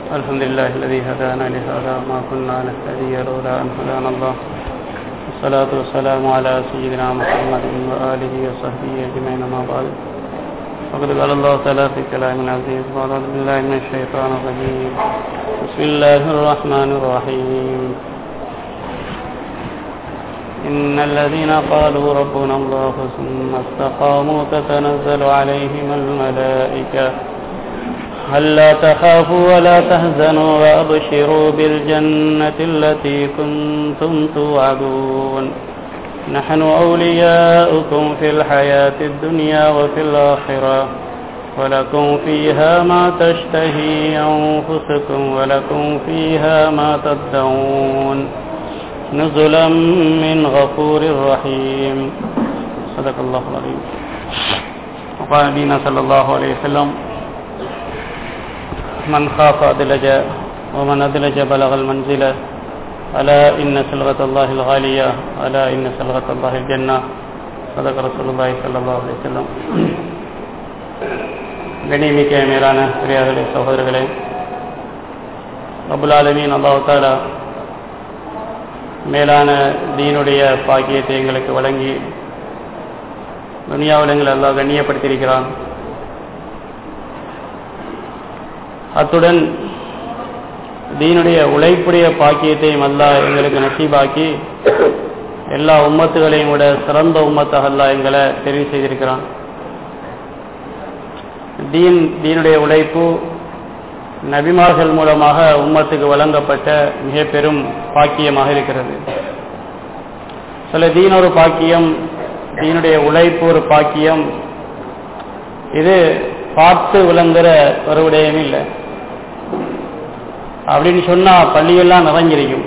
الحمد لله الذي هدانا لهذا ما كنا نهتدي لولا أن هدانا الله والصلاة والسلام على سيدنا محمد وآله وصحبه أجمعين ما بعد وقد قال الله تعالى في كلام العزيز أعوذ بالله من الشيطان الرجيم بسم الله الرحمن الرحيم إن الذين قالوا ربنا الله ثم استقاموا تتنزل عليهم الملائكة ألا تخافوا ولا تهزنوا وأبشروا بالجنة التي كنتم توعدون نحن أولياؤكم في الحياة الدنيا وفي الآخرة ولكم فيها ما تشتهي أنفسكم ولكم فيها ما تدعون نزلا من غفور رحيم صدق الله العظيم وقال نبينا صلى الله عليه وسلم من خاف أدلج ومن أدلج بلغ المنزلة ألا إن سلغة الله الغالية ألا إن سلغة الله الجنة صدق رسول الله صلى الله عليه وسلم கணிமிக்க மேலான பெரியார்களே சகோதரர்களே அபுல் ஆலமீன் அல்லாஹு தாலா மேலான தீனுடைய பாக்கியத்தை எங்களுக்கு வழங்கி துனியாவில் எங்களை எல்லாம் கண்ணியப்படுத்தியிருக்கிறான் அத்துடன் தீனுடைய உழைப்புடைய பாக்கியத்தையும் அல்லா எங்களுக்கு நசீபாக்கி எல்லா உம்மத்துகளையும் விட சிறந்த உம்மத்தாக அல்லா எங்களை தெரிவு செய்திருக்கிறான் தீன் தீனுடைய உழைப்பு நபிமார்கள் மூலமாக உம்மத்துக்கு வழங்கப்பட்ட மிக பெரும் பாக்கியமாக இருக்கிறது சில தீன் ஒரு பாக்கியம் தீனுடைய உழைப்பு ஒரு பாக்கியம் இது பார்த்து விளங்குற ஒரு விடயம் இல்லை அப்படின்னு சொன்னா பள்ளியெல்லாம் நிறைஞ்சிருக்கும்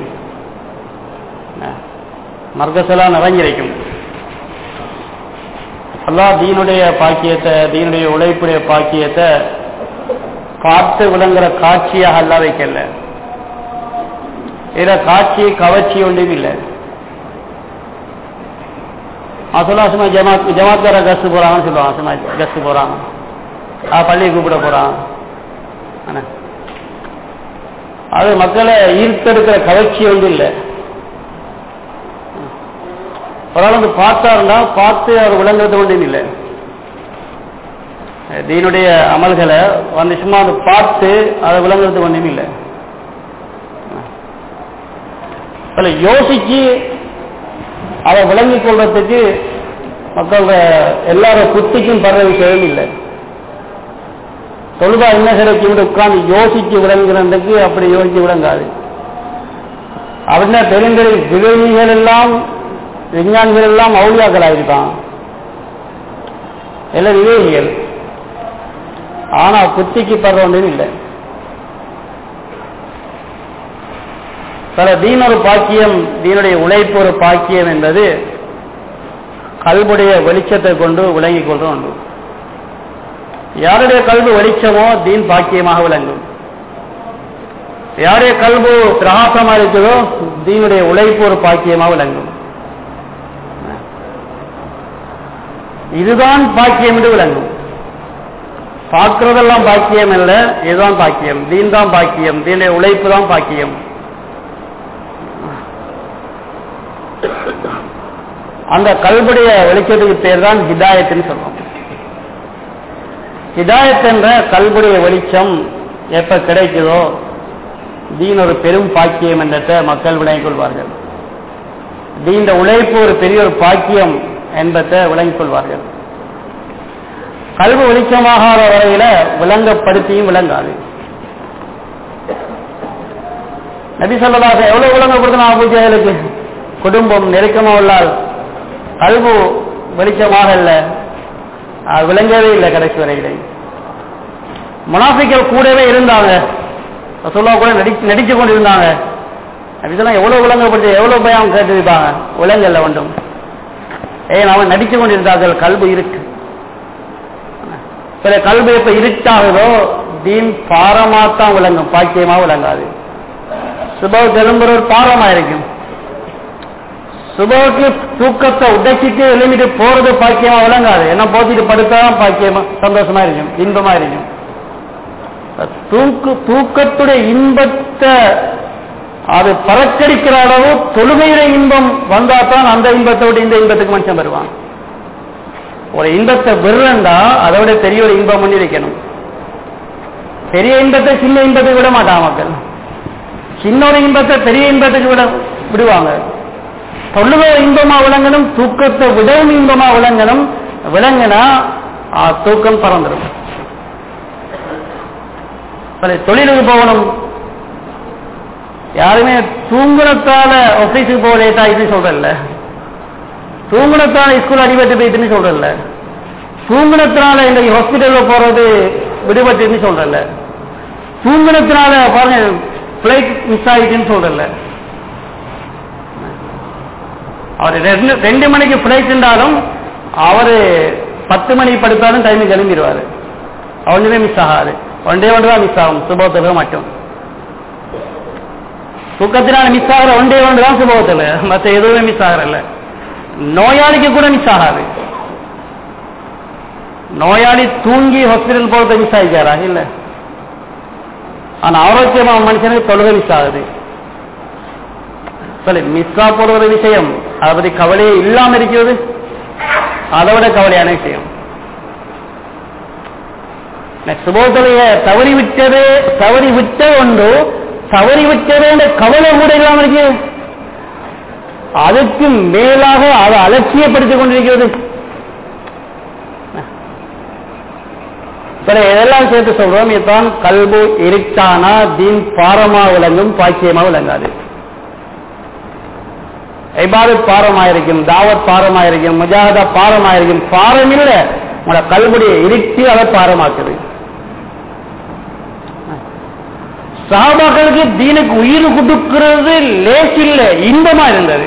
மர்கசெல்லாம் நிறைஞ்சிருக்கும் அல்லா தீனுடைய பாக்கியத்தை தீனுடைய உழைப்புடைய பாக்கியத்தை பார்த்து விளங்குற காட்சியாக அல்ல வைக்கல இதுல காட்சி கவர்ச்சி ஒன்றும் இல்லை சொல்லுவா சும்மா ஜமாத் ஜமாத்கார கஸ்து போறாங்கன்னு சொல்லுவாங்க சும்மா கஸ்து போறாங்க பள்ளியை கூப்பிட போறான் அது மக்களை ஈர்த்தெடுக்கிற கவர்ச்சி ஒன்று இல்லை ஒரு ஆள் வந்து பார்த்தாருன்னா பார்த்து அவர் விளங்குறது ஒன்றும் இல்லை தீனுடைய அமல்களை வந்து சும்மா வந்து பார்த்து அதை விளங்குறது ஒன்றும் இல்லை அதில் யோசிச்சு அதை விளங்கிக் கொள்றதுக்கு மக்களோட எல்லாரும் புத்திக்கும் படுற விஷயம் இல்லை தொழுதா என்ன கிடைக்கும் உட்கார்ந்து யோசிச்சு விளங்குறதுக்கு அப்படி யோசிச்சு விளங்காது அப்படின்னா பெருங்கடை விளைவிகள் எல்லாம் விஞ்ஞானிகள் எல்லாம் மௌலியாக்கள் ஆயிருக்கான் எல்லாம் விவேகிகள் ஆனா புத்திக்கு படுற ஒன்றும் இல்லை சில தீன் ஒரு பாக்கியம் தீனுடைய உழைப்பு ஒரு பாக்கியம் என்பது கல்புடைய வெளிச்சத்தை கொண்டு விளங்கிக் கொள்ற ஒன்று யாருடைய கல்வி வெளிச்சமோ தீன் பாக்கியமாக விளங்கும் யாருடைய கல்வு பிரகாசமா இருக்குதோ தீனுடைய உழைப்பு ஒரு பாக்கியமாக விளங்கும் இதுதான் பாக்கியம் என்று விளங்கும் பார்க்கிறதெல்லாம் பாக்கியம் அல்ல இதுதான் பாக்கியம் தீன் தான் பாக்கியம் தீனுடைய உழைப்பு தான் பாக்கியம் அந்த கல்புடைய வெளிச்சத்துக்கு பேர் தான் ஹிதாயத்துன்னு சொல்றோம் ஹிதாயத் என்ற கல்புடைய வெளிச்சம் எப்ப கிடைக்குதோ தீன் ஒரு பெரும் பாக்கியம் என்றதை மக்கள் விளங்கிக் கொள்வார்கள் தீண்ட உழைப்பு ஒரு பெரிய ஒரு பாக்கியம் என்பதை விளங்கிக் கொள்வார்கள் கல்வி வெளிச்சமாகாத வரையில விளங்கப்படுத்தியும் விளங்காது நபி சொல்லதாக எவ்வளவு விளங்கப்படுத்தினா அபூஜைகளுக்கு குடும்பம் நெருக்கமா உள்ளால் கல்வு வெளிச்சமாக இல்லை விளங்கவே இல்லை கடைசி வரையிலே முனாஃபிக்கள் கூடவே இருந்தாங்க சொல்ல கூட நடி நடிச்சு கொண்டு இருந்தாங்க அப்படிலாம் எவ்வளவு விளங்கப்பட்டு எவ்வளவு பயம் கேட்டிருப்பாங்க விலங்கல்ல ஒன்றும் ஏன் அவன் நடிச்சு கொண்டிருந்தார்கள் கல்வி இருக்கு சில கல்வி எப்ப இருட்டாகுதோ தீன் பாரமாத்தான் விளங்கும் பாக்கியமா விளங்காது சுப எழும்புற ஒரு பாரமா இருக்கும் சுபவுக்கு தூக்கத்தை உடைச்சிட்டு எழுமிட்டு போறது பாக்கியமா விளங்காது என்ன போத்திட்டு படுத்தாதான் பாக்கியமா சந்தோஷமா இருக்கும் இன்பமா இருக்கும் தூக்கு தூக்கத்துடைய இன்பத்தை அது பறக்கடிக்கிற அளவு தொழுகையில இன்பம் வந்தா தான் அந்த இன்பத்தோடு இந்த இன்பத்துக்கு மனுஷன் வருவான் ஒரு இன்பத்தை விடுறண்டா அதை விட பெரிய ஒரு இன்பம் பண்ணி வைக்கணும் பெரிய இன்பத்தை சின்ன இன்பத்துக்கு விட மாட்டான் மக்கள் சின்ன ஒரு இன்பத்தை பெரிய இன்பத்துக்கு விட விடுவாங்க தொழுகை இன்பமா விளங்கணும் தூக்கத்தை விடவும் இன்பமா விளங்கணும் விளங்கினா ஆ, தூக்கம் பறந்துடும் சரி, தொழிலுக்கு போகணும் யாருமே தூங்குனத்தால ஆபீஸுக்கு போக லேட் ஆயிடுச்சு சொல்றல தூங்குனத்தால ஸ்கூல் அடிபட்டு போயிட்டுன்னு சொல்றல தூங்குனத்தினால இந்த ஹாஸ்பிட்டல்ல போறது விடுபட்டுன்னு சொல்றல தூங்குனத்தினால பாருங்க பிளைட் மிஸ் ஆயிட்டுன்னு சொல்றல அவர் ரெண்டு ரெண்டு மணிக்கு பிளைட் இருந்தாலும் அவரு பத்து மணி படுத்தாலும் டைம் கிளம்பிடுவாரு ஒன்றுமே மிஸ் ஆகாது ஒன்றே ஒன்று தான் மிஸ் ஆகும் சுபத்துக்கு மட்டும் தூக்கத்தினால மிஸ் ஆகிற ஒன்றே ஒன்று தான் சுபத்தில் மற்ற எதுவுமே மிஸ் ஆகிறல்ல நோயாளிக்கு கூட மிஸ் ஆகாது நோயாளி தூங்கி ஹாஸ்பிட்டல் போறது மிஸ் ஆகிக்காரா இல்ல ஆனா ஆரோக்கியமா மனுஷனுக்கு தொழுகை மிஸ் ஆகுது சரி மிஸ்ஸா போற ஒரு விஷயம் அதை பத்தி கவலையே இல்லாம இருக்கிறது அதை விட கவலையான விஷயம் சுபோதலைய தவறி விட்டது தவறி விட்ட ஒன்று தவறி விட்டது என்ற கவலை கூட இல்லாம இருக்கு அதுக்கு மேலாக அதை அலட்சியப்படுத்திக் கொண்டிருக்கிறது சரி இதெல்லாம் சேர்த்து சொல்றோம் இதுதான் கல்பு இருக்கானா தீன் பாரமா விளங்கும் பாக்கியமா விளங்காது ஐபாதத் பாரமாயிருக்கும் தாவத் பாரமாயிருக்கும் முஜாகதா பாரமாயிருக்கும் பாரம் இல்ல உங்களோட கல்புடைய இருட்டி அதை பாரமாக்குது சஹாபாக்களுக்கு தீனுக்கு உயிர் கொடுக்கிறது லேஸ் இல்ல இன்பமா இருந்தது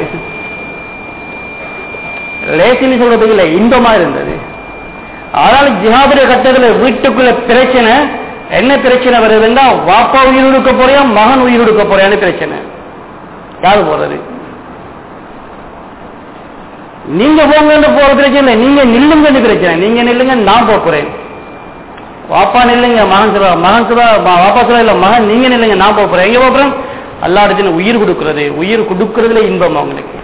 லேசின்னு சொல்றதுக்கு இல்ல இன்பமா இருந்தது ஆனால் ஜிஹாதுடைய கட்டத்தில் வீட்டுக்குள்ள பிரச்சனை என்ன பிரச்சனை வருதுன்னா வாப்பா உயிர் கொடுக்க போறியா மகன் உயிர் கொடுக்க போறியான்னு பிரச்சனை யாரு போறது நீங்க போங்கன்னு போற பிரச்சனை இல்லை நீங்க நில்லுங்கன்னு பிரச்சனை நீங்க நில்லுங்க நான் போறேன் வாப்பா நில்லுங்க மகன் சொல்ல மகன் சொல்ல வாப்பா சொல்ல இல்ல மகன் நீங்க நில்லுங்க நான் போறேன் எங்க போறேன் அல்லா இடத்துல உயிர் கொடுக்கிறது உயிர் கொடுக்கறதுல இன்பம் அவங்களுக்கு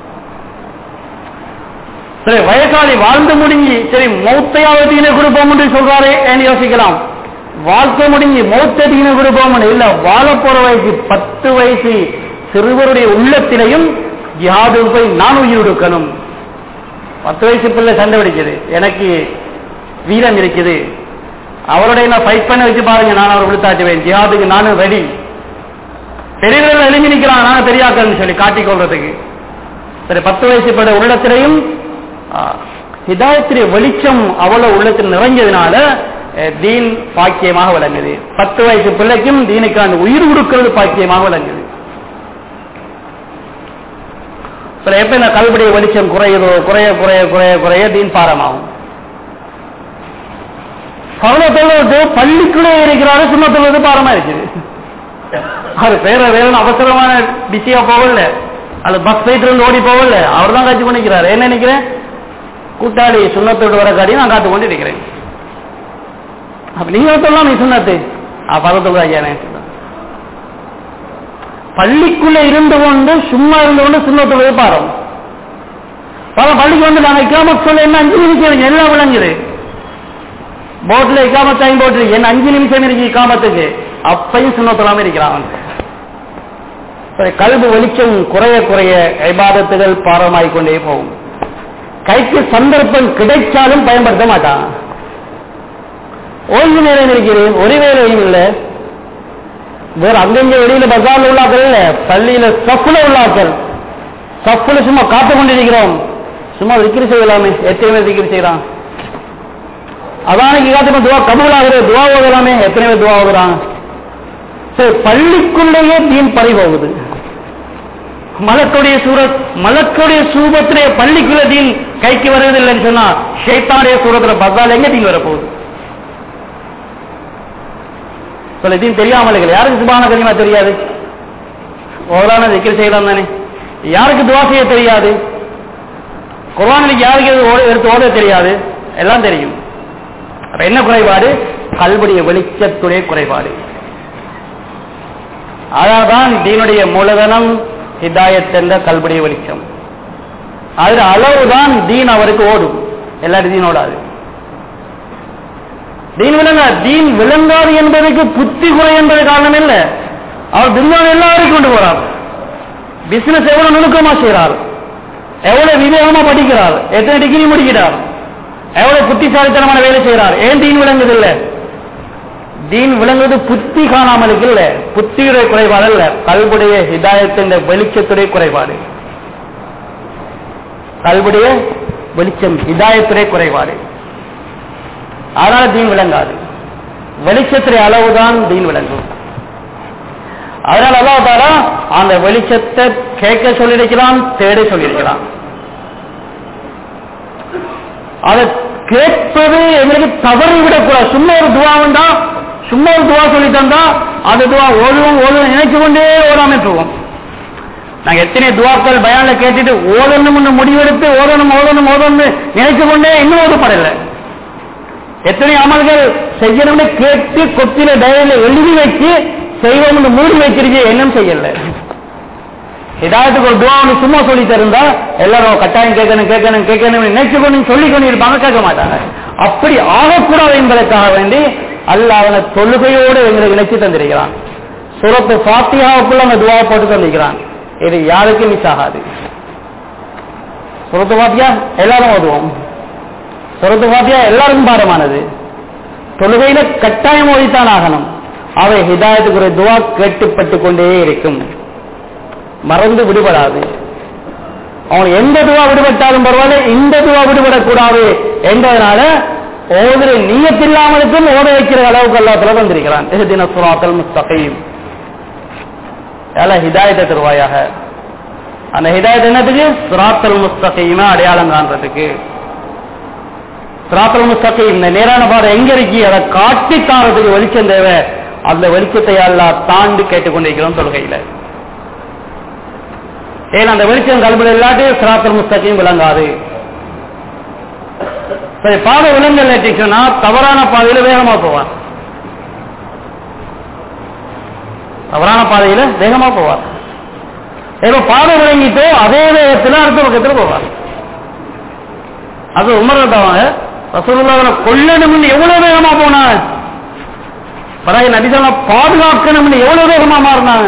சரி வயசாளி வாழ்ந்து முடிஞ்சு சரி மௌத்தையாவது தீன கொடுப்போம் சொல்றாரு ஏன்னு யோசிக்கலாம் வாழ்க்கை முடிஞ்சு மௌத்த தீன கொடுப்போம் இல்ல வாழ போற வயசு பத்து வயசு சிறுவருடைய உள்ளத்திலையும் ஜிஹாது போய் நான் உயிர் கொடுக்கணும் பத்து வயசு பிள்ளை சண்டை பிடிக்குது எனக்கு வீரம் இருக்குது அவருடைய நான் ஃபைட் பண்ண வச்சு பாருங்க நான் அவரை விழுத்தாட்டுவேன் ஜிஹாதுக்கு நானும் ரெடி பெரியவர்கள் எழுதி நிற்கிறான் நான் பெரியாக்கள்னு சொல்லி காட்டிக் கொள்றதுக்கு சரி பத்து வயசு பட உள்ளத்திலையும் ஹிதாயத்திலே வெளிச்சம் அவ்வளவு உள்ளத்தில் நிறைஞ்சதுனால அஹ், தீன் பாக்கியமாக விளங்குது பத்து வயசு பிள்ளைக்கும் தீனுக்கான உயிர் கொடுக்கிறது பாக்கியமாக விளங்குது சில எப்ப இந்த கல்புடைய வெளிச்சம் குறையுதோ குறைய குறைய குறைய குறைய தீன் பாரமாகும் கவலை தொழுவது பள்ளிக்குள்ளே இருக்கிறாரு சும்மா தொழுவது பாரமா இருக்குது அவர் பேர வேற அவசரமான பிஸியா போகல அது பஸ் போயிட்டு இருந்து ஓடி போகல அவர் தான் காட்சி கொண்டிருக்கிறார் என்ன நினைக்கிறேன் கூட்டாளி சுண்ணத்தோடு வர காட்டி நான் காத்து கொண்டு இருக்கிறேன் அப்ப நீங்க சொல்லலாம் நீ சுண்ணத்து பதத்தோடு ஐயானே பள்ளிக்குள்ள இருந்து கொண்டு சும்மா இருந்து கொண்டு சுண்ணத்தோடு பாரம் பல பள்ளிக்கு வந்து நாங்க இக்காமத் சொல்ல என்ன அஞ்சு நிமிஷம் எல்லாம் விளங்குது போட்ல இக்காமத் டைம் போட்டு என்ன அஞ்சு நிமிஷம் இருக்கு இக்காமத்துக்கு அப்பையும் சுண்ணத்தலாம இருக்கிறான் அவன். சரி, கல்வி வெளிச்சம் குறைய குறைய ஐபாதத்துகள் பாரமாகிக் கொண்டே போகும் கைக்கு சந்தர்ப்பம் கிடைச்சாலும் பயன்படுத்த மாட்டான் ஓய்வு நேரம் இருக்கிறேன் ஒரு வேலையும் இல்லை வேற அங்கங்க வெளியில பஜார்ல உள்ளாக்கள் இல்ல பள்ளியில சப்புல உள்ளாக்கள் சப்புல சும்மா காத்து கொண்டிருக்கிறோம் சும்மா விக்கிரி செய்யலாமே எத்தனை பேர் விக்கிரி செய்யறான் அதானுக்கு காத்து துவா கபூல் ஆகுது துவா ஓதுறாமே எத்தனை பேர் துவா ஓதுறாங்க சரி பள்ளிக்குள்ளேயே தீன் பறி போகுது மலக்குடைய சூரத் மலக்குடைய சூபத்திலே பள்ளிக்குள்ள தீன் கைக்கு வருவதில்லைன்னு சொன்னா ஷேத்தானுடைய சூரத்துல பசால் எங்க தீன் வரப்போகுது சொல்ல தீன் தெரியாமல் இருக்கிற யாருக்கு சுபான தெரியுமா தெரியாது ஓரான திக்கர் செய்யலாம் தானே யாருக்கு துவா செய்ய தெரியாது குர்ஆனுக்கு யாருக்கு எது ஓட- எடுத்து ஓட தெரியாது எல்லாம் தெரியும் அப்ப என்ன குறைபாடு கல்வுடைய வெளிச்சத்துடைய குறைபாடு அதான் தீனுடைய மூலதனம் ஹிதாயத் என்ற கல்வுடைய வெளிச்சம் அது அளவுதான் தீன் அவருக்கு ஓடும் எல்லாரும் தீன் ஓடாது தீன் விளங்க தீன் விளங்காது என்பதற்கு புத்தி குறை என்பது காரணம் இல்லை அவர் துன்யாவை எல்லாருக்கும் கொண்டு போறார் பிசினஸ் எவ்வளவு நுணுக்கமா செய்கிறார் எவ்வளவு விவேகமா படிக்கிறார் எத்தனை டிகிரி முடிக்கிறார் எவ்வளவு புத்திசாலித்தனமான வேலை செய்கிறார் ஏன் தீன் விளங்குதில்லை தீன் விளங்குவது புத்தி காணாமலுக்கு இல்ல புத்தியுடைய குறைபாடு அல்ல கல்புடைய ஹிதாயத்தின் வெளிச்சத்துடைய குறைபாடு கல்புடைய வெளிச்சம் ஹிதாயத்துடைய குறைபாடு அதனால தீன் விளங்காது வெளிச்சத்துடைய அளவுதான் தீன் விளங்கும் அதனால அல்லா தாரா அந்த வெளிச்சத்தை கேட்க சொல்லியிருக்கிறான் தேட சொல்லியிருக்கிறான் அதை கேட்பது எங்களுக்கு தவறி விடக்கூடாது சும்மா ஒரு துவா வந்தா சும்மா ஒரு துவா சொல்லி தந்தா அந்த துவா ஓதுவோம் ஓதுவோம் நினைச்சு கொண்டே ஓடாம போவோம் நாங்க எத்தனை துவாக்கள் பயான்ல கேட்டுட்டு ஓதணும்னு முடிவெடுத்து ஓதணும் ஓதணும் ஓதணும்னு நினைச்சு கொண்டே இன்னும் ஓதப்படலை எத்தனை அமல்கள் செய்யணும்னு கேட்டு கொத்தில டயரில் எழுதி வச்சு செய்வோம்னு மூடி வச்சிருக்க என்னும் செய்யல ஏதாவதுக்கு ஒரு துவா ஒன்று சும்மா சொல்லி தருந்தா எல்லாரும் கட்டாயம் கேட்கணும் கேட்கணும் கேட்கணும் நினைச்சு கொண்டு சொல்லி கொண்டு இருப்பாங்க கேட்க மாட்டாங்க அப்படி ஆகக்கூடாது என்பதற்காக வேண்டி அல்ல அவனை தொழுகையோடு எங்களுக்கு நினைச்சு தந்திருக்கிறான் சுரத்து பாத்தியாவுக்குள்ள அந்த துவாவை போட்டு தந்திருக்கிறான் இது யாருக்கும் மிஸ் ஆகாது சுரத்து பாத்தியா எல்லாரும் ஓதுவோம் சுரத்து பாத்தியா எல்லாருக்கும் பாடமானது தொழுகையில கட்டாயம் ஓடித்தான் ஆகணும் அவை ஹிதாயத்துக்கு ஒரு துவா கேட்டுப்பட்டு கொண்டே இருக்கும் மறந்து விடுபடாது அவன் எந்த துவா விடுபட்டாலும் பரவாயில்ல இந்த துவா விடுபடக்கூடாது என்பதனால ஓதுற நீயத்தில்லாமலுக்கும் ஓத வைக்கிற அளவுக்கு எல்லாத்துல வந்திருக்கிறான் தின சுறாத்தல் முஸ்தகையும் ஹிதாயத்தை தருவாயாக அந்த ஹிதாயத் என்னத்துக்கு சுராத்தல் முஸ்தகையுமே அடையாளம் காண்றதுக்கு சுராத்தல் முஸ்தகை இந்த நேரான பாதை எங்க இருக்கு அதை காட்டி காரத்துக்கு வெளிச்சம் தேவை அந்த வெளிச்சத்தை எல்லாம் தாண்டி கேட்டுக்கொண்டிருக்கிறோம் தொழுகையில ஏன் அந்த வெளிச்சம் கல்வியில் இல்லாட்டி சிராத்தல் முஸ்தகையும் விளங்காது சரி பாதை விலங்கல் தவறான பாதையில வேகமா போவார் தவறான பாதையில வேகமா போவார் ஏதோ பாதை விளங்கிட்டு அதே வேகத்தில் அடுத்த பக்கத்தில் போவார் அது உமர்ந்தவங்க ரசூலுல்லாஹ் கொல்லணும்னு எவ்வளவு வேகமா போனாங்க பிறகு நபிசன பாதுகாக்கணும்னு எவ்வளவு வேகமா மாறினாங்க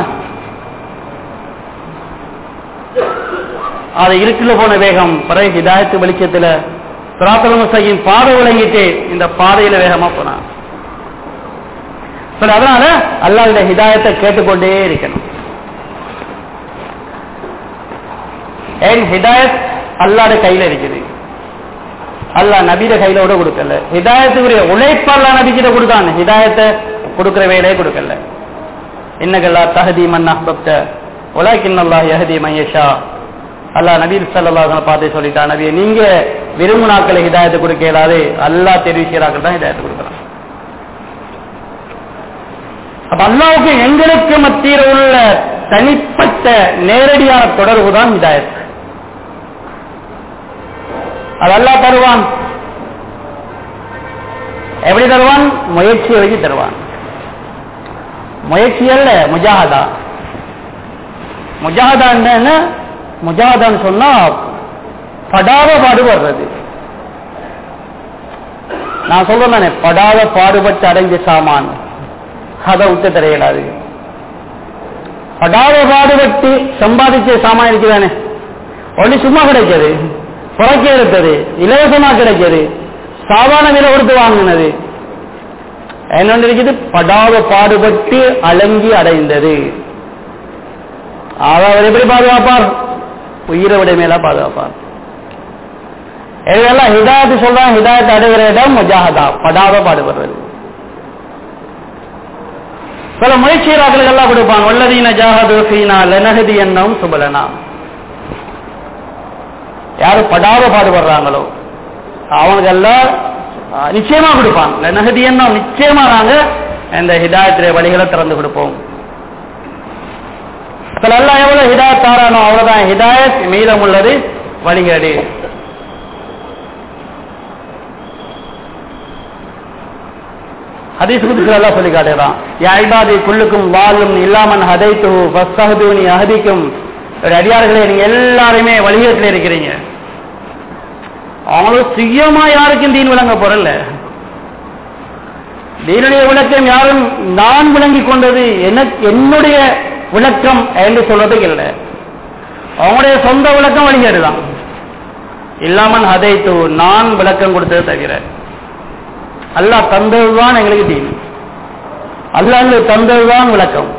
அது இருக்குள்ள போன வேகம் பிறகு ஹிதாயத்து வெளிச்சத்துல சிராத்தல் முஸ்தகின் பாதை விளங்கிட்டு இந்த பாதையில வேகமா போனான் சரி அதனால அல்லாஹ்வுடைய ஹிதாயத்தை கேட்டுக்கொண்டே இருக்கணும் ஏன் ஹிதாயத் அல்லாட கையில இருக்குது அல்லாஹ் நபியிட கையில கூட கொடுக்கல ஹிதாயத்துக்குரிய உழைப்பு அல்லா நபிக்கிட்ட கொடுத்தாங்க ஹிதாயத்தை கொடுக்கிற வேலையே கொடுக்கல இன்னகல்லா தஹதி மன் அஹ்பப்த உலகின் அல்லாஹ் யஹதி மையஷா அல்லாஹ் நபீர் சல்லாஹ் பார்த்து சொல்லிட்டா நபியை நீங்க விரும்புனாக்களை ஹிதாயத்தை கொடுக்க இயலாது அல்லாஹ் தெரிவிக்கிறாக்கள் தான் ஹிதாயத்தை கொடுக்குறான் அப்ப அல்லாவுக்கு எங்களுக்கு மத்தியில் உள்ள தனிப்பட்ட நேரடியான தொடர்பு தான் ஹிதாயத் அது அல்லாஹ் தருவான் எப்படி தருவான் முயற்சி வச்சு தருவான் முயற்சி அல்ல முஜாஹதா முஜாஹதா என்ன முஜாஹதான்னு சொன்னா படாத பாடுபடுறது நான் சொல்றேன் தானே படாத பாடுபட்டு அடைஞ்ச சாமான் அதை விட்டு தெரியலாது படாத பாடுபட்டு சம்பாதிச்ச சாமான் இருக்குதானே ஒண்ணு சும்மா கிடைச்சது புறக்க எடுத்தது இலவசமா கிடைச்சது சாதாரண விலை கொடுத்து வாங்கினது என்ன இருக்குது படாத பாடுபட்டு அலங்கி அடைந்தது அவர் எப்படி பாதுகாப்பார் உயிரை விட மேல பாதுகாப்பார் இதெல்லாம் ஹிதாயத்து சொல்றான் ஹிதாயத்தை அடைகிற இடம் முஜாஹதா படாத பாடுபடுறது சில முயற்சியாளர்கள் எல்லாம் கொடுப்பாங்க வல்லதீன ஜாஹது ஃபீனா லனஹதி என்னும் சுபலனா யாரு படாத பாடுபடுறாங்களோ அவனுக்கெல்லாம் நிச்சயமா கொடுப்பான் லனஹதி என்ன நிச்சயமா நாங்க இந்த ஹிதாயத்திலே வழிகளை திறந்து கொடுப்போம் எல்லாம் எவ்வளவு ஹிதாயத் தாரானோ அவ்வளவுதான் ஹிதாயத் மீதம் உள்ளது வழிகேடு ஹதீஸ் குதிச்சு எல்லாம் சொல்லி காட்டுறான் யா இபாதி குல்லுக்கும் வாழும் இல்லாமன் ஹதைத்து ஃபஸ்தஹதுனி அஹதிக்கும் அடியார்களே நீங்க எல்லாருமே வழிகேட்டில் இருக்கிறீங்க அவங்களும் சுயமா யாருக்கும் தீன் விளங்க போறல தீனுடைய விளக்கம் யாரும் நான் விளங்கிக் கொண்டது எனக்கு என்னுடைய விளக்கம் என்று சொல்றதுக்கு இல்லை அவங்களுடைய சொந்த விளக்கம் வழிகேடுதான் இல்லாமல் ஹதைத்து நான் விளக்கம் கொடுத்தது தவிர அல்லாஹ் தந்ததுதான் எங்களுக்கு தீன் அல்லாஹ் எங்களுக்கு தந்ததுதான் விளக்கம்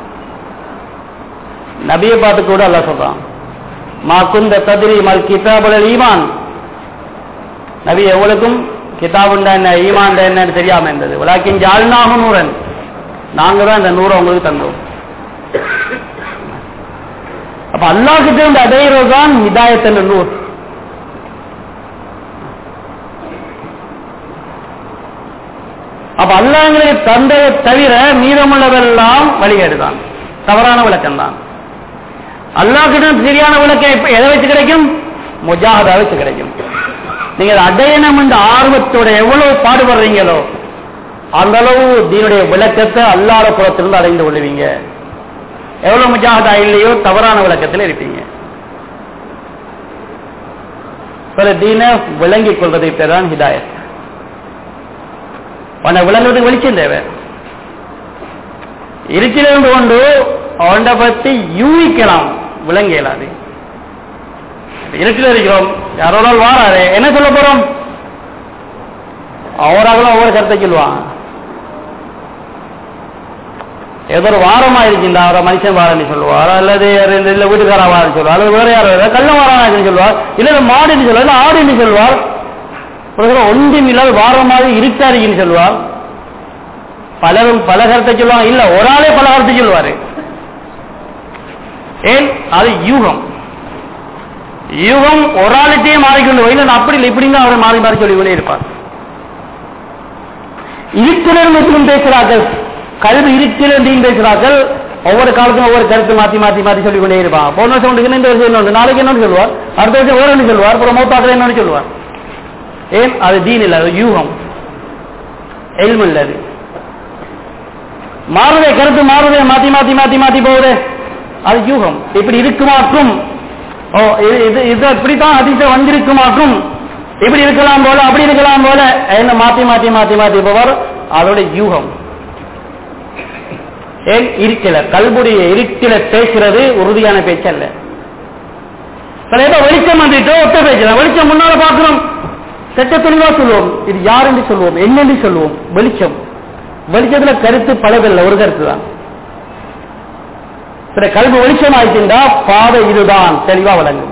நபியை பார்த்து கூட அல்லாஹ் சொல்றான் மா குந்த ததிரி மல் கிதாபுல் ஈமான் நபி எவ்வளவுக்கும் கிதாபுண்டா என்ன ஈமான்டா என்னன்னு தெரியாம இருந்தது உலாக்கின் ஜால்நாக நூறன் நாங்க தான் இந்த நூறை உங்களுக்கு தந்தோம் அப்ப அல்லாஹ் கிட்ட இருந்து அடையிறது தான் ஹிதாயத் நூர் அப்ப அல்லாங்களுக்கு தந்தையை தவிர மீதமுள்ளதெல்லாம் வழிகேடுதான் தவறான விளக்கம் தான் அல்லாஹ்கிட்ட சரியான விளக்கம் இப்ப எதை வச்சு கிடைக்கும் முஜாஹதா வச்சு கிடைக்கும் நீங்க அதை அடையணும் என்ற ஆர்வத்தோட எவ்வளவு பாடுபடுறீங்களோ அந்த அளவு தீனுடைய விளக்கத்தை அல்லாத புறத்திலிருந்து அடைந்து கொள்ளுவீங்க எவ்வளவு முஜாஹதா இல்லையோ தவறான விளக்கத்தில் இருப்பீங்க பிற தீன விளங்கிக் கொள்வதை பேர் தான் ஹிதாயத் அவனை விளங்குறதுக்கு வெளிச்சம் தேவை இருட்டிலிருந்து கொண்டு அவனை பத்தி யூகிக்கலாம் விளங்க இயலாது இருட்டில் இருக்கிறோம் யாரோட வாராரு என்ன சொல்ல போறோம் அவராகலாம் ஒவ்வொரு கருத்தை சொல்லுவான் ஏதோ ஒரு வாரமா இருக்கின்ற அவரை மனுஷன் வாரன்னு சொல்லுவார் அல்லது இந்த இல்ல வீட்டுக்காரா வாரன்னு சொல்லுவார் அல்லது வேற யாரோ கள்ள வாரான்னு சொல்லுவார் இல்ல இல்ல மாடுன்னு சொல்லுவார் இல்ல ஆடுன்னு சொல்லுவார் ஒன்றும் இல்லாத வாரமாக இருட்டாருன்னு சொல்லுவார் பலரும் பல கருத்தை சொல்லுவாங்க இல்ல ஒரு ஆளே பல கருத்தை சொல்லுவாரு ஏன் அது யூகம் யூகம் ஒரு ஆளுத்தையே மாறிக்கொண்டு போய் நான் அப்படி இல்லை இப்படிங்க அவரை மாறி மாறி சொல்லி கொண்டே இருப்பார் இருட்டிலிருந்து பேசுகிறார்கள் கல்வி இருட்டிலிருந்து பேசுகிறார்கள் ஒவ்வொரு காலத்தும் ஒவ்வொரு கருத்து மாத்தி மாத்தி மாத்தி சொல்லி கொண்டே இருப்பான் போன வருஷம் ஒன்று இந்த வருஷம் இன்னொன்று நாளைக்கு என்னன்னு சொல்லுவார் அடுத்த வருஷம் வேற ஒன்று சொல்லுவார் அப்புறம் மௌத்தாக்கில் என்னன்னு சொல்லுவார் ஏன் அது தீன் இல்லை அது யூகம் எல்மு இல்லை அது மாறுதே கருத்து மாறுதே மாத்தி மாத்தி மாத்தி மாத்தி போகுது அது யூகம் இப்படி இருக்குமாற்றும் ஓ இது இது இது இப்படித்தான் அதிச வந்திருக்குமாற்றும் இப்படி இருக்கலாம் போல அப்படி இருக்கலாம் போல என்ன மாத்தி மாத்தி மாத்தி மாத்தி போவார் அதோட யூகம் ஏன் இருக்கல கல்புடைய இருட்டில பேசுறது உறுதியான பேச்சல்ல சில ஏதோ வெளிச்சம் வந்துட்டு ஒத்த பேசலாம் வெளிச்சம் முன்னால பார்க்கிறோம் செட்ட தெளிவா சொல்லுவோம் இது யார் என்று சொல்லுவோம் என்னென்று சொல்லுவோம் வெளிச்சம் வெளிச்சத்துல கருத்து பலவில்லை ஒரு கருத்து தான் சில கல்வி வெளிச்சம் ஆயிட்டுண்டா பாதை இதுதான் தெளிவா வழங்கும்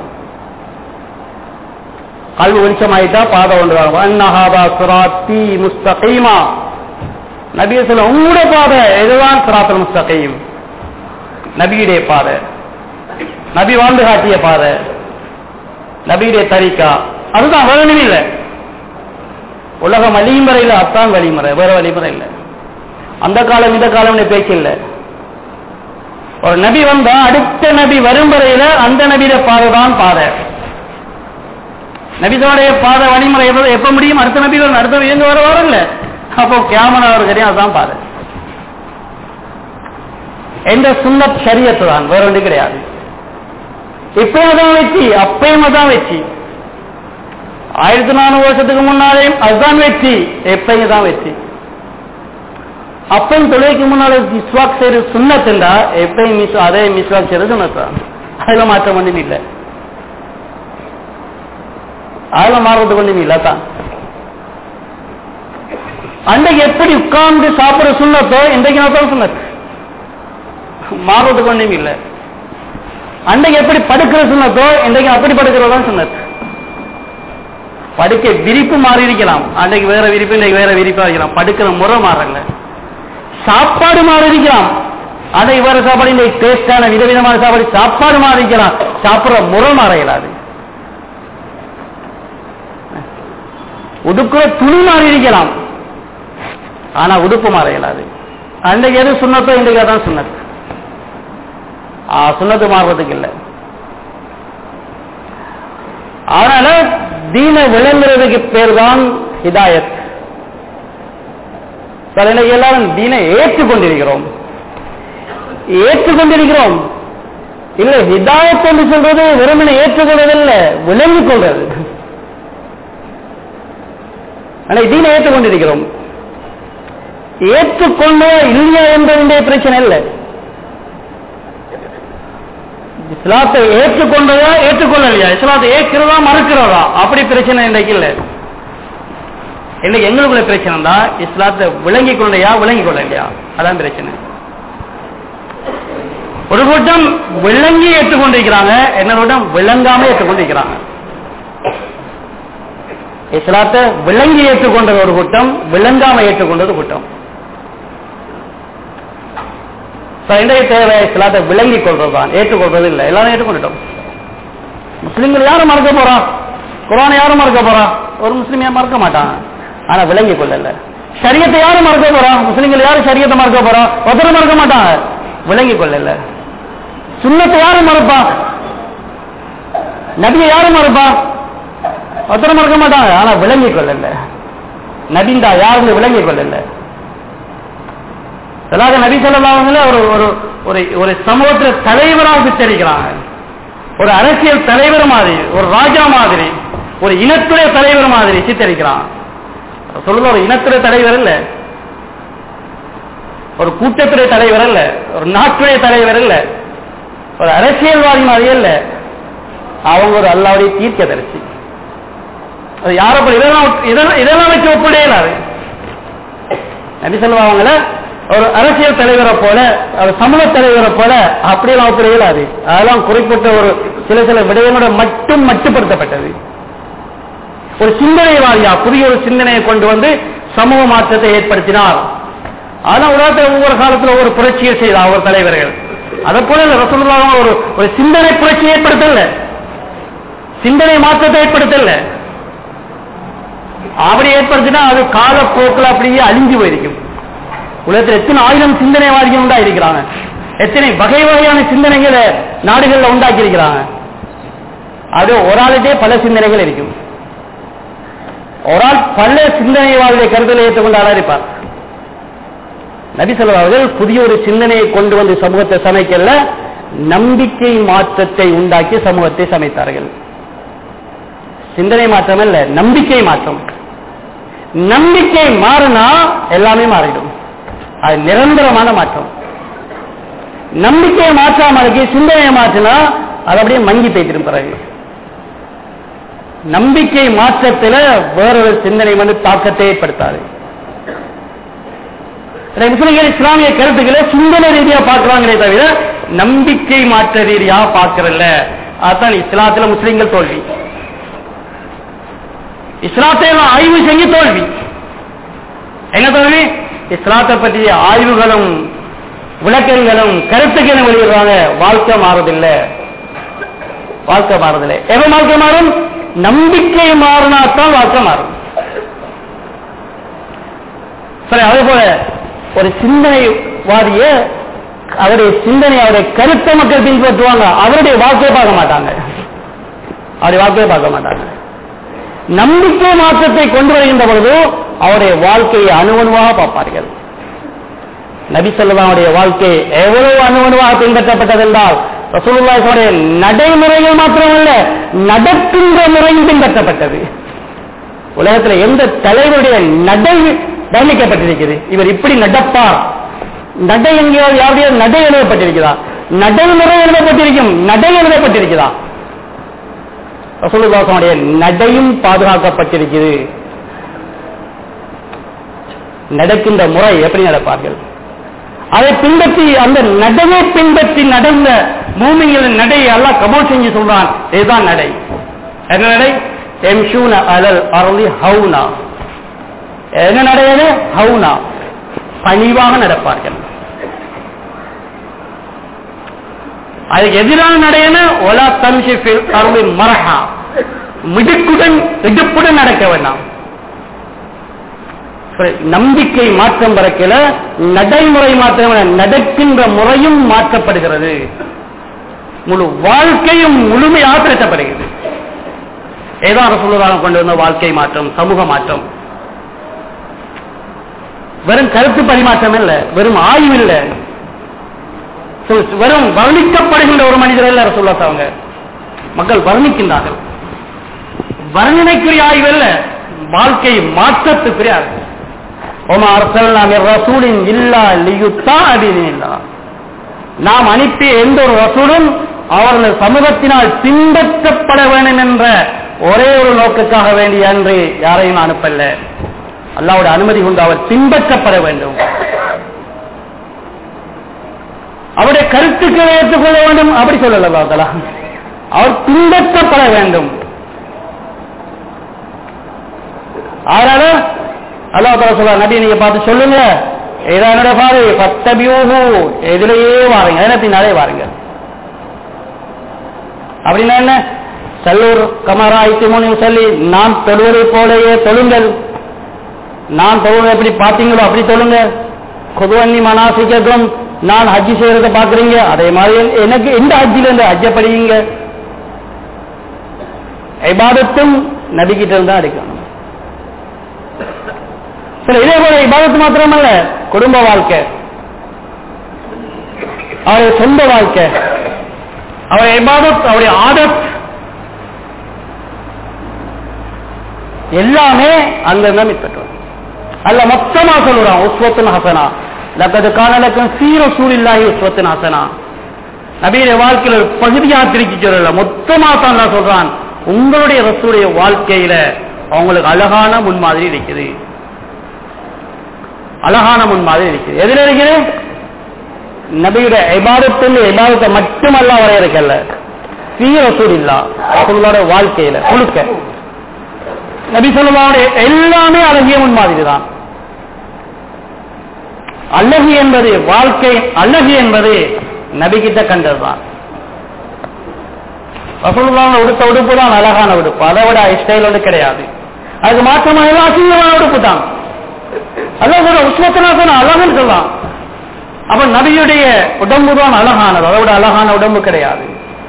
கல்வி வெளிச்சம் ஆயிட்டா பாதை ஒன்று அன்னஹாதா சுராத்தி முஸ்தகீமா நபிய சொல்ல உங்களுடைய பாதை இதுதான் சுராத்தல் முஸ்தகீம் நபியுடைய பாதை நபி வாழ்ந்து காட்டிய பாதை நபியுடைய தரிக்கா அதுதான் வேற இல்லை உலகம் வழிமுறை இல்லை அத்தான் வழிமுறை வேற வழிமுறை இல்லை அந்த காலம் இந்த காலம் பேச்சு இல்லை ஒரு நபி வந்தா அடுத்த நபி வரும் வரையில அந்த நபியில பாதை தான் பாதை நபிதோடைய பாதை வழிமுறை எப்ப- எப்ப முடியும் அடுத்த நபி வரும் அடுத்த நபி எங்க வர வரல அப்போ கேமரா வரைக்கும் அதுதான் பாதை எந்த சுண்ணத் சரியத்து தான் வேற ஒன்று கிடையாது இப்பயும் தான் வெற்றி அப்பயும் தான் வெற்றி ஆயிரத்தி நானூறு வருஷத்துக்கு முன்னாலேயும் அதுதான் வெற்றி எப்பயும் தான் வெற்றி அப்பையும் தொழுகைக்கு முன்னால மிஸ்வாக் செய்யறது சுண்ணத்துண்டா எப்பயும் மிஸ் அதே மிஸ்வாக் செய்யறது சுண்ணத்தான் அதுல மாற்றம் ஒன்றும் இல்லை அதுல மாறுறது ஒன்றும் இல்லை தான் அன்றைக்கு எப்படி உட்கார்ந்து சாப்பிடுற சுண்ணத்தோ இன்றைக்கு நான் சுண்ணத் மாறுறதுக்கு ஒன்றும் இல்லை அன்றைக்கு எப்படி படுக்கிற சுண்ணத்தோ இன்றைக்கு அப்படி படுக்கிறதான் சுண்ணத் படுக்கை விரிப்பு மாறி இருக்கலாம் அன்றைக்கு வேற விரிப்பு இன்றைக்கு வேற விரிப்பா இருக்கலாம் படுக்கிற முறை மாறல சாப்பாடு மாறி இருக்கலாம் அன்றைக்கு வேற சாப்பாடு இன்றைக்கு டேஸ்டான விதவிதமான சாப்பாடு சாப்பாடு மாறி இருக்கலாம் சாப்பிடுற முறை மாற இயலாது உடுக்கிற துணி மாறி இருக்கலாம் ஆனா உடுப்பு மாற இயலாது அன்றைக்கு எது சுண்ணத்தோ இன்றைக்கு அதான் சுண்ணத் ஆ, சுண்ணத்து மாறுறதுக்கு இல்லை அதனால தீன விளங்குறதுக்கு பேர் தான் ஹிதாயத் இன்னைக்கு எல்லாரும் தீனை ஏற்றுக்கொண்டிருக்கிறோம் ஏற்றுக்கொண்டிருக்கிறோம் இல்ல ஹிதாயத் என்று சொல்றது வெறுமனை ஏற்றுக்கொள்வது இல்ல விளங்கிக் கொள்றது ஆனா தீனை ஏற்றுக்கொண்டிருக்கிறோம் ஏற்றுக்கொள்ள இல்லையா என்பதுடைய பிரச்சனை இல்லை இஸ்லாத்தை ஏற்றுக்கொண்டதா ஏற்றுக்கொள்ளலையா இஸ்லாத்தை ஏற்கிறதா மறுக்கிறதா அப்படி பிரச்சனை இன்றைக்கு இல்லை இன்னைக்கு எங்களுக்குள்ள பிரச்சனை தான் இஸ்லாத்தை விளங்கி கொள்ளையா விளங்கி கொள்ளலையா அதான் பிரச்சனை ஒரு கூட்டம் விளங்கி ஏற்றுக்கொண்டிருக்கிறாங்க என்ன கூட்டம் விளங்காம ஏற்றுக்கொண்டிருக்கிறாங்க இஸ்லாத்தை விளங்கி ஏற்றுக்கொண்டது ஒரு கூட்டம் விளங்காம ஏற்றுக்கொண்டது கூட்டம் இன்றைய தேவை இஸ்லாத்தை விளங்கி கொள்றதுதான் ஏற்றுக்கொள்றது இல்லை எல்லாரும் ஏற்றுக்கொண்டுட்டோம் முஸ்லிம்கள் யாரும் மறக்க போறா குரானை யாரும் மறக்க போறா ஒரு முஸ்லீம் ஏன் மறக்க மாட்டான் ஆனா விளங்கி கொள்ளல சரியத்தை யாரும் மறக்க போறா முஸ்லிம்கள் யாரும் சரியத்தை மறக்க போறா ஒருத்தரும் மறக்க மாட்டாங்க விளங்கி கொள்ளல சுண்ணத்தை யாரும் மறப்பா நபியை யாரும் மறப்பா ஒருத்தரும் மறக்க மாட்டாங்க ஆனா விளங்கி கொள்ளல நபிந்தா யாருன்னு விளங்கி கொள்ளல அதாவது நபி சொல்லலாமல ஒரு ஒரு ஒரு ஒரு சமூகத்தில் தலைவராக சித்தரிக்கிறாங்க ஒரு அரசியல் தலைவர் மாதிரி ஒரு ராஜா மாதிரி ஒரு இனத்துடைய தலைவர் மாதிரி சித்தரிக்கிறான் சொல்லுங்க ஒரு இனத்துடைய தலைவர் இல்ல ஒரு கூட்டத்துடைய தலைவர் அல்ல ஒரு நாட்டுடைய தலைவர் இல்ல ஒரு அரசியல்வாதி மாதிரி இல்ல அவங்க ஒரு அல்லாவுடைய தீர்க்கதரிசி அது யாரை போல இதெல்லாம் இதெல்லாம் இதெல்லாம் வச்சு ஒப்பிடையலாது நபி சொல்லுவாங்கள ஒரு அரசியல் தலைவரை போல ஒரு சமூக தலைவரை போல அப்படியெல்லாம் ஒப்பிட இயலாது அதெல்லாம் குறிப்பிட்ட ஒரு சில சில விடயங்களோட மட்டும் மட்டுப்படுத்தப்பட்டது ஒரு சிந்தனைவாதியா புதிய ஒரு சிந்தனையை கொண்டு வந்து சமூக மாற்றத்தை ஏற்படுத்தினார் அதான் உலகத்தில் ஒவ்வொரு காலத்தில் ஒவ்வொரு புரட்சியை செய்தார் அவர் தலைவர்கள் அதை போல ரசூலுல்லாஹ் ஒரு ஒரு சிந்தனை புரட்சி ஏற்படுத்தல சிந்தனை மாற்றத்தை ஏற்படுத்தல அப்படி ஏற்படுத்தினா அது காலப்போக்கில் அப்படியே அழிஞ்சு போயிருக்கும் உலகத்தில் எத்தனை ஆயிரம் சிந்தனைவாதிகள் உண்டா இருக்கிறாங்க எத்தனை வகை வகையான சிந்தனைகளை நாடுகளில் உண்டாக்கி இருக்கிறாங்க அது ஒரு ஆளுக்கே பல சிந்தனைகள் இருக்கும் ஒரு ஆள் பல சிந்தனைவாதிகளை கருத்தில் ஏற்றுக்கொண்டு ஆளா இருப்பார் நபி அவர்கள் புதிய ஒரு சிந்தனையை கொண்டு வந்து சமூகத்தை சமைக்கல நம்பிக்கை மாற்றத்தை உண்டாக்கி சமூகத்தை சமைத்தார்கள் சிந்தனை மாற்றம் அல்ல நம்பிக்கை மாற்றம் நம்பிக்கை மாறினா எல்லாமே மாறிடும் அது நிரந்தரமான மாற்றம் நம்பிக்கையை மாற்றாம இருக்கு சிந்தனையை மாற்றினா அது அப்படியே மங்கி போய்த்திரும் பிறகு நம்பிக்கை மாற்றத்தில் வேறொரு சிந்தனை வந்து தாக்கத்தை ஏற்படுத்தாது முஸ்லிம்கள் இஸ்லாமிய கருத்துக்களை சிந்தனை ரீதியா பார்க்கிறாங்களே தவிர நம்பிக்கை மாற்ற ரீதியா பார்க்கறல்ல அதுதான் இஸ்லாத்துல முஸ்லிம்கள் தோல்வி இஸ்லாத்தை எல்லாம் ஆய்வு செஞ்சு தோல்வி என்ன தோல்வி இஸ்லாத்தை பற்றிய ஆய்வுகளும் விளக்கங்களும் கருத்துக்களும் வெளியிடுறாங்க வாழ்க்கை மாறதில்லை வாழ்க்கை மாறதில்லை எவன் வாழ்க்கை மாறும் நம்பிக்கை மாறினாத்தான் வாழ்க்கை மாறும் சரி அதே போல ஒரு சிந்தனைவாதிய அவருடைய சிந்தனை அவருடைய கருத்தை மக்கள் பின்பற்றுவாங்க அவருடைய வாழ்க்கையை பார்க்க மாட்டாங்க அவருடைய வாழ்க்கையை பார்க்க மாட்டாங்க நம்பிக்கை மாற்றத்தை கொண்டு வருகின்ற பொழுது அவருடைய வாழ்க்கையை அணுவணுவாக பார்ப்பார்கள் நபி சொல்லதாவுடைய வாழ்க்கை எவ்வளவு அணுவணுவாக பின்பற்றப்பட்டது என்றால் ரசூலுல்லாஹுடைய நடைமுறைகள் மாத்திரமல்ல நடக்கின்ற முறையும் பின்பற்றப்பட்டது உலகத்தில் எந்த தலைவருடைய நடை வர்ணிக்கப்பட்டிருக்கிறது இவர் இப்படி நடப்பார் நடை எங்கேயாவது யாருடைய நடை எழுதப்பட்டிருக்கிறதா நடைமுறை எழுதப்பட்டிருக்கும் நடை எழுதப்பட்டிருக்கிறதா ரசூலுல்லாஹுடைய நடையும் பாதுகாக்கப்பட்டிருக்கிறது நடக்கின்ற முறை எப்படி நடப்பார்கள் அதை பின்பற்றி அந்த நடையை பின்பற்றி நடந்த பூமிகளின் நடையை எல்லாம் கபோல் செஞ்சு சொல்றான் இதுதான் நடை என்ன நடை எம்ஷூன அலல் அருளி ஹவுனா என்ன நடையது ஹவுனா பணிவாக நடப்பார்கள் அதுக்கு எதிரான நடையன ஒலா தம்ஷி அருளி மரஹா மிடுக்குடன் இடுப்புடன் நடக்க வேண்டாம் நம்பிக்கை மாற்றம் பிறக்கல நடைமுறை மாற்றம் நடக்கின்ற முறையும் மாற்றப்படுகிறது முழு வாழ்க்கையும் முழுமையாக திரட்டப்படுகிறது ஏதாவது சொல்லுறாங்க கொண்டு வந்த வாழ்க்கை மாற்றம் சமூக மாற்றம் வெறும் கருத்து பரிமாற்றம் இல்ல வெறும் ஆய்வு இல்ல சொல், வெறும் வர்ணிக்கப்படுகின்ற ஒரு மனிதர் இல்ல சொல்லாத அவங்க மக்கள் வர்ணிக்கின்றார்கள் வர்ணனைக்குரிய ஆய்வு இல்ல வாழ்க்கை மாற்றத்துக்குரிய ஆய்வு ஒமா அரசல் நாம் ரசூலின் இல்லா லியுத்தா அப்படின்னு நாம் அனுப்பிய எந்த ஒரு ரசூலும் அவர்கள் சமூகத்தினால் பின்பற்றப்பட வேண்டும் என்ற ஒரே ஒரு நோக்கத்துக்காக வேண்டிய அன்று யாரையும் அனுப்பல்ல அல்லாவுடைய அனுமதி கொண்டு அவர் பின்பற்றப்பட வேண்டும் அவருடைய கருத்துக்களை ஏற்றுக்கொள்ள வேண்டும் அப்படி சொல்லல பார்த்தலா அவர் பின்பற்றப்பட வேண்டும் அதனால அல்லாஹ் தஆலா சொல்ற நபி நீங்க பார்த்து சொல்லுங்க இதான் என்னோட பாரு பத்தபியூஹு எதிலேயே வாருங்க என்ன பின்னாலே வாருங்க அப்படின்னா என்ன சல்லூர் கமரா ஐத்திமோனி சொல்லி நான் தொழுவதை போலயே தொழுங்கள் நான் தொழுவது எப்படி பார்த்தீங்களோ அப்படி தொழுங்க குதுவன்னி மனாசிக்கும் நான் ஹஜ்ஜி செய்யறதை பாக்குறீங்க அதே மாதிரி எனக்கு எந்த ஹஜ்ஜில இருந்து ஹஜ்ஜ படிங்க இபாதத்தும் நபிக்கிட்ட இருந்தா எடுக்கணும் சரி இதே போல இபாதத்து மாத்திரமல்ல குடும்ப வாழ்க்கை அவருடைய சொந்த வாழ்க்கை அவருடைய இபாதத் அவருடைய ஆதத் எல்லாமே அங்கிருந்தா மித்தட்டும் அல்ல மொத்தமா சொல்லுறான் உஸ்வத்துன் ஹசனா லக்கது காணலக்கும் சீர சூழில்லாஹி உஸ்வத்துன் ஹசனா நபியுடைய வாழ்க்கையில ஒரு பகுதியா பிரிச்சு சொல்லல மொத்தமா தான் நான் சொல்றான் உங்களுடைய ரசூடைய வாழ்க்கையில அவங்களுக்கு அழகான முன்மாதிரி இருக்குது அழகான முன்மாதிரி இருக்குது எதுல இருக்குது நபியுடைய இபாதத்தில் இபாதத்தை மட்டுமல்ல வரையறுக்கல சீர சூழில்லா அவங்களோட வாழ்க்கையில முழுக்க நபி சொல்லுவாவுடைய எல்லாமே அழகிய முன்மாதிரி தான் அழகு என்பது வாழ்க்கை அழகு என்பது நபிகிட்ட கண்டதுதான் ரசூலுல்லாஹ் உடுத்த உடுப்பு தான் அழகான உடுப்பு அதை விட ஸ்டைல் ஒன்று கிடையாது அதுக்கு மாற்றமாக எல்லாம் அசிங்கமான உடுப்பு தான் அதான் சொல்ற உஸ்மத்தனாசன அழகுன்னு சொல்லலாம் அப்ப நபியுடைய உடம்பு தான் அழகானது அதை விட அழகான உடம்பு கிடையாது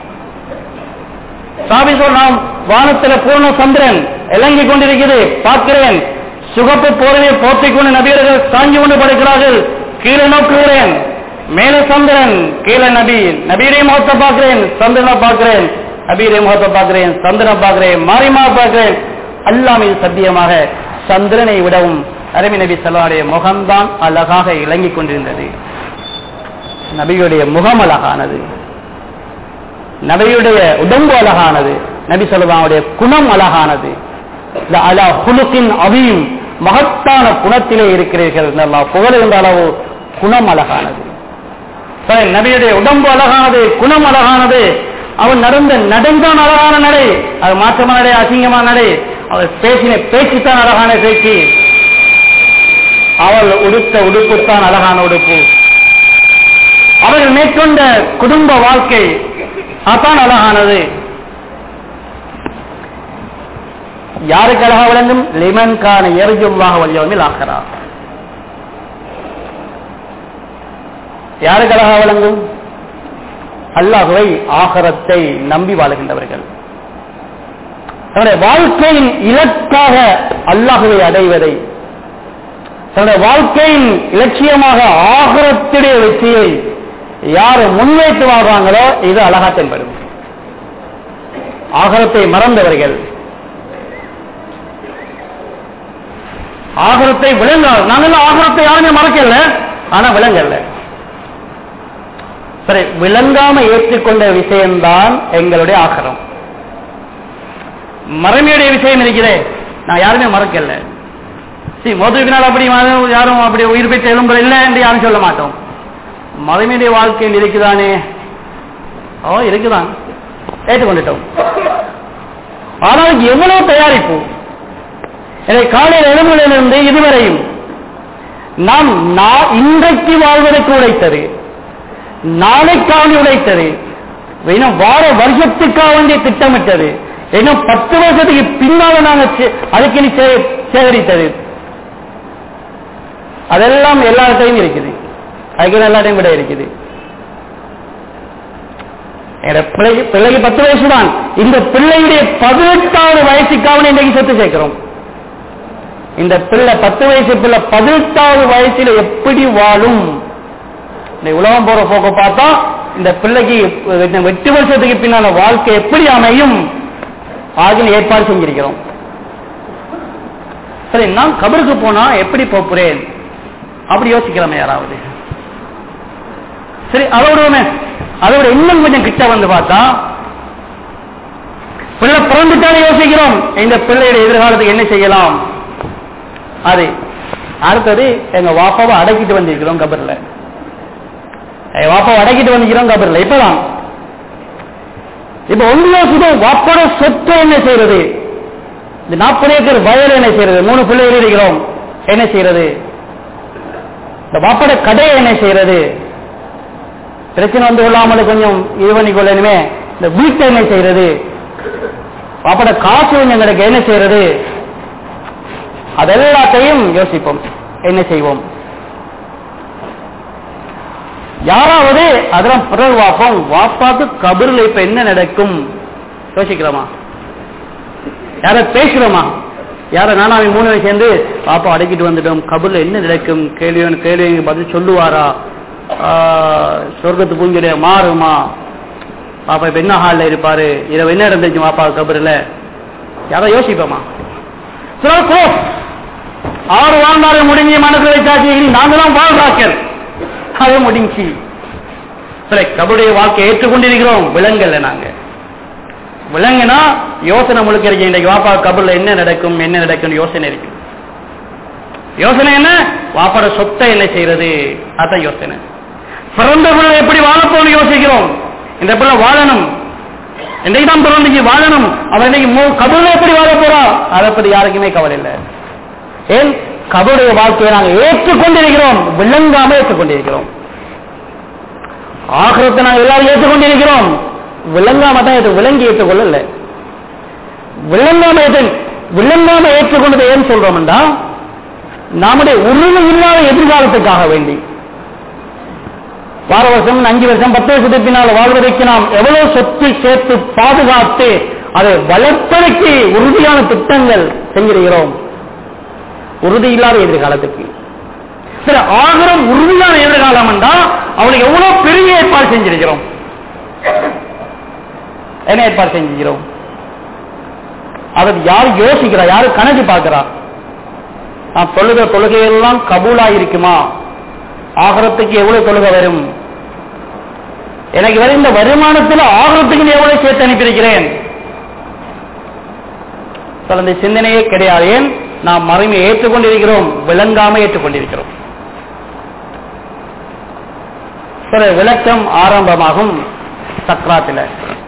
சாமி சொன்னாம் வானத்துல பூர்ண சந்திரன் இலங்கி கொண்டிருக்கிறது பார்க்கிறேன் சுகப்பு போர்வையை போர்த்திக் கொண்டு நபியர்கள் சாஞ்சி கொண்டு படுக்கிறார்கள் கீழே நோக்குகிறேன் மேல சந்திரன் கீழே நபி நபீரை முகத்தை பார்க்கிறேன் சந்திரனை பார்க்கிறேன் நபீரை முகத்தை பார்க்கிறேன் சந்திரனை பார்க்கிறேன் மாரிமா பார்க்கிறேன் அல்லாமல் சத்தியமாக சந்திரனை விடவும் அரபி நபி சல்லாடைய முகம்தான் அழகாக இலங்கிக் கொண்டிருந்தது நபியுடைய முகம் அழகானது நபியுடைய உடம்பு அழகானது நபி சொல்லுவாவுடைய குணம் அழகானது அலா குலுக்கின் அவியும் மகத்தான குணத்திலே இருக்கிறீர்கள் நல்லா புகழுகின்ற அளவு குணம் அழகானது சரி, நபியுடைய உடம்பு அழகானது குணம் அழகானது அவன் நடந்த நடந்தான் அழகான நடை அது மாற்றமான நடை அசிங்கமான நடை அவர் பேசின பேச்சுத்தான் அழகான பேச்சு அவள் உடுத்த உடுப்புத்தான் அழகான உடுப்பு அவர்கள் மேற்கொண்ட குடும்ப வாழ்க்கை அதான் அழகானது யாருக்கு அழகா விளங்கும் லிமன் கான எரிஜுவாக வல்யவமில் ஆகிறா யாருக்கு அழகா விளங்கும் அல்லாஹுவை ஆகரத்தை நம்பி வாழுகின்றவர்கள் தன்னுடைய வாழ்க்கையின் இலக்காக அல்லாஹுவை அடைவதை தன்னுடைய வாழ்க்கையின் இலட்சியமாக ஆகரத்துடைய வெற்றியை யார் முன்வைத்து வாழ்றாங்களோ இது அழகா தென்படும் ஆகரத்தை மறந்தவர்கள் ஆகரத்தை விளங்காது நாங்கள் ஆகரத்தை யாருமே மறக்கல ஆனா விளங்கல்ல சரி விளங்காம ஏற்றுக்கொண்ட விஷயம்தான் எங்களுடைய ஆகரம் மறமையுடைய விஷயம் இருக்கிறே நான் யாருமே மறக்கல சரி மோதுவினால் அப்படி யாரும் யாரும் அப்படி உயிர் பெற்ற எலும்புகள் இல்லை என்று யாரும் சொல்ல மாட்டோம் மதமீடைய வாழ்க்கையில் இருக்குதானே ஓ இருக்குதான் ஏற்றுக்கொண்டுட்டோம் ஆனால் எவ்வளவு தயாரிப்பு இதை காலையில் எழும்புகளிலிருந்து இதுவரையும் நாம் நா- இன்றைக்கு வாழ்வதற்கு உழைத்தது நாளைக்காக உழைத்தது இன்னும் வார வருஷத்துக்காக வேண்டிய திட்டமிட்டது இன்னும் பத்து வருஷத்துக்கு பின்னால நாங்கள் சே- அதுக்கு நீ சே- சேகரித்தது அதெல்லாம் எல்லாத்தையும் இருக்குது அதுக்கு எல்லாத்தையும் விட இருக்குது என்னோட பிள்ளைக்கு பிள்ளைக்கு பத்து வயசு தான் இந்த பிள்ளையுடைய பதினெட்டாவது வயசுக்காக இன்றைக்கு சொத்து சேர்க்கிறோம் இந்த பிள்ளை பத்து வயசு பிள்ளை பதினெட்டாவது வயசுல எப்படி வாழும் இந்த உலகம் போற போக்க பார்த்தா இந்த பிள்ளைக்கு இந்த எட்டு வருஷத்துக்கு பின்னால வாழ்க்கை எப்படி அமையும் ஆகிய ஏற்பாடு செஞ்சிருக்கிறோம் சரி நான் கபருக்கு போனா எப்படி போறேன் அப்படி யோசிக்கிறோமே யாராவது சரி அதோட அதோட இன்னும் கொஞ்சம் கிட்ட வந்து பார்த்தா பிள்ளை பிறந்துட்டாலே யோசிக்கிறோம் இந்த பிள்ளையுடைய எதிர்காலத்துக்கு என்ன செய்யலாம் அது அடுத்தது எங்க வாப்பாவை அடக்கிட்டு வந்திருக்கிறோம் கபர்ல எங்க வாப்பாவை அடக்கிட்டு வந்திருக்கிறோம் கபர்ல இப்பதான் இப்ப ஒன்று யோசிக்கும் வாப்போட சொத்து என்ன செய்யறது இந்த நாற்பது ஏக்கர் வயல் என்ன செய்யறது மூணு பிள்ளைகள் இருக்கிறோம் என்ன செய்யறது இந்த வாப்போட கடையை என்ன செய்யறது பிரச்சனை வந்து கொள்ளாமல் கொஞ்சம் இது பண்ணி கொள்ளணுமே இந்த வீட்டை என்ன செய்யறது பாப்பட காசு எங்களுக்கு என்ன செய்யறது அதெல்லாத்தையும் யோசிப்போம் என்ன செய்வோம் யாராவது அதெல்லாம் பிறகு வாப்போம் வாப்பாக்கு கபரில் இப்ப என்ன நடக்கும் யோசிக்கிறோமா யார பேசுறோமா யார நானாவி மூணு வயசு சேர்ந்து பாப்பா அடக்கிட்டு வந்துட்டோம் கபர்ல என்ன நடக்கும் கேள்வி கேள்வி பதில் சொல்லுவாரா சொர்க்கத்து பூஞ்சிட மாறுமா பாப்பா இப்ப என்ன ஹாலில் இருப்பாரு இரவு என்ன இருந்துச்சு பாப்பா கபரில் யாரோ யோசிப்போமா போ ஆறு வாழ்ந்தாரு முடிஞ்சு மனசுல வச்சாச்சு இனி நாங்க தான் வாழ்றாக்கள் அது முடிஞ்சு சரி கபருடைய வாழ்க்கை ஏற்றுக்கொண்டிருக்கிறோம் விலங்கல்ல நாங்க விலங்குனா யோசனை முழுக்க இருக்கு இன்றைக்கு வாப்பா கபர்ல என்ன நடக்கும் என்ன நடக்கும் யோசனை இருக்கு யோசனை என்ன வாப்பாட சொத்தை என்ன செய்யறது அதான் யோசனை பிறந்த பிள்ளை எப்படி வாழப்போன்னு யோசிக்கிறோம் இந்த பிள்ளை வாழணும் இன்றைக்கு தான் பிறந்துச்சு வாழணும் அவன் இன்னைக்கு கபூர்ல எப்படி வாழ போறா அதை பத்தி யாருக்குமே கவலை இல்லை ஏன் கபருடைய வாழ்க்கையை நாங்கள் ஏற்றுக்கொண்டிருக்கிறோம் விளங்காம ஏற்றுக்கொண்டிருக்கிறோம் ஆகிரத்தை நாங்கள் எல்லாரும் ஏற்றுக்கொண்டிருக்கிறோம் விளங்காம தான் ஏற்று விளங்கி ஏற்றுக்கொள்ளல விளங்காம ஏற்று விளங்காம ஏற்றுக்கொண்டது ஏன் சொல்றோம்டா நம்முடைய உறுதி இல்லாத எதிர்காலத்துக்காக வேண்டி வார வருஷம் அஞ்சு வருஷம் பத்து வருஷத்துக்கு பின்னால் வாழ்வதற்கு நாம் எவ்வளவு சொத்து சேர்த்து பாதுகாத்து அதை வளர்ப்பதற்கு உறுதியான திட்டங்கள் செஞ்சிருக்கிறோம் உறுதி இல்லாத எதிர்காலத்துக்கு சரி ஆகரம் உறுதியான எதிர்காலம் என்றா அவளுக்கு எவ்வளவு பெரிய ஏற்பாடு செஞ்சிருக்கிறோம் என்ன ஏற்பாடு செஞ்சிருக்கிறோம் அதை யாரு யோசிக்கிறா யாரு கணக்கு பார்க்கிறா நான் தொழுகிற தொழுகையெல்லாம் கபூலா இருக்குமா ஆகரத்துக்கு எவ்வளவு தொழுகை வரும் எனக்கு வர இந்த வருமானத்தில் ஆகரத்துக்கு எவ்வளவு சேர்த்து அனுப்பியிருக்கிறேன் இந்த சிந்தனையே கிடையாது ஏன் நாம் மறுமையை ஏற்றுக்கொண்டிருக்கிறோம் விளங்காம ஏற்றுக்கொண்டிருக்கிறோம் சில விளக்கம் ஆரம்பமாகும் சக்கராத்தில்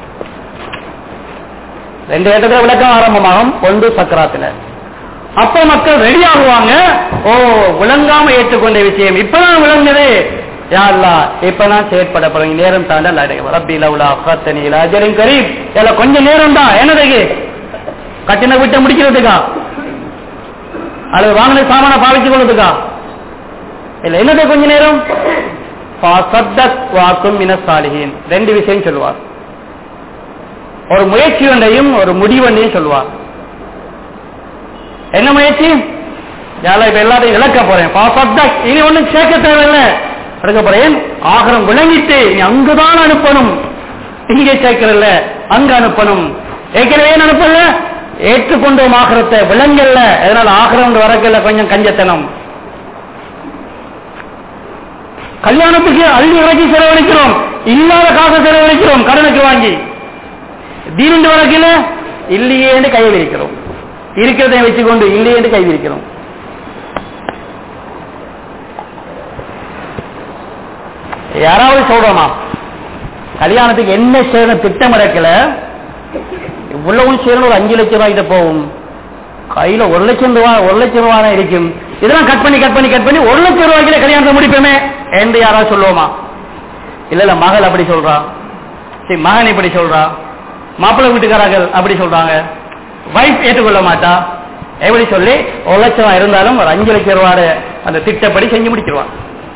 ரெண்டு இடத்துல விளக்கம் ஆரம்பமாகும் ஒன்று சக்கராத்தில் அப்ப மக்கள் ரெடி ஆகுவாங்க ஓ விளங்காம ஏற்றுக்கொண்ட விஷயம் இப்பதான் விளங்குது யாருலா இப்பதான் செயற்பட போறீங்க நேரம் தாண்டா ரப்பி லவுலா அக்கத்தனி அஜரின் கரீப் இல்ல கொஞ்ச நேரம் தான் என்னதுக்கு கட்டின விட்ட முடிக்கிறதுக்கா அல்லது வாங்கின சாமான பாவிச்சு கொள்றதுக்கா இல்ல என்னது கொஞ்ச நேரம் வாக்கும் மினசாலிகின் ரெண்டு விஷயம் சொல்லுவார் ஒரு முயற்சி ஒன்றையும் ஒரு முடிவொன்றையும் சொல்லுவார் என்ன முயற்சி யாரா இப்ப எல்லாத்தையும் இழக்க போறேன் இனி ஒண்ணும் சேர்க்க தேவையில்லை எடுக்க போறேன் ஆகரம் விளங்கிட்டு நீ அங்குதான் அனுப்பணும் இங்கே சேர்க்கிறல்ல அங்க அனுப்பணும் ஏற்கனவே அனுப்பல ஏற்றுக்கொண்டோம் ஆகரத்தை விளங்கல்ல அதனால ஆகரம் வரக்கல்ல கொஞ்சம் கஞ்சத்தனம் கல்யாணத்துக்கு அள்ளி இறக்கி செலவழிக்கிறோம் இல்லாத காசை செலவழிக்கிறோம் கடனுக்கு வாங்கி தீனிண்டு வரக்கில இல்லையே கை விரிக்கிறோம் இருக்கிறதை வச்சுக்கொண்டு இல்லை என்று கைவிரிக்கிறோம் யாராவது சொல்றோமா கல்யாணத்துக்கு என்ன செய்யணும் திட்டம் நடக்கல இவ்வளவு செய்யணும் ஒரு அஞ்சு லட்சம் ரூபாய்கிட்ட போகும் கையில ஒரு லட்சம் ரூபாய் ஒரு லட்சம் ரூபாய் தான் இருக்கும் இதெல்லாம் கட் பண்ணி கட் பண்ணி கட் பண்ணி ஒரு லட்சம் ரூபாய்க்கு கல்யாணத்தை முடிப்போமே என்று யாராவது சொல்லுவோமா இல்ல இல்ல மகள் அப்படி சொல்றா சரி மகன் இப்படி சொல்றா மாப்பிள்ளை வீட்டுக்காரர்கள் அப்படி சொல்றாங்க வைஃப் ஏற்றுக்கொள்ள மாட்டா எப்படி சொல்லி ஒரு லட்சம் ரூபாய் இருந்தாலும் ஒரு அஞ்சு லட்சம் ரூபாய் அந்த திட்டப்படி செஞ்சு முடிச்சிருவான்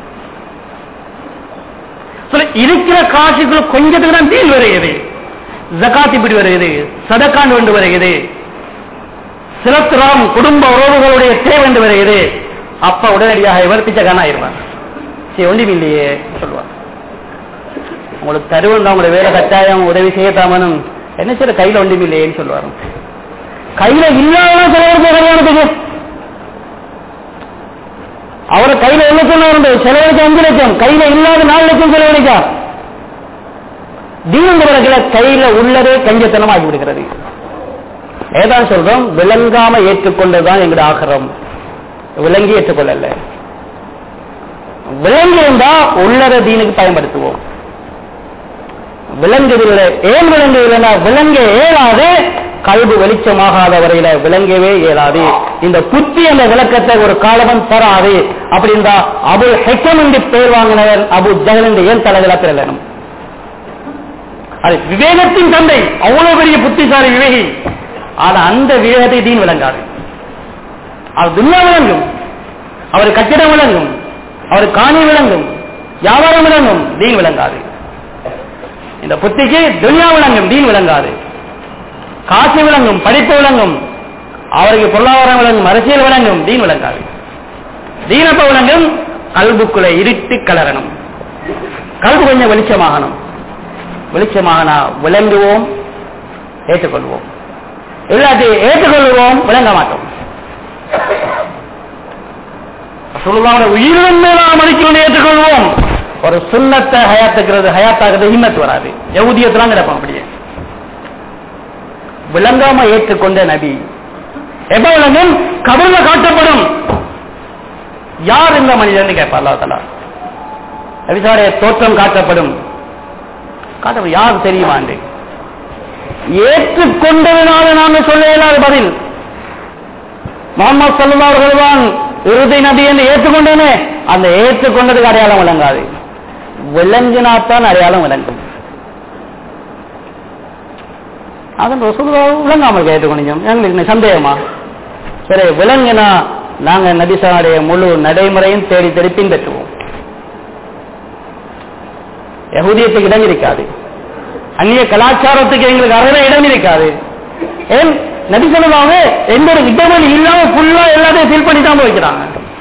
இருக்கிற காசுக்குள்ள கொஞ்சத்துக்கு தான் தீல் வருகிறது ஜக்காத் இப்படி வருகிறது சதக்காண்டு கொண்டு வருகிறது சிலத்திரம் குடும்ப உறவுகளுடைய தேவை என்று வருகிறது அப்ப உடனடியாக இவர் பிச்சைக்காரன் ஆயிருவார் சரி ஒன்றும் இல்லையே சொல்லுவார் உங்களுக்கு தருவம் உங்களை வேலை கட்டாயம் உதவி செய்யத்தாமனும் என்ன செய்ய கையில ஒன்றும் இல்லையேன்னு சொல்லுவார் கையில இல்லாத சிலவருக்கு கல்யாணத்துக்கு அவர் கையில ஒரு லட்சம் இருந்தது செலவழிக்க அஞ்சு லட்சம் கையில இல்லாத நாலு லட்சம் செலவழிக்கா தீனந்தவர்களை கையில உள்ளதே கஞ்சத்தனமாகி விடுகிறது ஏதான் சொல்றோம் விளங்காம ஏற்றுக்கொண்டதுதான் எங்களுடைய ஆகரம் விளங்கி ஏற்றுக்கொள்ளல விளங்கி இருந்தா உள்ளத தீனுக்கு பயன்படுத்துவோம் விளங்குதில்லை ஏன் விளங்குதில்லைன்னா விளங்க இயலாது கல்வி வெளிச்சமாகாத வரையில விளங்கவே இயலாது இந்த புத்தி என்ற விளக்கத்தை ஒரு காலவன் தராது அப்படின்றா அபு ஹெக்கம் என்று பெயர் வாங்கினவர் அபு ஜஹல் என்று ஏன் தலைகளா பிறலனும் அது விவேகத்தின் தந்தை அவ்வளவு பெரிய புத்திசாலி விவேகி ஆனா அந்த விவேகத்தை தீன் விளங்காது அவர் துன்யா விளங்கும் அவர் கட்டிடம் விளங்கும் அவர் காணி விளங்கும் வியாபாரம் விளங்கும் தீன் விளங்காது இந்த புத்திக்கு துன்யா விளங்கும் தீன் விளங்காது காசு விளங்கும் படிப்பு விளங்கும் அவருக்கு பொருளாதாரம் விளங்கும் அரசியல் விளங்கும் தீன் விளங்காது தீனப்ப விளங்கும் கல்புக்குள்ள இருட்டு கலரணும் கல்பு கொஞ்சம் வெளிச்சமாகணும் வெளிச்சமாகனா விளங்குவோம் ஏற்றுக்கொள்வோம் இல்லாட்டி ஏற்றுக்கொள்வோம் விளங்க மாட்டோம் சொல்லுவாங்க உயிரின் மேலாம் மதிக்கணும் ஏற்றுக்கொள்வோம் ஒரு சுண்ணத்தை ஹயாத்துக்கிறது ஹயாத்தாகிறது ஹிம்மத் வராது எவுதியத்தெல்லாம் கிடப்போம் அப்படியே விளங்காம ஏற்றுக்கொண்ட நபி எப்ப விளங்கும் கபர்ல காட்டப்படும் யார் இந்த மனிதன் கேட்பா அல்லா தலா நபிசாரிய தோற்றம் காட்டப்படும் காட்டப்படும் யார் தெரியுமாண்டு ஏற்றுக்கொண்டதுனால நாங்க சொல்ல இயலாத பதில் முகமது சல்லா அவர்கள்தான் இறுதி நபி என்று ஏற்றுக்கொண்டேனே அந்த ஏற்றுக்கொண்டதுக்கு அடையாளம் விளங்காது விளங்கினாத்தான் அடையாளம் விளங்கும் அதன் ரசூலுல்லா விளங்காமல் கேட்டுக்கொண்டோம் எங்களுக்கு என்ன சந்தேகமா சரி விளங்கினா நாங்க நபிசாருடைய முழு நடைமுறையும் தேடி தேடி பின்பற்றுவோம் யகுதியத்துக்கு இடம் இருக்காது அந்நிய கலாச்சாரத்துக்கு எங்களுக்கு அறவே இடம் இருக்காது ஏன் நபி சொல்லுவாங்க எந்த ஒரு இடவெளி இல்லாம ஃபுல்லா எல்லாத்தையும் ஃபில் பண்ணி தான் வைக்கிறாங்க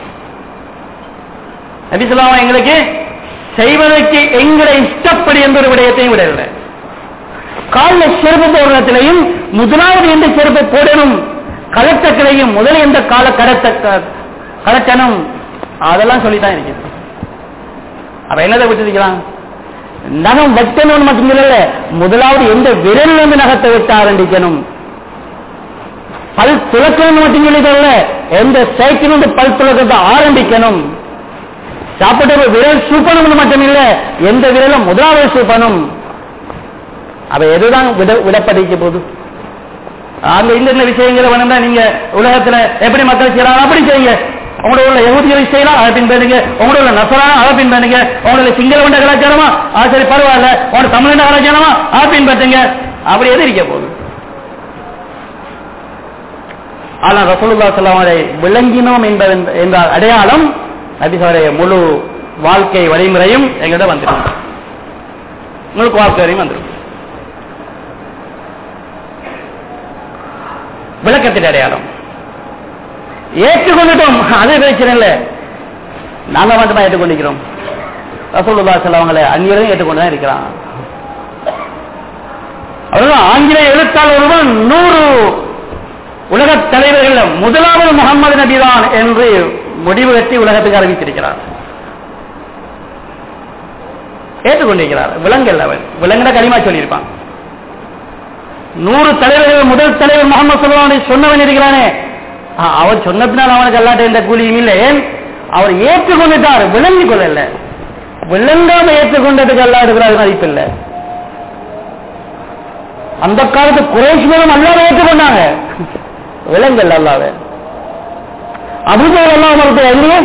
நபி சொல்லுவாங்க எங்களுக்கு செய்வதற்கு எங்களை இஷ்டப்படி எந்த ஒரு விடயத்தையும் விடவில்லை காலில் செருப்பு போடுறதுலையும் முதலாவது எந்த செருப்பை போடணும் கலத்தக்களையும் முதல் எந்த கால கடத்த கலட்டணும் அதெல்லாம் சொல்லித்தான் இருக்குது அப்ப என்னதை விட்டுருக்கிறான் நகம் வெட்டணும்னு மட்டும் இல்ல முதலாவது எந்த விரல் இருந்து நகத்தை வெட்ட ஆரம்பிக்கணும் பல் துளக்கணும் மட்டும் சொல்லிதல்ல எந்த சைக்கிள் வந்து பல் துளக்கத்தை ஆரம்பிக்கணும் சாப்பிட்ட விரல் சூப்பணும்னு மட்டும் இல்ல எந்த விரலும் முதலாவது சூப்பணும் அவ எதுதான் விட விடப்படிக்க போகுது அந்த இந்த இந்த விஷயங்களை வேணும்னா நீங்க உலகத்துல எப்படி மக்கள் செய்யறாங்க அப்படி செய்யுங்க உங்களோட உள்ள யகுதிகளை செய்யலாம் அதை பின்பற்றுங்க உங்களோட உள்ள நசரான அதை பின்பற்றுங்க உங்களோட சிங்கள வண்ட கலாச்சாரமா அது சரி பரவாயில்ல உங்களோட தமிழ் கலாச்சாரமா அதை பின்பற்றுங்க அப்படி எது இருக்க போகுது ஆனா ரசூலுல்லா சொல்லாமலை விளங்கினோம் என்பது என்ற அடையாளம் நபிசாருடைய முழு வாழ்க்கை வழிமுறையும் எங்கிட்ட வந்துடும் உங்களுக்கு வாழ்க்கை வரையும் வந்துடும் விளக்கத்தின் அடையாளம் ஏற்றுக்கொண்டுட்டோம் அது பிரச்சனை இல்லை நாங்க மட்டுமா ஏற்றுக்கொண்டிருக்கிறோம் ரசூலுல்லா செல்லவங்களை அந்நியரையும் ஏற்றுக்கொண்டு தான் இருக்கிறான் அவர்கள் ஆங்கில எழுத்தாளர் ஒருவன் நூறு உலக தலைவர்கள் முதலாவது முகமது நபிதான் என்று முடிவு கட்டி உலகத்துக்கு அறிவித்திருக்கிறார் ஏற்றுக்கொண்டிருக்கிறார் விலங்கல் அவன் விலங்கின களிமா சொல்லியிருப்பான் நூறு தலைவர்கள் முதல் தலைவர் முகமது சொல்லுவான் சொன்னவன் இருக்கிறானே அவர் சொன்ன பின்னால் அவனுக்கு அல்லாட்ட எந்த கூலியும் இல்லை ஏன் அவர் ஏற்றுக்கொண்டுட்டார் விளங்கிக் கொள்ளல விளங்காம ஏற்றுக்கொண்டதுக்கு அல்லா இருக்கிறார் மதிப்பில்லை அந்த காலத்து குறைஷிகளும் அல்லாத ஏற்றுக்கொண்டாங்க விலங்கல் அல்லாத அபுஜல் எல்லாம் மறுக்க இல்லையே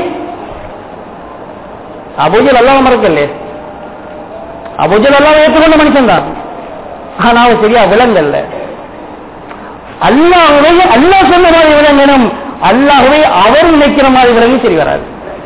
அபுஜல் எல்லாம் மறக்கலையே அபுஜல் எல்லாம் ஏற்றுக்கொண்ட மனுஷன் தான் ஆனா அவன் சரியா விலங்கல்ல அல்லாஹுவை அல்லாஹ் சொன்ன மாதிரி விளங்கணும் அல்லாஹுவை அவர் நினைக்கிற மாதிரி விளங்கி சரி வராது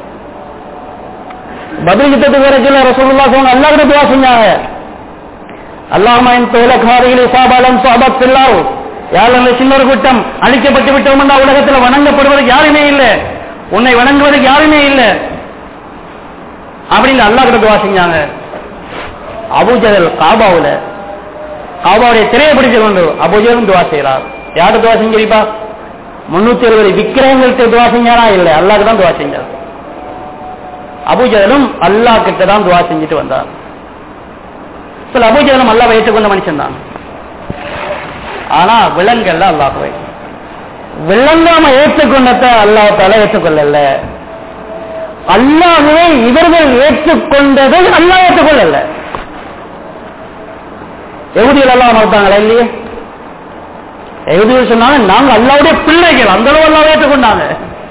பதில் யுத்தத்துக்கு வரைக்கும் ரசூலுல்லாஹ் சொன்னாங்க அல்லாஹ் கிட்ட துவா செஞ்சாங்க அல்லாஹ்மா இன் துலக் ஹாதிஹில் இஸாபா லம் ஸஅபத் ஃபில்லாஹ் யார் அந்த சின்ன ஒரு கூட்டம் அழிக்கப்பட்டு விட்டோம் உலகத்தில் வணங்கப்படுவதற்கு யாருமே இல்லை உன்னை வணங்குவதற்கு யாருமே இல்லை அப்படின்னு அல்லாஹ் கிட்ட துவா செஞ்சாங்க அபூஜல் காபாவுல காபாவுடைய திரையை பிடிச்சு கொண்டு அபூஜலும் துவா செய்கிறார் யாரு துவா செஞ்சிருப்பா முன்னூத்தி எழுபது விக்கிரகங்களுக்கு துவா செஞ்சாரா இல்லை அல்லாஹ்க்கு தான் துவா செஞ்சார் அபூஜலும் அல்லாஹ் கிட்ட தான் துவா செஞ்சுட்டு வந்தார் சில அபூஜலும் அல்லாஹ் ஏற்றுக்கொண்ட மனுஷன் தான் ஆனா விலங்கல்ல அல்லாஹுவை விளங்காம ஏற்றுக்கொண்டத அல்லாஹ் தலை ஏற்றுக்கொள்ளல அல்லாஹுவை இவர்கள் ஏற்றுக்கொண்டதை அல்லாஹ் ஏற்றுக்கொள்ளல எகுதிகள் எல்லாம் மறுத்தாங்களா இல்லையே எகுதிகள் சொன்னாங்க நாங்க அல்லாவுடைய பிள்ளைகள் அந்த அளவு அல்லாவை ஏற்றுக்கொண்டாங்க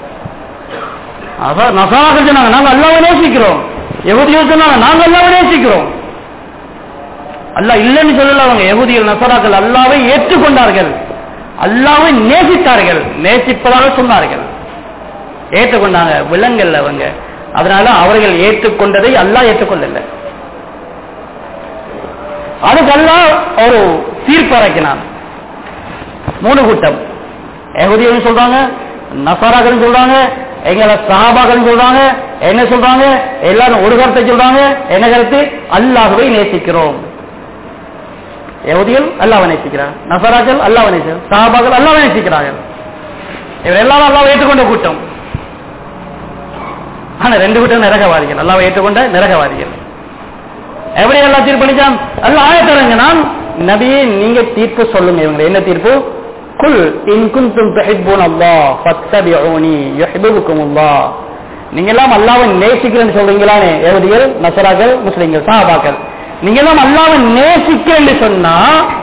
அதான் நசாக சொன்னாங்க நாங்க அல்லாவை நேசிக்கிறோம் எகுதிகள் சொன்னாங்க நாங்க அல்லாவை நேசிக்கிறோம் அல்லாஹ் இல்லைன்னு சொல்லல அவங்க எகுதிகள் நசராக்கள் அல்லாவை ஏற்றுக்கொண்டார்கள் அல்லாவை நேசித்தார்கள் நேசிப்பதாக சொன்னார்கள் ஏற்றுக்கொண்டாங்க விலங்கல்ல அவங்க அதனால அவர்கள் ஏற்றுக்கொண்டதை அல்லாஹ் ஏற்றுக்கொள்ளல அதுக்கு அல்லாஹ் ஒரு தீர்ப்பறைக்கினான் மூணு கூட்டம் எகுதியும் சொல்றாங்க நசாராக்கள் சொல்றாங்க எங்களை சஹாபாக்கள் சொல்றாங்க என்ன சொல்றாங்க எல்லாரும் ஒரு கருத்தை சொல்றாங்க என்ன கருத்து அல்லாஹுவை நேசிக்கிறோம் யகுதிகள் அல்லாவை நேசிக்கிறார் நசராக்கள் அல்லாவை நேசிக்கிறார் சஹாபாக்கள் அல்லாவை நேசிக்கிறார்கள் இவர் எல்லாரும் அல்லாவை ஏற்றுக்கொண்ட கூட்டம் ஆனா ரெண்டு கூட்டம் நரகவாதிகள் அல்லாவை ஏற்றுக்கொண்ட நரகவாதிகள் எப்படி எல்லாம் தீர்ப்பு அளிச்சான் அல்ல ஆயத்தரங்க நான் நபியே நீங்க தீர்ப்பு சொல்லுங்க இவங்க என்ன தீர்ப்பு குல் இன் குன்தும் துஹிப்பூன் அல்லாஹ் ஃபத்தபிஊனி யுஹிப்புக்கும் அல்லாஹ் நீங்க எல்லாம் அல்லாஹ்வை நேசிக்கிறேன்னு சொல்றீங்களானே யஹூதிகள் நசராக்கள் முஸ்லிம்கள் சஹாபாக்கள் நீங்க எல்லாம் அல்லாவை நேசிக்கிறேன்னு சொன்னா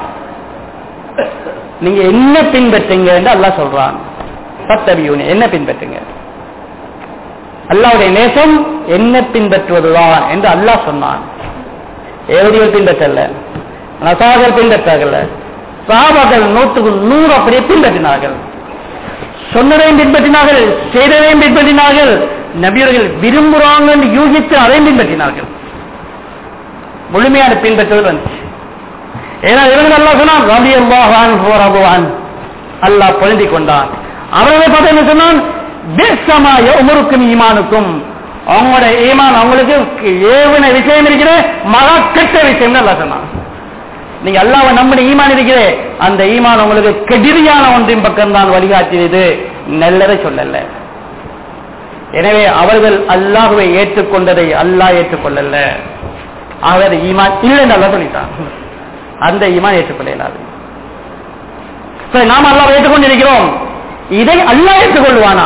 நீங்க என்ன பின்பற்றுங்க என்று அல்லாஹ் சொல்றான் சத்தபியூனி என்ன பின்பற்றுங்க அல்லாவுடைய நேசம் என்ன பின்பற்றுவதுதான் என்று அல்லாஹ் சொன்னான் ஏவடிகள் பின்பற்றல நசாகர் பின்பற்றார்கள் சாபாக்கள் நூற்றுக்கு நூறு அப்படியே பின்பற்றினார்கள் சொன்னதையும் பின்பற்றினார்கள் செய்ததையும் பின்பற்றினார்கள் நபியர்கள் விரும்புறாங்கன்னு யூகித்து அதையும் பின்பற்றினார்கள் முழுமையான பின்பற்றுதல் வந்துச்சு ஏன்னா இவங்க அல்லா சொன்னான் ரவி அல்லாஹான் போராகுவான் அல்லாஹ் பொருந்தி கொண்டான் அவர்களை பார்த்து என்ன சொன்னான் பேசமாய உமருக்கும் ஈமானுக்கும் அவங்களோட ஈமான் அவங்களுக்கு ஏவன விஷயம் இருக்கிற மகா கெட்ட விஷயம் அல்லா சொன்னான் நீங்க அல்லாவை நம்பின ஈமான் இருக்கிறே அந்த ஈமான் உங்களுக்கு கெடிரியான ஒன்றின் பக்கம் தான் வழிகாட்டியது நல்லதை சொல்லல எனவே அவர்கள் அல்லாஹுவை ஏற்றுக்கொண்டதை அல்லாஹ் ஏற்றுக்கொள்ளல ஆகவே ஈமான் இல்லைன்னு அல்ல சொல்லிட்டான் அந்த ஈமான் ஏற்றுக்கொள்ள இயலாது சரி நாம் அல்லாஹ் ஏற்றுக்கொண்டிருக்கிறோம் இதை அல்லாஹ் ஏற்றுக்கொள்வானா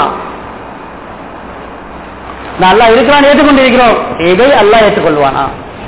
நான் அல்லாஹ் இருக்கிறான் ஏற்றுக்கொண்டிருக்கிறோம் இதை அல்லாஹ் ஏற்றுக்கொள்வானா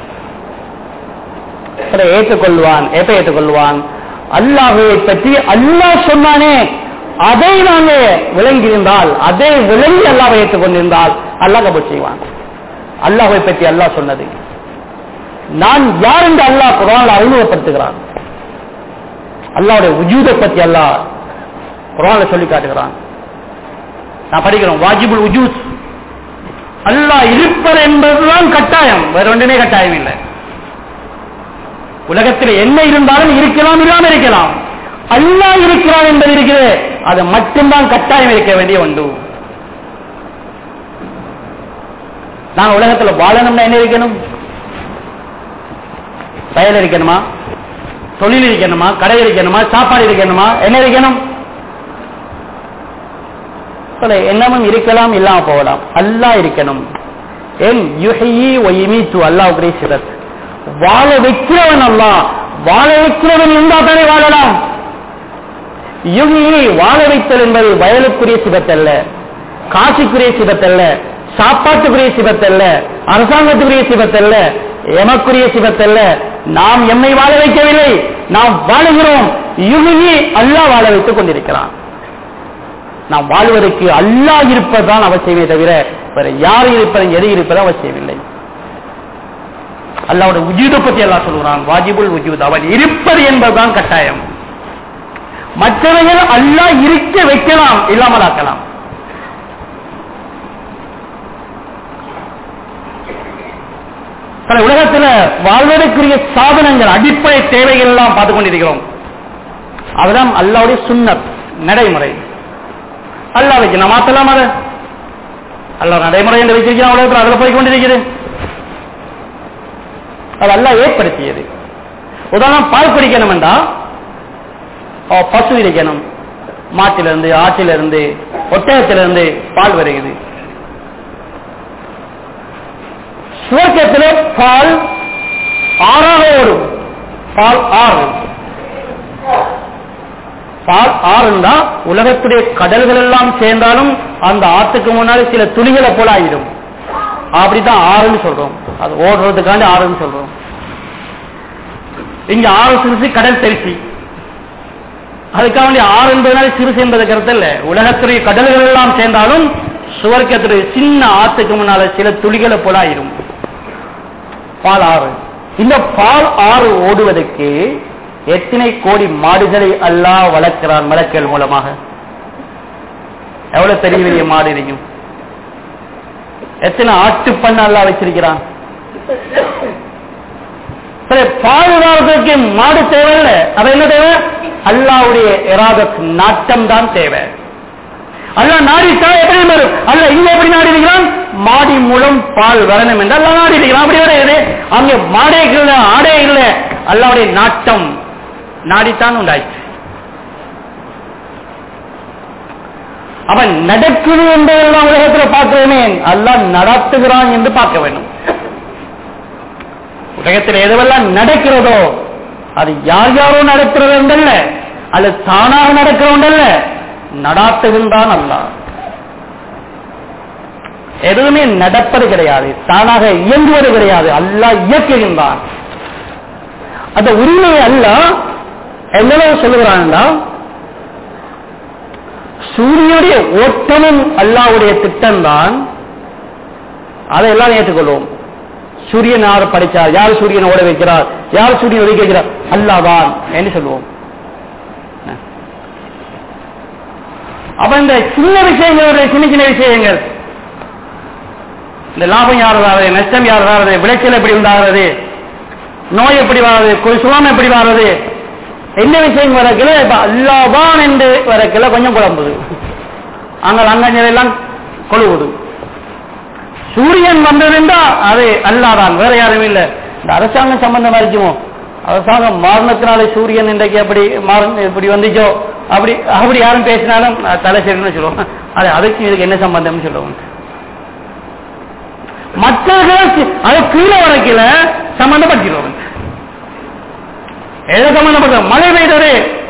சரி ஏற்றுக்கொள்வான் எப்ப ஏற்றுக்கொள்வான் அல்லாஹுவை பற்றி அல்லாஹ் சொன்னானே அதை நாங்க விளங்கியிருந்தால் அதை விளங்கி அல்லாஹை ஏற்றுக்கொண்டிருந்தால் அல்லாஹ் கபூல் செய்வான் அல்லாஹை பற்றி அல்லாஹ் சொன்னது நான் யார் என்று அல்லாஹ் குரான் அறிமுகப்படுத்துகிறான் அல்லாவுடைய உஜூதை பற்றி அல்லாஹ் குரான்ல சொல்லி காட்டுகிறான் நான் படிக்கிறோம் வாஜிபுல் உஜூத் அல்லாஹ் இருப்பது என்பதுதான் கட்டாயம் வேற ஒன்றுமே கட்டாயம் இல்லை உலகத்தில் என்ன இருந்தாலும் இருக்கலாம் இல்லாமல் இருக்கலாம் அல்லாஹ் இருக்கிறான் என்பது இருக்கிறது அது மட்டும்தான் கட்டாயம் இருக்க வேண்டிய ஒன்று நான் உலகத்தில் வாழணும்னா என்ன இருக்கணும் செயல் இருக்கணுமா தொழில் இருக்கணுமா கடை இருக்கணுமா சாப்பாடு இருக்கணுமா என்ன இருக்கணும் சொல்ல என்னமும் இருக்கலாம் இல்லாம போகலாம் அல்லாஹ் இருக்கணும் ஏன் யுஹி ஒய்மீத்து அல்லாஹ் சிறத் வாழ வைக்கிறவன் அல்லா வாழ வைக்கிறவன் இருந்தா தானே வாழலாம் யுகியை வாழ வைத்தல் என்பது வயலுக்குரிய சிபத்தல்ல காசிக்குரிய சிபத்தல்ல சாப்பாட்டுக்குரிய சிபத்தல்ல அரசாங்கத்துக்குரிய சிபத்தல்ல எமக்குரிய சிபத்தல்ல நாம் எம்மை வாழ வைக்கவில்லை நாம் வாழுகிறோம் யுகியை அல்லாஹ் வாழ வைத்துக் கொண்டிருக்கிறான் நாம் வாழ்வதற்கு அல்லாஹ் இருப்பதுதான் அவசியமே தவிர வேற யார் இருப்பதும் எது இருப்பது அவசியமில்லை அல்லாவோட உஜூதை பத்தி எல்லாம் சொல்லுறான் வாஜிபுல் உஜூத் அவன் இருப்பது என்பதுதான் கட்டாயம் மற்றவர்கள் அல்லாஹ் இருக்க வைக்கலாம் இல்லாமல் ஆக்கலாம் பல உலகத்தில் வாழ்வதற்குரிய சாதனங்கள் அடிப்படை தேவைகள் எல்லாம் பார்த்து கொண்டிருக்கிறோம் அதுதான் அல்லாவுடைய சுன்னத் நடைமுறை அல்லாஹ் வைக்கணும் மாத்தலாம் அதை அல்லாஹ் நடைமுறை என்று வச்சிருக்கிறான் உலகத்தில் அதில் போய் கொண்டிருக்கிறது அது அல்லாஹ் ஏற்படுத்தியது உதாரணம் பால் குடிக்கணும் என்றா பசு இருக்கணும் மாட்டிலிருந்து ஆட்டிலிருந்து ஒட்டகத்திலிருந்து பால் வருகிறது சுவர்க்கத்திலே பால் ஆறாக ஓடும் பால் ஆறு பால் ஆறுண்டா உலகத்துடைய கடல்கள் எல்லாம் சேர்ந்தாலும் அந்த ஆத்துக்கு முன்னாடி சில துளிகளை போல ஆயிடும் அப்படித்தான் ஆறுன்னு சொல்றோம் அது ஓடுறதுக்காண்டி ஆறுன்னு சொல்றோம் இங்க ஆறு சிறுசு கடல் தெரிசி அதுக்காக வேண்டிய ஆறு என்பதனால சிறுசு என்பது கருத்து இல்ல உலகத்துடைய கடல்கள் எல்லாம் சேர்ந்தாலும் சுவர்க்கத்துடைய சின்ன ஆத்துக்கு முன்னால சில துளிகளை போல ஆயிரும் பால் ஆறு இந்த பால் ஆறு ஓடுவதற்கு எத்தனை கோடி மாடுகளை அல்லாஹ் வளர்க்கிறான் மலக்கள் மூலமாக எவ்வளவு பெரிய பெரிய மாடு இருக்கும் எத்தனை ஆட்டு பண்ண அல்லாஹ் வச்சிருக்கிறான் சரி பாதுகாவதற்கு மாடு தேவையில்ல அது என்ன தேவை அல்லாவுடைய எராதத் நாட்டம் தான் தேவை அல்ல நாடிட்டா எப்படி வரும் அல்ல இங்க எப்படி நாடி இருக்கிறான் மாடி மூலம் பால் வரணும் என்று அல்ல நாடி இருக்கிறான் அப்படி வரையுது அங்க மாடே இல்ல ஆடே இல்ல அல்லாவுடைய நாட்டம் நாடித்தான் உண்டாயிற்று அவன் நடக்குது என்பதெல்லாம் உலகத்தில் பார்க்கிறோமே அல்லாஹ் நடத்துகிறான் என்று பார்க்க வேண்டும் உலகத்தில் எதுவெல்லாம் நடக்கிறதோ அது யார் யாரோ நடக்கிறது என்றல்ல அல்லது தானாக நடக்கிறோண்டல்ல நடாத்துகின்றான் அல்ல எதுவுமே நடப்பது கிடையாது தானாக இயங்குவது கிடையாது அல்லாஹ் இயக்குகின்றான் அந்த உரிமையை அல்ல எவ்வளவு சொல்லுகிறான்டா சூரியனுடைய ஓட்டமும் அல்லாவுடைய திட்டம்தான் அதை எல்லாம் ஏற்றுக்கொள்வோம் சூரியன் யார் படிச்சார் யார் சூரியனை ஓட வைக்கிறார் யார் சூரியன் ஒதுக்கி வைக்கிறார் அல்லாதான் என்று சொல்லுவோம் அப்ப இந்த சின்ன விஷயங்கள் சின்ன சின்ன விஷயங்கள் இந்த லாபம் யார் வராது நஷ்டம் யார் வராது விளைச்சல் எப்படி உண்டாகிறது நோய் எப்படி வராது சுகம் எப்படி வராது என்ன விஷயம் வரக்கல இப்ப அல்லாதான் என்று வரக்கல கொஞ்சம் குழம்புது ஆனால் அங்கஞ்சல் எல்லாம் கொழுவுது சூரியன் வந்ததுண்டா அது அல்லாதான் வேற யாரும் இல்லை இந்த அரசாங்கம் சம்பந்தமா இருக்குமோ அரசாங்கம் மாறினத்தினாலே சூரியன் இன்றைக்கு அப்படி மாறு இப்படி வந்துச்சோ அப்படி அப்படி யாரும் பேசினாலும் தலை சரின்னு சொல்லுவோம் அது அதுக்கு இதுக்கு என்ன சம்பந்தம்னு சொல்லுவோம் மற்றவர்கள் அது கீழே வரைக்கல சம்பந்தப்படுத்திடுவோம் எதை சம்பந்தப்பட்ட மழை பெய்தது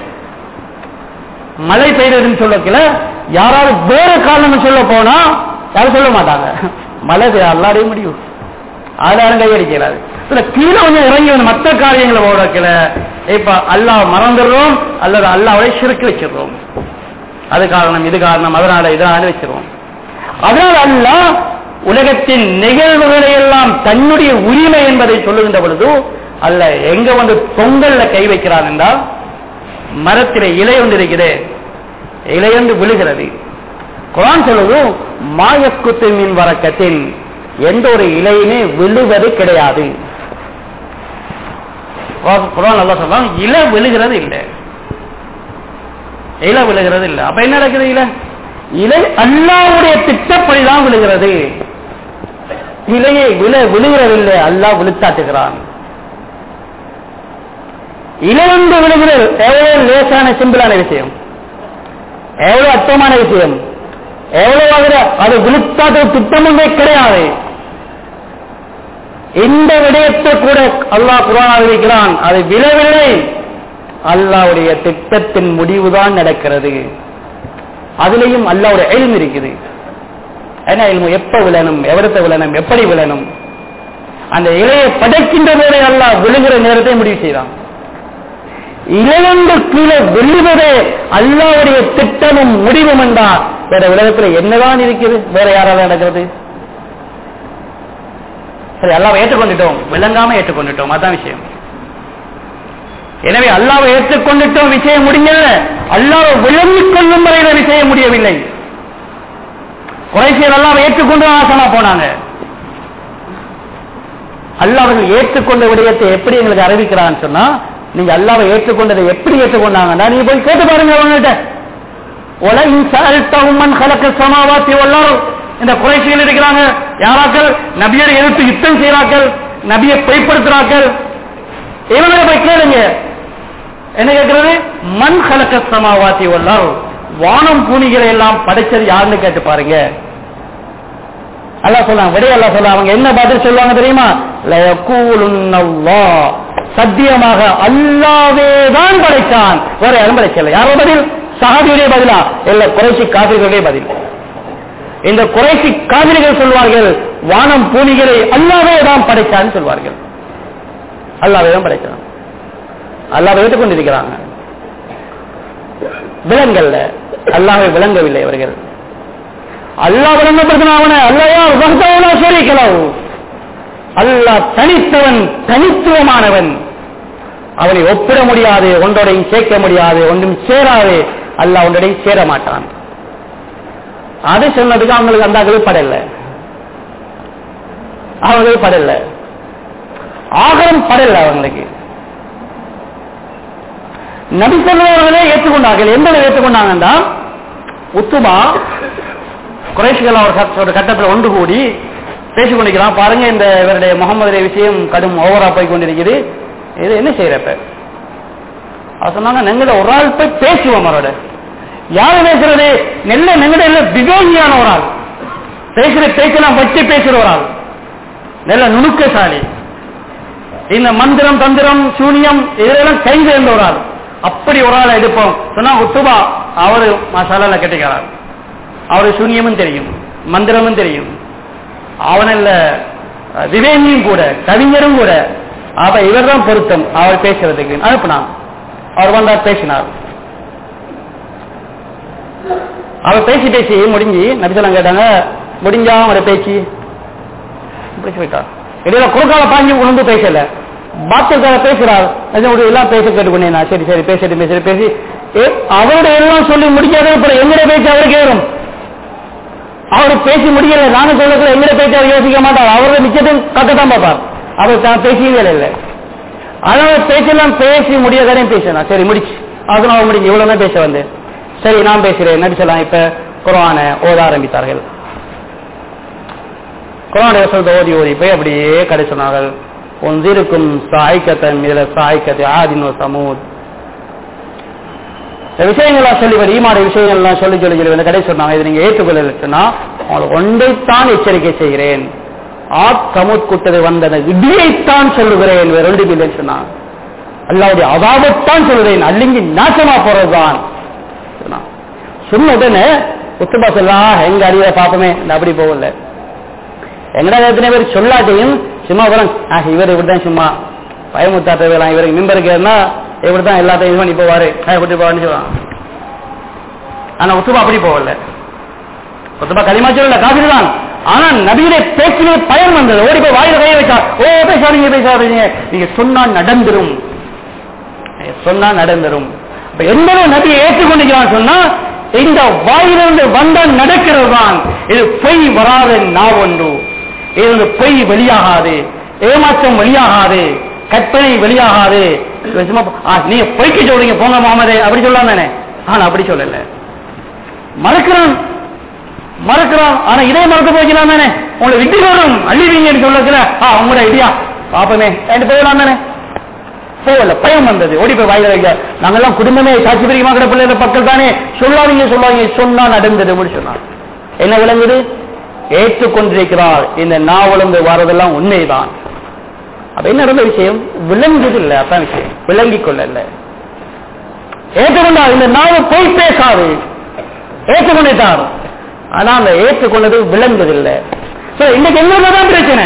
மழை பெய்ததுன்னு சொல்லக்கல யாராவது வேற காரணம் சொல்ல போனா யாரும் சொல்ல மாட்டாங்க மழை பெய்ய அல்லாடைய முடியும் ஆதாரம் கையடிக்கிறாரு இல்ல கீழே கொஞ்சம் இறங்கி வந்து மற்ற காரியங்களை போடக்கல இப்ப அல்லாஹ் மறந்துடுறோம் அல்லது அல்லாவை சிறுக்கு வச்சிடுறோம் அது காரணம் இது காரணம் அதனால இதனால வச்சிருவோம் அதனால அல்லாஹ் உலகத்தின் நிகழ்வுகளை எல்லாம் தன்னுடைய உரிமை என்பதை சொல்லுகின்ற பொழுது அல்ல எங்க வந்து பொங்கல்ல கை வைக்கிறான் என்றால் மரத்திலே இலை ஒன்று இருக்குது இலை ஒன்று விழுகிறது குரான் சொல்லுது மாயக்குத்து மீன் வரக்கத்தின் எந்த ஒரு இலையுமே விழுவது கிடையாது குரான் நல்லா சொல்றாங்க இலை விழுகிறது இல்லை இலை விழுகிறது இல்லை அப்ப என்ன நடக்குது இலை இலை அல்லாவுடைய திட்டப்படிதான் விழுகிறது இலையை விழ விழுகிறதில்லை அல்லாஹ் விழுத்தாட்டுகிறான் இலையொன்று விழுகிறது எவ்வளவு லேசான சிம்பிளான விஷயம் எவ்வளவு அர்த்தமான விஷயம் எவ்வளவு அது விழுத்தாத திட்டமுமே கிடையாது இந்த விடயத்தை கூட அல்லாஹ் குரான் அறிவிக்கிறான் அது விழவில்லை அல்லாவுடைய திட்டத்தின் முடிவுதான் நடக்கிறது அதுலேயும் அல்லாவுடைய எல்ம் இருக்குது என்ன எல்மு எப்ப விழணும் எவ்வளத்தை விழணும் எப்படி விழணும் அந்த இலையை படைக்கின்ற போதே அல்லாஹ் விழுகிற நேரத்தை முடிவு செய்தான் இளையந்து கீழே விழுவதே அல்லாவுடைய திட்டமும் முடிவும் என்றா வேற உலகத்தில் என்னதான் இருக்குது வேற யாராவது நடக்கிறது சரி அல்லாவை ஏற்றுக்கொண்டுட்டோம் விளங்காம ஏற்றுக்கொண்டுட்டோம் அதான் விஷயம் எனவே அல்லாவை ஏற்றுக்கொண்டுட்டோம் விஷயம் முடியல அல்லாவை விளங்கிக் கொள்ளும் வரையில விஷயம் முடியவில்லை குறைசியர் அல்லாவை ஏற்றுக்கொண்டு ஆசனா போனாங்க அல்லாஹ் அவர்கள் ஏற்றுக்கொண்ட விடயத்தை எப்படி எங்களுக்கு அறிவிக்கிறான்னு சொன்னா நீங்க அல்லாவை ஏற்றுக்கொண்டதை எப்படி ஏற்றுக்கொண்டாங்கன்னா நீங்க போய் கேட்டு பாருங்க அவங்ககிட்ட உலகின் சாழ்த்தவுமன் கலக்க சமாவாத்தி வல்லார் இந்த குறைசிகள் இருக்கிறாங்க யாராக்கள் நபியை எதிர்த்து யுத்தம் செய்கிறார்கள் நபியை பொய்ப்படுத்துறார்கள் இவங்களை போய் கேளுங்க என்ன கேட்கிறது மண் கலக்க சமாவாத்தி வல்லார் வானம் பூனிகளை எல்லாம் படைச்சது யாருன்னு கேட்டு பாருங்க அல்லாஹ் சொல்லாங்க விடைய அல்லாஹ் சொல்ல அவங்க என்ன பதில் சொல்லுவாங்க தெரியுமா லயக்கூலுன்னல்லாஹ். சத்தியமாக அல்லாவே தான் படைத்தான் வேற யாரும் படைக்கல யாரோ பதில் சஹாபியுடைய பதிலா இல்ல குறைசி காவிர்களுடைய பதில் இந்த குறைசி காவிரிகள் சொல்வார்கள் வானம் பூனிகளை அல்லாவே தான் படைத்தான் சொல்வார்கள் அல்லாவே தான் படைத்தான் அல்லாவை ஏற்றுக்கொண்டிருக்கிறாங்க விலங்கல்ல அல்லாவை விளங்கவில்லை அவர்கள் அல்லாஹ் விளங்கப்படுத்தினவன அல்லையா வஹ்தஹு ஷரீக லஹு அல்லாஹ் தனித்தவன் தனித்துவமானவன் அவனை ஒப்பிட முடியாது ஒன்றோடையும் சேர்க்க முடியாது ஒன்றும் சேராது அல்லாஹ் ஒன்றோடையும் சேர மாட்டான் அது சொன்னதுக்கு அவங்களுக்கு அந்த அளவு படல அவங்களுக்கு படல ஆகரம் படல அவங்களுக்கு நபி சொல்லுவவர்களே ஏற்றுக்கொண்டார்கள் எந்த அளவு ஏற்றுக்கொண்டாங்கன்னா உத்துமா குறைஷிகள் அவர் கட்ட- ஒரு கட்டத்தில் ஒன்று கூடி பேசிக் கொண்டிருக்கிறான் பாருங்க இந்த இவருடைய முகமதுடைய விஷயம் கடும் ஓவரா போய் கொண்டிருக்குது இது என்ன செய்யறப்ப அவர் சொன்னாங்க நெங்கட ஒரு ஆள் போய் பேசுவோம் அவரோட யாரு பேசுறது நெல்ல நெங்கட இல்ல விவேகியான ஒரு ஆள் பேசுற பேச்செல்லாம் வச்சு பேசுற ஒரு ஆள் நல்ல நுணுக்கசாலி இந்த மந்திரம் தந்திரம் சூனியம் இதெல்லாம் கை சேர்ந்த ஒரு ஆள் அப்படி ஒரு ஆளை எடுப்போம் சொன்னா உத்துபா அவரு மசாலால கட்டிக்கிறார் அவரு சூன்யமும் தெரியும் மந்திரமும் தெரியும் அவனல்ல விவேகியும் கூட கவிஞரும் கூட அவ இவர்தான் பொருத்தம் அவர் பேசுறதுக்கு அனுப்பினான் அவர் வந்தார் பேசினார் அவர் பேசி பேசி முடிஞ்சு நபிசலம் கேட்டாங்க முடிஞ்சா அவரை பேச்சு பேசி விட்டார் இடையில குறுக்கால பாஞ்சு உணர்ந்து பேசல பாத்தியக்கார பேசுறார் அதனுடைய எல்லாம் பேச கேட்டுக்கொண்டே நான் சரி சரி பேசிட்டு பேசிட்டு பேசி ஏ, அவருடைய எல்லாம் சொல்லி முடிக்காத அப்புறம் எங்கட பேச்சு அவருக்கு ஏறும் அவர் பேசி முடியல நானும் சொல்லக்குள்ள எங்கட பேச்சு அவர் யோசிக்க மாட்டார் அவரோட மிச்சத்தையும் கக்கத்தான் பார்ப்பார் அவர் தான் பேசியவே இல்லை அதனால பேச்செல்லாம் பேசி முடியாதானே பேசணும் சரி முடிச்சு அதனால முடிஞ்சு இவ்வளவுதான் பேச வந்தேன் சரி நான் பேசுறேன் நடிச்சலாம் இப்ப குரான ஓத ஆரம்பித்தார்கள் குரானுடைய வசனத்தை ஓதி ஓதி போய் அப்படியே கடை சொன்னார்கள் ஒன்றிருக்கும் சாய்க்கத்தன் இதுல சாய்க்கத்தை ஆதினோ சமூத் இந்த விஷயங்கள்லாம் சொல்லி வர ஈமாட விஷயங்கள்லாம் சொல்லி சொல்லி சொல்லி வந்து கடை சொன்னாங்க இதை நீங்க ஏற்றுக்கொள்ளச்சுன்னா உங்களுக்கு ஒன்றைத்தான் எச்சரிக்கை செய்கிறேன் ஆத் கமுத் குட்டது வந்தன இடியைத்தான் சொல்லுகிறேன் வேற ஒன்று இல்லைன்னு சொன்னான் அல்லாவுடைய அதாபத்தான் சொல்லுகிறேன் அல்லிங்கி நாசமா போறதுதான் சொன்னான். சொன்ன உடனே உத்துபா சொல்லா எங்க அடியில பாப்போமே இந்த அப்படி போகல எங்கடா எத்தனை பேர் சொல்லாட்டையும் சும்மா வரும் இவர் இப்படிதான் சும்மா பயமுத்தாட்ட வேலாம் இவருக்கு மிம்பருக்கு ஏறினா இப்படிதான் எல்லாத்தையும் இது பண்ணி போவாரு பயப்பட்டு போவான்னு சொல்லுவான் ஆனா உத்துபா அப்படி போகல உத்துபா களிமா சொல்லல காபிர் தான் ஆனா நபியுடைய பேச்சிலே பயன் வந்தது ஓடி போய் வாயில கைய வச்சா ஓ பேசாதீங்க பேசாதீங்க நீங்க சொன்னா நடந்துரும் நீங்க சொன்னா நடந்துரும் அப்ப எந்த நபியை ஏற்றுக்கொண்டிருக்கிறான் சொன்னா இந்த வாயிலிருந்து வந்த நடக்கிறது தான் இது பொய் வராத நாவொன்று இது வந்து பொய் வெளியாகாது ஏமாற்றம் வெளியாகாது கற்பனை வெளியாகாது இது சும்மா ஆ, நீங்க பொய்க்கு சொல்றீங்க போங்க முகமதே அப்படி சொல்லலாம் தானே ஆனா அப்படி சொல்லல மறக்கிறான் மறக்கிறான் ஆனா இதே மறக்க போய்க்கலாம் தானே உங்களை விட்டு வரும் அள்ளிவீங்கன்னு சொல்லல ஆ உங்களோட ஐடியா பாப்பமே என்று போகலாம் தானே போகல பயம் வந்தது ஓடி போய் வாயில வைக்க நாங்கெல்லாம் குடும்பமே சாட்சி பிரிக்கமா கிட பிள்ளைங்க பக்கம் தானே சொல்லாதீங்க சொல்லாதீங்க சொன்னா நடந்தது அப்படின்னு சொன்னார் என்ன விளங்குது ஏற்றுக்கொண்டிருக்கிறார் இந்த நாவலந்து வரதெல்லாம் உண்மைதான் அப்ப என்ன நடந்த விஷயம் விளங்குது இல்ல அதான் விஷயம் விளங்கிக் கொள்ளல ஏற்றுக்கொண்டார் இந்த நாவு பொய் பேசாது ஏற்றுக்கொண்டிட்டார் ஆனா அந்த ஏற்றுக்கொண்டது விளங்குதில்லை So, இன்னைக்கு எங்களுக்குதான் பிரச்சனை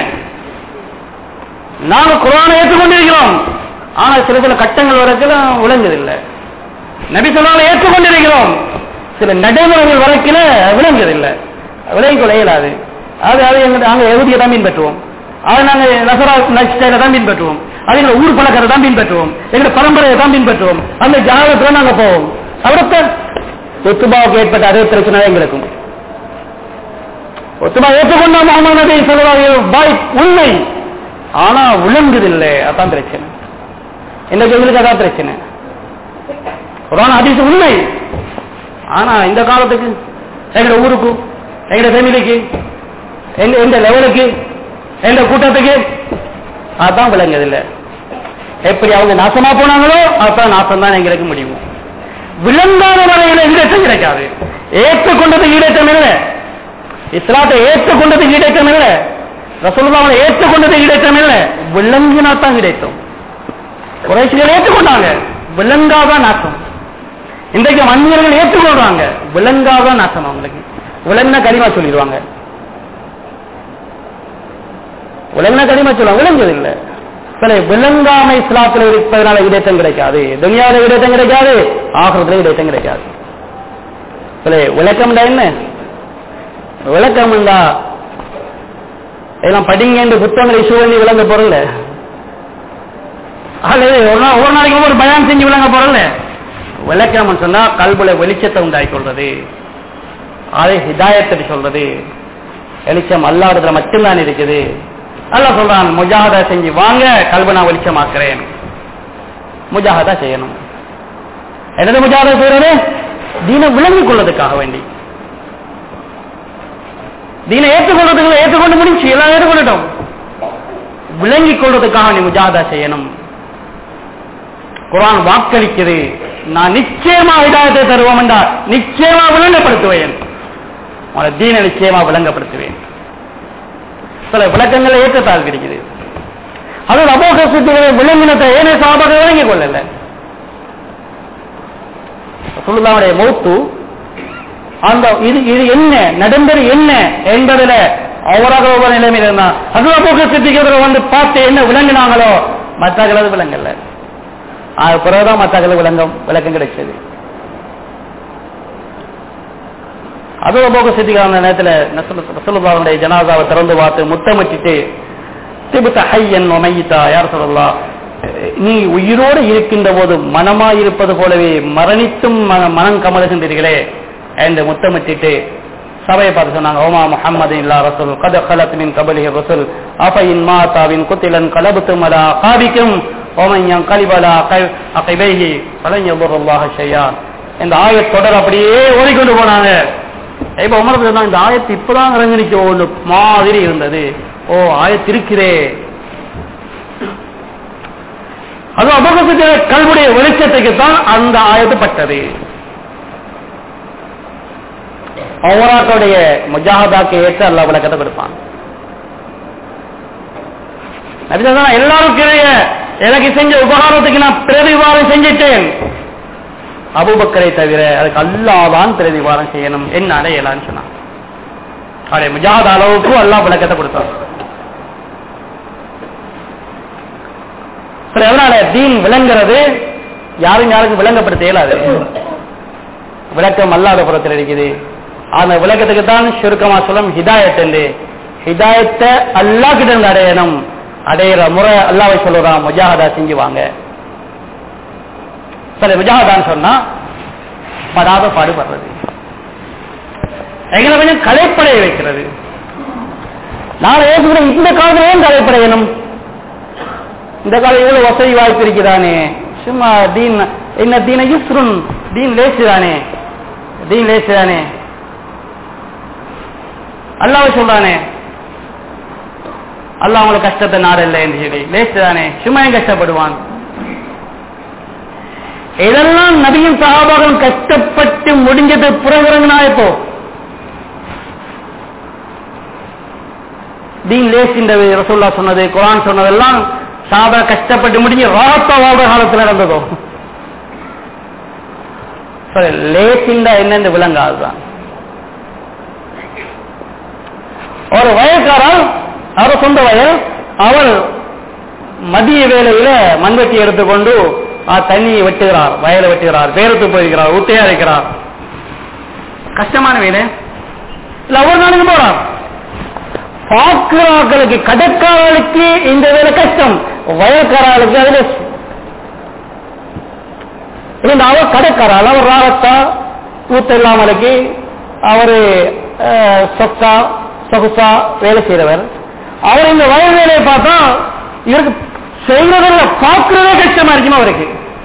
நாங்க குரானை ஏற்றுக்கொண்டிருக்கிறோம் ஆனா சில சில கட்டங்கள் வரைக்கும் விளங்குதில்லை நபி சொன்னாலும் ஏற்றுக்கொண்டிருக்கிறோம் சில நடைமுறைகள் வரைக்கும் விளங்குதில்லை விலகிக் கொள்ள இயலாது அது அது எங்க நாங்க எகுதியை தான் பின்பற்றுவோம் அதை நாங்க நசரா ஸ்டைல தான் பின்பற்றுவோம் அது எங்க ஊர் பழக்கத்தை தான் பின்பற்றுவோம் எங்க பரம்பரையை தான் பின்பற்றுவோம் அந்த ஜாதகத்துல நாங்க போவோம் அவரத்த ஒத்துபாவுக்கு ஏற்பட்ட அதே பிரச்சனை எங்களுக்கும் ஒத்துமா ஏற்றுக்கொண்ட முகமது நபி சொல்லுவாங்க பாய் உண்மை ஆனா விளங்குதில்லை அதான் பிரச்சனை இன்னைக்கு எங்களுக்கு அதான் பிரச்சனை குரான் ஹதீஸ் உண்மை ஆனா இந்த காலத்துக்கு எங்க ஊருக்கு எங்க ஃபேமிலிக்கு எங்க எந்த லெவலுக்கு எந்த கூட்டத்துக்கு அதான் விளங்குது இல்ல எப்படி அவங்க நாசமா போனாங்களோ அதான் நாசம் தான் எங்களுக்கு முடியும் விளங்காத வரையில ஈடேற்றம் கிடைக்காது ஏற்றுக்கொண்டது ஈடேற்றம் இல்லை இஸ்லாத்தை ஏற்றுக்கொண்டது ஈடேற்றம் இல்லை ரசூலுல்லாவை ஏற்றுக்கொண்டது ஈடேற்றம் இல்லை விளங்கினா தான் கிடைத்தோம் குறைசிகள் ஏற்றுக்கொண்டாங்க விளங்காதான் நாசம் இன்றைக்கு மன்னியர்கள் ஏற்றுக்கொள்றாங்க விளங்காதான் நாசம் அவங்களுக்கு விளங்கின கரிமா சொல்லிடுவாங்க விளங்கின கரிமா சொல்லுவாங்க விளங்குவது இல்லை சில விளங்காமை இஸ்லாத்தில் இருப்பதனால இடேற்றம் கிடைக்காது துனியாவில் இடேற்றம் கிடைக்காது ஆகிறதுல இடேற்றம் கிடைக்காது சில விளக்கம் என்ன விளக்கம் எல்லாம் படிங்க என்று புத்தகங்களை இஷ்யூ பண்ணி விளங்க போறல அல்லது ஒரு நாள் ஒரு நாளைக்கு ஒரு பயான் செஞ்சு விளங்க போறல விளக்கம் சொன்னா கல்புல வெளிச்சத்தை உண்டாக்கி கொள்றது அதை ஹிதாயத்தை சொல்றது வெளிச்சம் அல்லாடத்துல மட்டும்தான் இருக்குது அல்லாஹ் சொல்றான் முஜாஹதா செஞ்சு வாங்க கல்ப நான் வெளிச்சமாக்குறேன் முஜாஹதா செய்யணும் என்னது முஜாஹதா செய்யறது தீனை விளங்கிக் கொள்வதற்காக வேண்டி தீனை ஏற்றுக்கொள்றதுக்கு ஏற்றுக்கொண்டு முடிஞ்சு எல்லாம் ஏற்றுக்கொள்ளட்டும் விளங்கிக் கொள்றதுக்காக நீ முஜாஹதா செய்யணும் குரான் வாக்களிக்குது நான் நிச்சயமா விதாயத்தை தருவோம் என்றால் நிச்சயமா விளங்கப்படுத்துவேன் உன தீன நிச்சயமா விளங்கப்படுத்துவேன் சில விளக்கங்களை ஏற்றத்தால் கிடைக்குது அது அபோக சுத்திகளை விளங்கினத்தை ஏனே சாபாக விளங்கிக் கொள்ளல சொல்லுதாவுடைய மௌத்து அந்த இது இது என்ன நடந்தது என்ன என்பதுல அவராக ஒவ்வொரு நிலைமையில் இருந்தா அது அபோக சித்திகள் வந்து பார்த்து என்ன விளங்கினாங்களோ மற்றகளது விளங்கல அது பிறகுதான் மற்றகளது விளங்கம் விளக்கம் கிடைச்சது அது போக சித்திகான நேரத்தில் ரசூலுல்லாவுடைய ஜனாதாவை திறந்து பார்த்து முத்தமிட்டு திபுத்த ஹையன் ஒமையித்தா யார் சொல்லலாம் நீ உயிரோடு இருக்கின்ற போது மனமாய் இருப்பது போலவே மரணித்தும் மன- மனம் கமலுகின்றீர்களே என்று முத்தமிட்டு சபையை பார்த்து சொன்னாங்க ஓமா முஹம்மது இல்லா ரசூல் கத கலத் மின் கபலிஹி ரசூல் அஃபைன் மாதாவின் குத்திலன் கலபுத்தும் அலா காபிக்கும் ஓமையம் கலிபலா அகைபைஹி பலன் யபுருல்லாஹ ஷையா இந்த ஆயத் தொடர் அப்படியே ஓடிக்கொண்டு போனாங்க இப்ப உமர் சொன்னா இந்த ஆயத்து இப்பதான் இறங்கினிக்க ஒன்று மாதிரி இருந்தது ஓ ஆயத்து இருக்கிறே அது அபகத்துக்கு கல்விடைய வெளிச்சத்துக்கு தான் அந்த ஆயத்து பட்டது ஒவ்வொருடைய முஜாஹதாக்கு ஏற்ற அல்லா விளக்கத்தை கொடுப்பான் நபிதான் எல்லாருக்கும் இடையே எனக்கு செஞ்ச உபகாரத்துக்கு நான் பிரதிவாரம் செஞ்சிட்டேன் அபுபக்கரை தவிர அதுக்கு அல்லாதான் பிரதிவாரம் செய்யணும் என்ன அடையலான்னு சொன்னான் அவருடைய முஜாத அளவுக்கு அல்லாஹ் விளக்கத்தை கொடுத்தான் சரி, அதனால தீன் விளங்குறது யாரும் யாருக்கும் விளங்கப்படுத்த இயலாது விளக்கம் அல்லாத புறத்தில் இருக்குது அந்த விளக்கத்துக்கு தான் சுருக்கமா சொல்லும் ஹிதாயத் என்று ஹிதாயத்தை அல்லாஹ் கிட்ட இருந்து அடையணும் அடையிற முறை அல்லாவை சொல்லுறான் முஜாஹதா செஞ்சு வாங்க சரி முஜாஹதான்னு சொன்னா படாத பாடுபடுறது எங்களை கொஞ்சம் கலைப்படைய வைக்கிறது நாளை ஏற்கனவே இந்த காலத்துல ஏன் கலைப்படையணும் இந்த காலம் இவ்வளவு வசதி வாய்ப்பு இருக்கிறானே சும்மா தீன் என்ன தீன யுஸ்ருன் தீன் லேசுதானே தீன் லேசுதானே அல்லாஹ் சொல்றானே அல்லாஹ் அவங்களுக்கு கஷ்டத்தை நாடல்ல என்று சொல்லி லேசுதானே சும்மா ஏன் கஷ்டப்படுவான் இதெல்லாம் நபியும் சகாபாகம் கஷ்டப்பட்டு முடிஞ்சது புறகிறங்கனா இப்போ தீன் லேசின்றது ரசூல்லா சொன்னது குரான் சொன்னதெல்லாம் சாபா கஷ்டப்பட்டு முடிஞ்சு ராத்த வாழ்ற காலத்தில் நடந்ததோ சரி லேசிண்டா என்னன்னு விளங்காதுதான் ஒரு வயக்காரர் அவர் சொந்த வயல் அவர் மதிய வேளையில மண்வெட்டி எடுத்துக்கொண்டு ஆ தண்ணியை வெட்டுகிறார் வயலை வெட்டுகிறார் பேரத்து போயிருக்கிறார் உத்தையா இருக்கிறார் கஷ்டமான வேலை இல்ல ஒவ்வொரு நாளைக்கு போறார் பார்க்கிறார்களுக்கு கடற்காரர்களுக்கு இந்த வேலை கஷ்டம் வயல்காரர்களுக்கு அதுல இந்த அவர் கடற்காரர் அவர் ராகத்தா ஊத்த இல்லாமலுக்கு அவரு அஹ், சொக்கா சொகுசா வேலை செய்யறவர் அவர் இந்த வயல் வேலையை பார்த்தா இவருக்கு செய்வதில்ல பார்க்கிறதே கஷ்டமா இருக்குமா அவருக்கு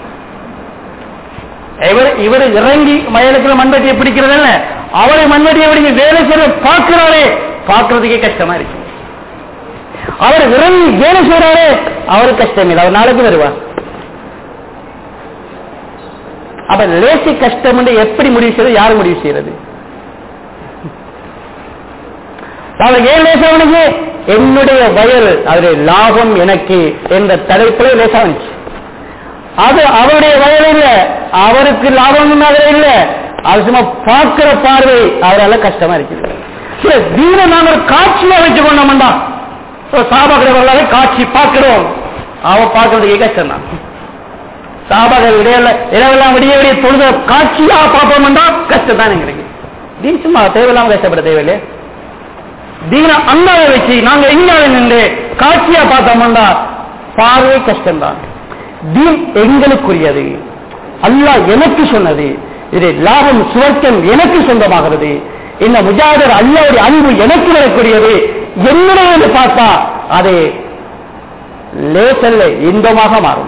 இவர் இவர் இறங்கி வயலுக்குள்ள மண்வெட்டியை பிடிக்கிறதில்ல அவரை மண்வெட்டியை பிடிக்க வேலை செய்ய பார்க்கிறாரே பார்க்கறதுக்கே கஷ்டமா இருக்கு அவர் இறங்கி வேலை செய்யறாரே அவருக்கு கஷ்டம் இல்லை அவர் நாளைக்கு வருவார் அப்ப லேசி கஷ்டம் என்று எப்படி முடிவு செய்யறது யார் முடிவு செய்யறது நாளைக்கு ஏன் லேசாவனுக்கு என்னுடைய வயல் அவருடைய லாபம் எனக்கு என்ற தலைப்புல லேசாவனுச்சு அது அவருடைய வயல் இல்ல அவருக்கு லாபம் அதுல இல்ல அது சும்மா பார்க்கிற பார்வை அவரால கஷ்டமா இருக்குது சில தீன நாங்க ஒரு காட்சியா வச்சு கொண்டோம்டா சாபாக்களை வரலாறு காட்சி பார்க்கிறோம் அவ பார்க்கறதுக்கு கஷ்டம் தான் சாபாக்கள் இடையில இரவெல்லாம் விடிய விடிய தொழுத காட்சியா பார்ப்போம்டா கஷ்டம் தான் எங்களுக்கு தீன் சும்மா தேவையில்லாம கஷ்டப்பட தேவையில்லை தீன அண்ணாவை வச்சு நாங்க இந்தியாவில் நின்று காட்சியா பார்த்தோம்டா பார்வை கஷ்டம்தான் தீன் எங்களுக்குரியது அல்லாஹ் எனக்கு சொன்னது இது லாபம் சுவர்க்கம் எனக்கு சொந்தமாகிறது இந்த முஜாதர் அல்லாவுடைய அன்பு எனக்கு வரக்கூடியது என்னுடைய என்று பார்த்தா அது லேசல்ல இன்பமாக மாறும்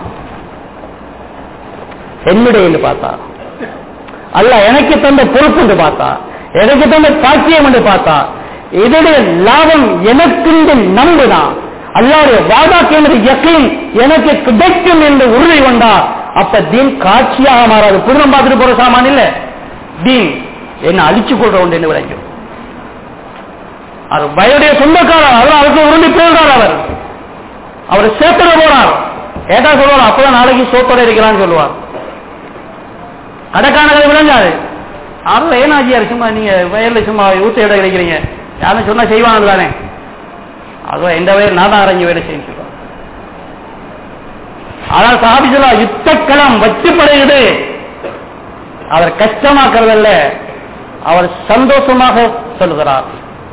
என்னுடைய என்று பார்த்தா அல்ல எனக்கு தந்த பொறுப்பு என்று பார்த்தா எனக்கு தந்த சாட்சியம் என்று பார்த்தா இதனுடைய லாபம் எனக்கு நம்புதான் அல்லாவுடைய வாதாக்கு எனது யக்கீன் எனக்கு கிடைக்கும் என்று உறுதி கொண்டா அப்ப தீன் காட்சியாக மாறாது புதுனம் பார்த்துட்டு போற சாமான் இல்ல தீன் என்ன அழிச்சு கொள்ற ஒன்று என்று விளைக்கும் அது வயடைய சொந்தக்காரர் அவர் அவருக்கு உருண்டி போகிறார் அவர் அவர் சேத்தர போறார் கேட்டா சொல்லுவார் அப்பதான் நாளைக்கு சோத்தோட இருக்கிறான்னு சொல்லுவார் கடைக்கானகளை விளங்காது அவர்கள் ஏனாஜியா சும்மா நீங்க வயல்ல சும்மா ஊத்த இடம் கிடைக்கிறீங்க யாரும் சொன்னா செய்வாங்க தானே அதுவும் எந்த வயல் நான் தான் அரஞ்சு வேலை செய்ய சொல்லுவாங்க ஆனால் சாபிசலா யுத்தக்களம் வச்சுப்படுகிறது அவர் கஷ்டமாக்குறதல்ல அவர் சந்தோஷமாக சொல்லுகிறார்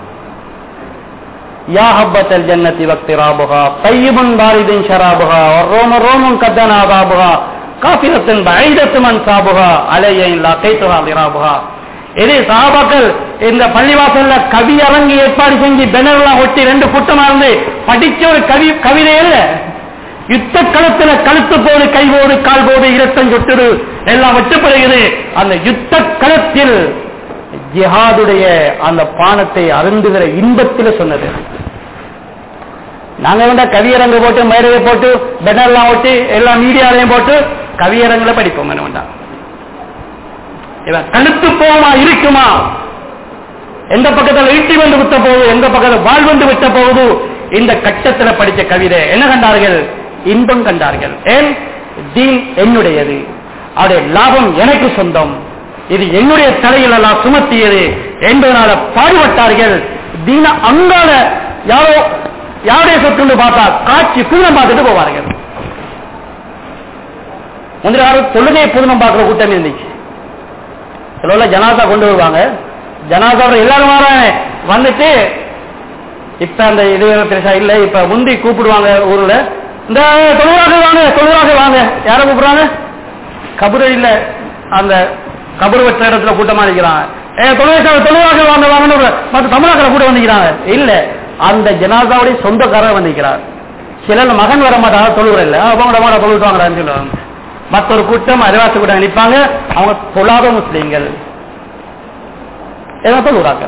யா ஹப்பத்தல் ஜன்னதி வக்தி ராபுகா தையிபுன் பாரிதின் ஷராபுகா ரோம ரோமும் கத்தன் ஆதாபுகா காபிரத்தின் பைதத்து மண் சாபுகா அலையின் கைத்துகா விராபுகா இதே சாபாக்கள் இந்த பள்ளிவாசல்ல கவி அரங்கி ஏற்பாடு செஞ்சு பெனர்லாம் ஒட்டி ரெண்டு கூட்டமா இருந்து படிச்ச ஒரு கவி கவிதை இல்ல யுத்த களத்துல கழுத்து போடு கை போடு கால் போடு இரத்தம் சொட்டுடு எல்லாம் வெட்டப்படுகிறது அந்த யுத்த களத்தில் ஜிஹாதுடைய அந்த பானத்தை அருந்துகிற இன்பத்தில் சொன்னது நாங்க வந்து கவியரங்கு போட்டு மேடையை போட்டு பெனர்லாம் ஒட்டி எல்லா மீடியாலையும் போட்டு கவியரங்குல படிப்போம் என்ன வேண்டாம் இவன் கழுத்து போமா இருக்குமா எந்த பக்கத்தில் ஈட்டி வந்து விட்ட போகுது எந்த பக்கத்தில் வாழ் வந்து விட்ட போகுது இந்த கட்டத்தில் படித்த கவிதை என்ன கண்டார்கள் இன்பம் கண்டார்கள் ஏன் தீன் என்னுடையது அவருடைய லாபம் எனக்கு சொந்தம் இது என்னுடைய தலையில் எல்லாம் சுமத்தியது என்பதனால பாடுபட்டார்கள் தீன அங்கால யாரோ யாருடைய சொத்துன்னு பார்த்தா காட்சி புதினம் பார்த்துட்டு போவார்கள் முந்தின காலம் தொழுகையை புதினம் பார்க்கிற கூட்டம் இருந்துச்சு சில ஜனாதா கொண்டு வருவாங்க ஜனாதாவோட எல்லாரும் வராங்க வந்துட்டு இப்ப அந்த இது பெருசா இல்ல இப்ப முந்தி கூப்பிடுவாங்க ஊர்ல இந்த தொழுவாக வாங்க தொழுவாக வாங்க யார கூப்பிடுறாங்க கபரு இல்ல அந்த கபர் வெற்ற இடத்துல கூட்டமா இருக்கிறாங்க ஏ தொழுவாக தொழுவாக வாங்க வாங்கன்னு மற்ற தமிழக கூட்டம் வந்துக்கிறாங்க இல்ல அந்த ஜனாதாவுடைய சொந்தக்காரர் வந்திருக்கிறார் சிலர் மகன் வர மாட்டாங்க தொழுகிற இல்ல அவங்க மாட்டா தொழுவிட்டு வாங்குறான்னு சொல்லுவாங்க மற்றொரு கூட்டம் அறிவாசி கூட்டம் நிற்பாங்க அவங்க தொழாத முஸ்லீம்கள் ஏதோ தொழுகிறார்கள்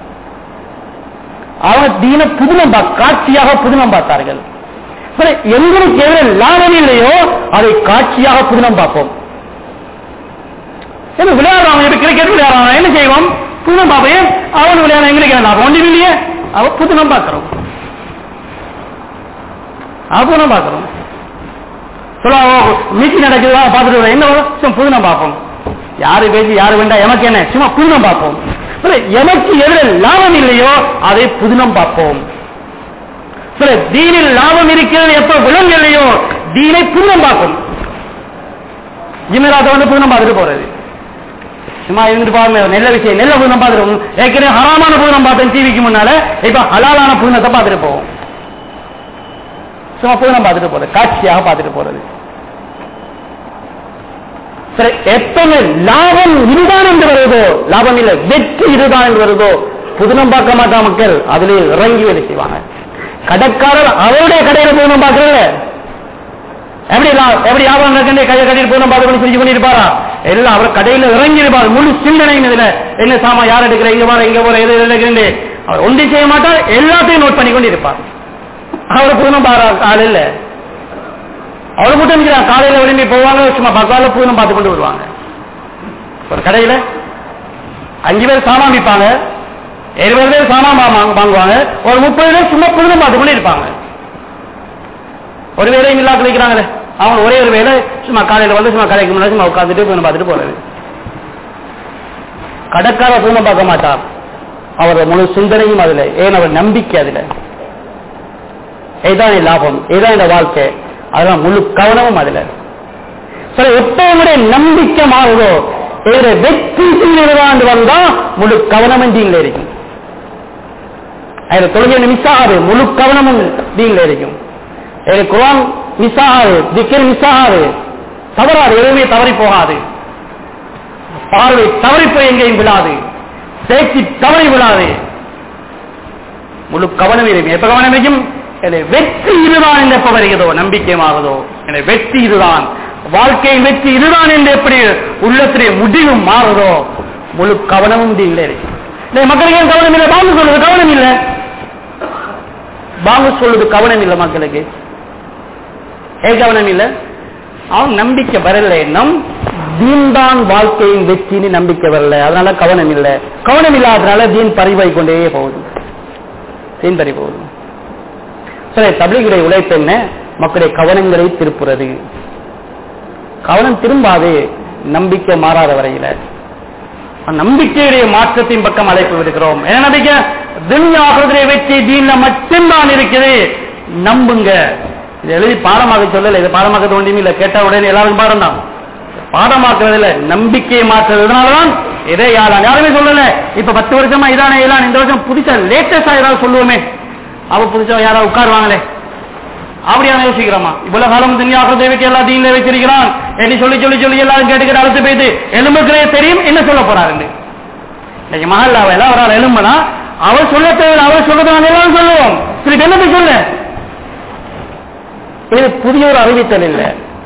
அவங்க தீன புதுனம் காட்சியாக புதுனம் பார்த்தார்கள் எங்களுக்கு எவ்வளவு லாபம் இல்லையோ அதை காட்சியாக புதுனம் பார்ப்போம் விளையாடுறாங்க கிரிக்கெட் விளையாடுறாங்க என்ன செய்வோம் புதுனம் பார்ப்பேன் அவன் விளையாட எங்களுக்கு என்ன லாபம் ஒன்றும் இல்லையே அவ புதுனம் பார்க்கிறோம் புதுனம் பார்க்கிறோம் மீட்டிங் நடக்குதா பார்த்துட்டு என்ன சும்மா புதுனம் பார்ப்போம் யாரு பேசி யாரு வேண்டாம் எமக்கு என்ன சும்மா புதுனம் பார்ப்போம் எமக்கு எதிர லாபம் இல்லையோ அதை புதினம் பார்ப்போம் சில தீனில் லாபம் இருக்கிறது எப்ப விலங்கலையோ தீனை புதினம் பார்க்கும் ஜிமராத்தை வந்து புதினம் பார்த்துட்டு போறது சும்மா இருந்து பாருங்க நெல்ல விஷயம் நெல்ல புதினம் பார்த்துருவோம் ஏற்கனவே ஹராமான புதினம் பார்த்தேன் டிவிக்கு முன்னால இப்ப ஹலாலான புதினத்தை பார்த்துட்டு போவோம் சும்மா புதினம் பார்த்துட்டு போறது காட்சியாக பார்த்துட்டு போறது எப்பவுமே லாபம் இதுதான் என்று வருதோ லாபம் இல்லை வெற்றி இதுதான் என்று வருதோ புதினம் பார்க்க மாட்டா மக்கள் அதிலே இறங்கி வேலை செய்வாங்க கடைக்காரர் அவருடைய கடையில புதினம் பார்க்கறல எப்படி எல்லாம் எப்படி வியாபாரம் நடக்கண்டே கையை கட்டிட்டு போகணும் பார்த்து பண்ணி செஞ்சு பண்ணிருப்பாரா எல்லாம் அவர் கடையில இறங்கி இருப்பார் முழு சிந்தனையும் இதுல என்ன சாமா யார் எடுக்கிற இங்க போற இங்க போற எது எடுக்கிறேன் அவர் ஒன்றும் செய்ய மாட்டார் எல்லாத்தையும் நோட் பண்ணி கொண்டு இருப்பார் அவர் பூனம் பாரா ஆள் இல்ல அவர் மட்டும் நிற்கிறார் காலையில விரும்பி போவாங்க சும்மா பக்கால பூனம் பார்த்து கொண்டு வருவாங்க ஒரு கடையில அஞ்சு பேர் சாமான் விற்பாங்க இருபது பேர் சாமான் வாங்க- வாங்குவாங்க ஒரு முப்பது பேர் சும்மா புதுனம் பார்த்து கொண்டு இருப்பாங்க ஒரு வேலையும் இல்லாத வைக்கிறாங்களே அவங்க ஒரே ஒரு வேலை சும்மா காலையில வந்து சும்மா கடைக்கு முன்னாடி சும்மா உட்காந்துட்டு பூனை பார்த்துட்டு போறது கடைக்கார பூனை பார்க்க மாட்டார் அவர் முழு சிந்தனையும் அதுல ஏன் அவர் நம்பிக்கை அதுல இதுதான் என் லாபம் இதுதான் இந்த வாழ்க்கை அதெல்லாம் முழு கவனமும் அதுல சரி எப்ப உங்களுடைய நம்பிக்கை மாறுதோ இதுல வெற்றி செய்யறதாண்டு வந்தா முழு கவனமும் தீங்கில இருக்கும் அதுல தொழுகை மிஸ் ஆகாது முழு கவனமும் தீங்கில இருக்கும் இதுல குரான் மிஸ் ஆகாது திக்கர் மிஸ் ஆகாது தவறாது எதுவுமே தவறி போகாது பார்வை தவறி போய் எங்கேயும் விழாது பேச்சு தவறி விழாது முழு கவனம் இருக்கும் எப்ப கவனம் இருக்கும் எனவே வெற்றி இதுதான் என்று எப்ப வருகிறதோ நம்பிக்கையாகுதோ எனவே வெற்றி இதுதான் வாழ்க்கையின் வெற்றி இதுதான் என்று எப்படி உள்ளத்திலே முடிவும் மாறுதோ முழு கவனமும் நீங்களே இருக்கு இந்த மக்களுக்கு ஏன் கவனம் இல்லை பாங்கு சொல்றது கவனம் இல்லை பாங்கு சொல்றது கவனம் இல்லை மக்களுக்கு ஏன் கவனம் இல்லை அவன் நம்பிக்கை வரல நம் தீன்தான் வாழ்க்கையின் வெற்றின்னு நம்பிக்கை வரல அதனால கவனம் இல்லை கவனம் இல்லாதனால தீன் பறிவாய் கொண்டே போகுது தீன் பறி போகுது சரி தபிலிகுடைய உழைப்பு என்ன மக்களுடைய கவனங்களை திருப்புறது கவனம் திரும்பாது நம்பிக்கை மாறாத வரையில நம்பிக்கையுடைய மாற்றத்தின் பக்கம் அழைப்பு விடுக்கிறோம் என்ன நம்பிக்கை துன்யாகிறதுடைய வெற்றி தீன்ல மட்டும்தான் இருக்குது நம்புங்க இது எழுதி பாடமாக சொல்லல இது பாடமாக்க ஒன்றுமே இல்ல கேட்ட உடனே எல்லாரும் பாடம் தான் பாடமாக்குறதுல நம்பிக்கையை மாற்றுறதுனாலதான் இதே யாரான் யாருமே சொல்லல இப்ப பத்து வருஷமா இதானே இதான் இந்த வருஷம் புதுசா லேட்டஸ்டா ஏதாவது சொல்லுவோமே அவ புதுசா யாராவது உட்காருவாங்களே அப்படியான யோசிக்கிறோமா இவ்வளவு காலம் துன்யாகிறதை வச்சு எல்லா தீன்ல வச்சிருக்கிறான் என்று சொல்லி சொல்லி சொல்லி எல்லாரும் கேட்டுக்கிட்டு அழுத்து போயிட்டு எலும்புக்கிறே தெரியும் என்ன சொல்ல போறாரு இன்னைக்கு மஹல்லாவை எல்லாம் ஒரு ஆள் எலும்புனா அவர் சொல்ல தேவையில்லை அவர் சொல்றது நாங்க எல்லாரும் சொல்லுவோம் திருப்பி என்ன போய் சொல்ல இது புதிய ஒரு அறிவித்தல் இல்ல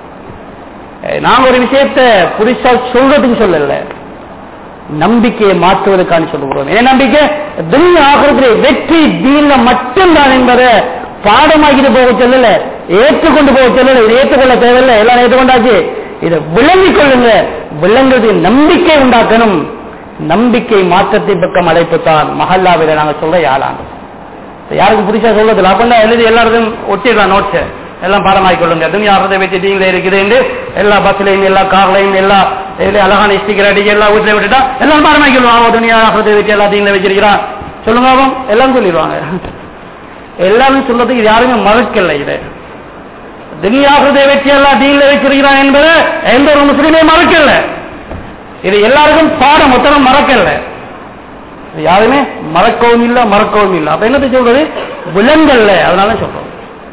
அஹ் நாங்க ஒரு விஷயத்தை புதுசா சொல்றதுக்கு சொல்லல நம்பிக்கையை மாற்றுவதற்கான சொல்லுகிறோம் ஏன் நம்பிக்கை துன்யா ஆகிறதுல வெற்றி தீன்ல மட்டும்தான் என்பதை பாடமாக்கிட்டு போக சொல்லல ஏற்றுக்கொண்டு போக சொல்லல இதை ஏற்றுக்கொள்ள தேவையில்லை எல்லாம் ஏற்றுக்கொண்டாச்சு இதை விளங்கிக் கொள்ளுங்க விளங்குறது நம்பிக்கை உண்டாக்கணும் நம்பிக்கை மாற்றத்தின் பக்கம் அழைப்பு தான் மஹல்லாவில நாங்க சொல்ற யாழான் யாருக்கும் புதுசா சொல்றது அப்பன்னா எழுதி எல்லாருக்கும் ஒட்டிடலாம் நோட்ஸ் எல்லாம் பாடமாக்கி கொள்ளுங்க துணியாகிறத வச்சு நீங்களே இருக்குது என்று எல்லா பஸ்லையும் எல்லா கார்லையும் எல்லா இதுல அழகான ஸ்டிக்கர் அடிக்க எல்லா வீட்டுல விட்டுட்டா எல்லாம் பாடமாக்கி கொள்வாங்க துணியாகிறத வச்சு எல்லா தீங்கள வச்சிருக்கிறான் சொல்லுங்க அவன் எல்லாம் சொல்லிடுவாங்க எல்லாமே சொல்றதுக்கு இது யாருமே மறக்கல இது துனியாகிறதை வச்சு எல்லாம் தீங்கள வச்சிருக்கிறான் என்பது எந்த ஒரு முஸ்லீமே மறக்கல இது எல்லாருக்கும் பாடம் மொத்தம் மறக்கல இது யாருமே மறக்கவும் இல்லை மறக்கவும் இல்லை அப்ப என்னத்தை சொல்றது விலங்கல்ல அதனால சொல்றோம்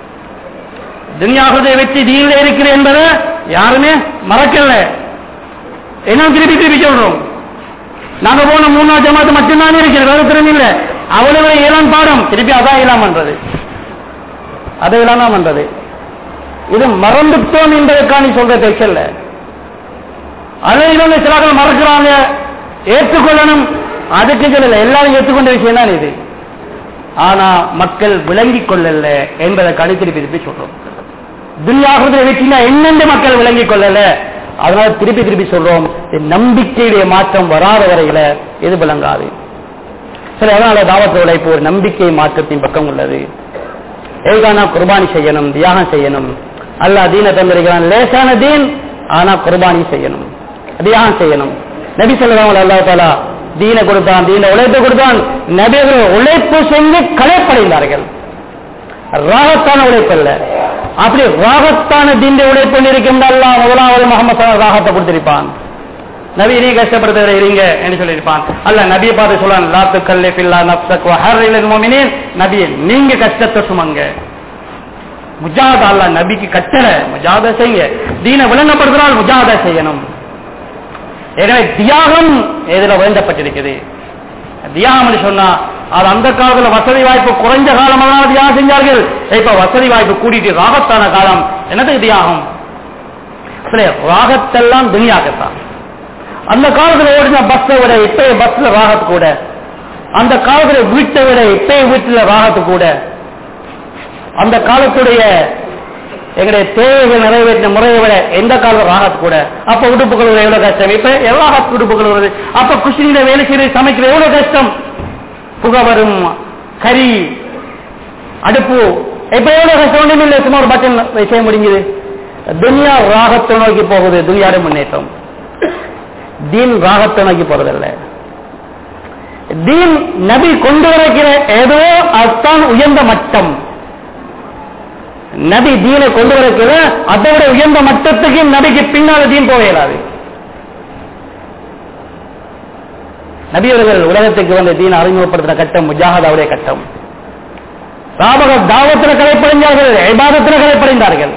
துன்யாகத்தை வெற்றி தீன்ல இருக்கிறது என்பதை யாருமே மறக்கல என்ன திருப்பி திருப்பி சொல்றோம் நாங்க போன மூணாவது ஜமாத்து மட்டும்தான் இருக்கிறது வேற திறன் இல்ல அவ்வளவு இளம் பாடம் திருப்பி அதான் இல்லாம பண்றது அதை இல்லாம பண்றது இது மறந்துட்டோம் என்பதற்கான சொல்ற பேச்சல்ல அதை இவங்க சிலாக்கள் மறக்கிறாங்க ஏற்றுக்கொள்ளணும் அதுக்கு சொல்லல எல்லாரும் ஏற்றுக்கொண்ட விஷயம் தான் இது ஆனா மக்கள் விளங்கிக் கொள்ளல என்பதை திருப்பி திருப்பி சொல்றோம் துன்யாகிறத வெற்றினா என்னென்று மக்கள் விளங்கிக் கொள்ளல அதனால திருப்பி திருப்பி சொல்றோம் இது நம்பிக்கையுடைய மாற்றம் வராத வரையில இது விளங்காது சரி அதனால தாவத்த உழைப்பு ஒரு நம்பிக்கை மாற்றத்தின் பக்கம் உள்ளது ஏகானா குர்பானி செய்யணும் தியாகம் செய்யணும் அல்லாஹ் தீன தந்திருக்கிறான் லேசான தீன் ஆனா குர்பானி செய்யணும் தியாகம் செய்யணும் நபி சொல்லுவாங்க அல்லா தாலா தீன கொடுத்தான் தீன உழைப்பு கொடுத்தான் நபிகள் உழைப்பு செஞ்சு கலைப்படைந்தார்கள் ராகத்தான உழைப்பு அல்ல அப்படி ராகத்தான தீண்ட உழைப்பு இருக்கும் அல்லா முதலாவது முகமது ராகத்தை கொடுத்திருப்பான் நபி நீ கஷ்டப்படுத்த இருங்க என்று சொல்லியிருப்பான் அல்ல நபியை பார்த்து சொல்றான் லாத்து கல்லே பில்லா நப்சக் வஹரில் மோமினின் நபியை நீங்க கஷ்டத்தை சுமங்க முஜாதா அல்ல நபிக்கு கட்டளை முஜாத செய்யுங்க தீன விளங்கப்படுத்தினால் முஜாதா செய்யணும் எனவே தியாகம் எதுல வேண்டப்பட்டிருக்குது தியாகம் சொன்னா அது அந்த காலத்துல வசதி வாய்ப்பு குறைஞ்ச காலம் தியாகம் செஞ்சார்கள் இப்ப வசதி வாய்ப்பு கூட்டிட்டு ராகத்தான காலம் என்னதுக்கு தியாகம் இல்லையா? ராகத்தெல்லாம் துனியாக்கத்தான் அந்த காலத்துல ஓடின பஸ்ஸை விட இப்பய பஸ்ல ராகத்து கூட அந்த காலத்துல வீட்டை விட இப்பய வீட்டுல ராகத்து கூட அந்த காலத்துடைய எங்களுடைய தேவைகள் நிறைவேற்றின முறையை விட எந்த காலம் ராகத்து கூட அப்ப உடுப்புகள் வருவது எவ்வளவு கஷ்டம் இப்ப எல்லா உடுப்புகள் வருது அப்ப குஷினில வேலை செய்து சமைக்கிறது எவ்வளவு கஷ்டம் புகை வரும் கறி அடுப்பு இப்ப எவ்வளவு கஷ்டம் ஒன்றும் இல்லை சும்மா ஒரு பட்டன் செய்ய முடியுது துனியா ராகத்தை நோக்கி போகுது துனியாட முன்னேற்றம் தீன் ராகத்தை நோக்கி போறதில்ல தீன் நபி கொண்டு வருகிற ஏதோ அதுதான் உயர்ந்த மட்டம் நபி தீனை கொண்டு வருகிற அதை விட உயர்ந்த மட்டத்துக்கு நபிக்கு பின்னால தீன் போக இயலாது நபியவர்கள் உலகத்துக்கு வந்த தீனை அறிமுகப்படுத்தின கட்டம் முஜாஹதாவுடைய கட்டம் ராபக தாவத்தில் கலைப்படைந்தார்கள் ஐபாதத்தில் கலைப்படைந்தார்கள்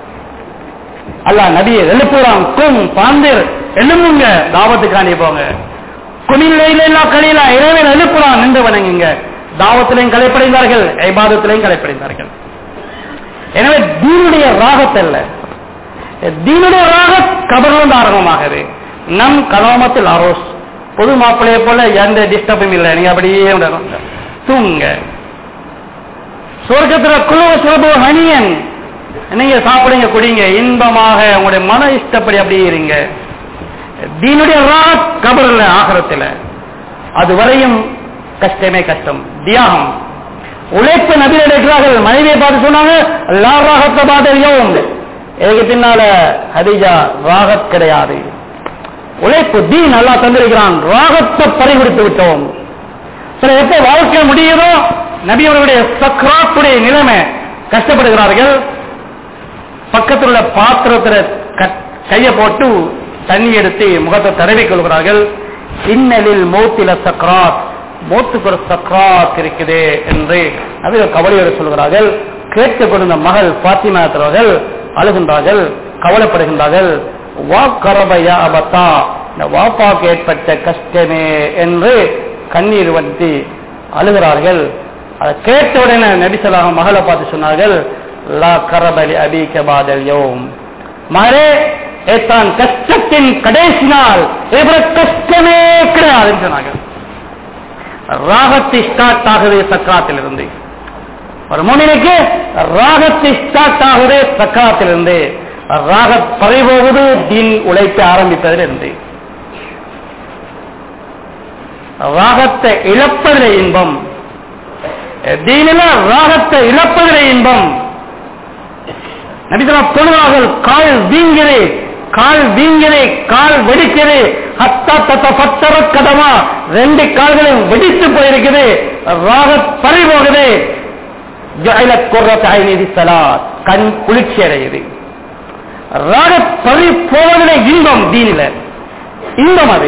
அல்லாஹ் நபியை எழுப்புறான் கும் பாந்திர் எழும்புங்க தாவத்துக்காண்டி போங்க குமிழ்லையில கலையிலா இறைவன் எழுப்புறான் நின்று வணங்குங்க தாவத்திலையும் கலைப்படைந்தார்கள் ஐபாதத்திலையும் கலைப்படைந்தார்கள் எனவே தீனுடைய ராகத்தல்ல தீனுடைய ராக கபர்லிருந்து ஆரம்பமாகுது நம் கலோமத்தில் அரோஸ் பொது மாப்பிள்ளைய போல எந்த டிஸ்டர்பும் இல்லை நீங்க அப்படியே விடணும். தூங்க சொர்க்கத்துல குழுவ சுரபு ஹனியன் நீங்க சாப்பிடுங்க குடிங்க இன்பமாக உங்களுடைய மன இஷ்டப்படி அப்படியே இருங்க தீனுடைய ராத் கபர்ல ஆகரத்துல அது வரையும் கஷ்டமே கஷ்டம் தியாகம் உழைப்பு நபியில் எடுக்கிறார்கள் மனைவியை பார்த்து சொன்னாங்க லா ராகத்த பாதரியும் இதுக்கு பின்னால ஹதிஜா ராகத் கிடையாது உழைப்பு தீன் நல்லா தந்திருக்கிறான் ராகத்தை பறிகொடுத்து விட்டோம் சில எப்ப வாழ்க்கை முடியுதோ நபியவர்களுடைய சக்ராத்துடைய நிலைமை கஷ்டப்படுகிறார்கள் பக்கத்தில் உள்ள பாத்திரத்துல க- கைய போட்டு தண்ணி எடுத்து முகத்தை தடவிக் கொள்கிறார்கள் இன்னலில் மௌத்தில சக்ராத் மௌத்துக்கு ஒரு சக்ராத் இருக்குது என்று அதில் கவலையோடு சொல்கிறார்கள் கேட்டுக் கொண்ட மகள் பாத்திமா அவர்கள் அழுகின்றார்கள் கவலைப்படுகின்றார்கள் வாக்கரபையா அபத்தா இந்த வாப்பாக்கு ஏற்பட்ட கஷ்டமே என்று கண்ணீர் வட்டி அழுகிறார்கள் அதை கேட்ட உடனே நபிசலாக மகளை பார்த்து சொன்னார்கள் லா கரபலி அபிக பாதல் யோம் மகளே ஏத்தான் கஷ்டத்தின் கடைசி நாள் இவர கஷ்டமே கிடையாதுன்னு சொன்னார்கள் ராகத்தை ஸ்டார்ட் ஆகுது சக்கராத்திலிருந்து ஒரு மூமினுக்கு ராகத்தை ஸ்டார்ட் ஆகுது சக்கராத்திலிருந்து ராக பறிபோகுது தீன் உழைப்பை ஆரம்பிப்பதிலிருந்து ராகத்தை இழப்பதிலே இன்பம் தீனில ராகத்தை இழப்பதிலே இன்பம் நபிதரா தொழுவார்கள் கால் வீங்கிறது கால் வீங்கிறது கால் வெடிக்கிறது ஹத்தா தத்த பத்தர கதமா ரெண்டு கால்களும் வெடித்து போயிருக்குது ராக பறி போகுது ஜஅல குர்ரத் ஐனி லிஸ்ஸலாத். கண் குளிர்ச்சி அடையுது ராக பறி போவதிலே இன்பம் தீனில இன்பம் அது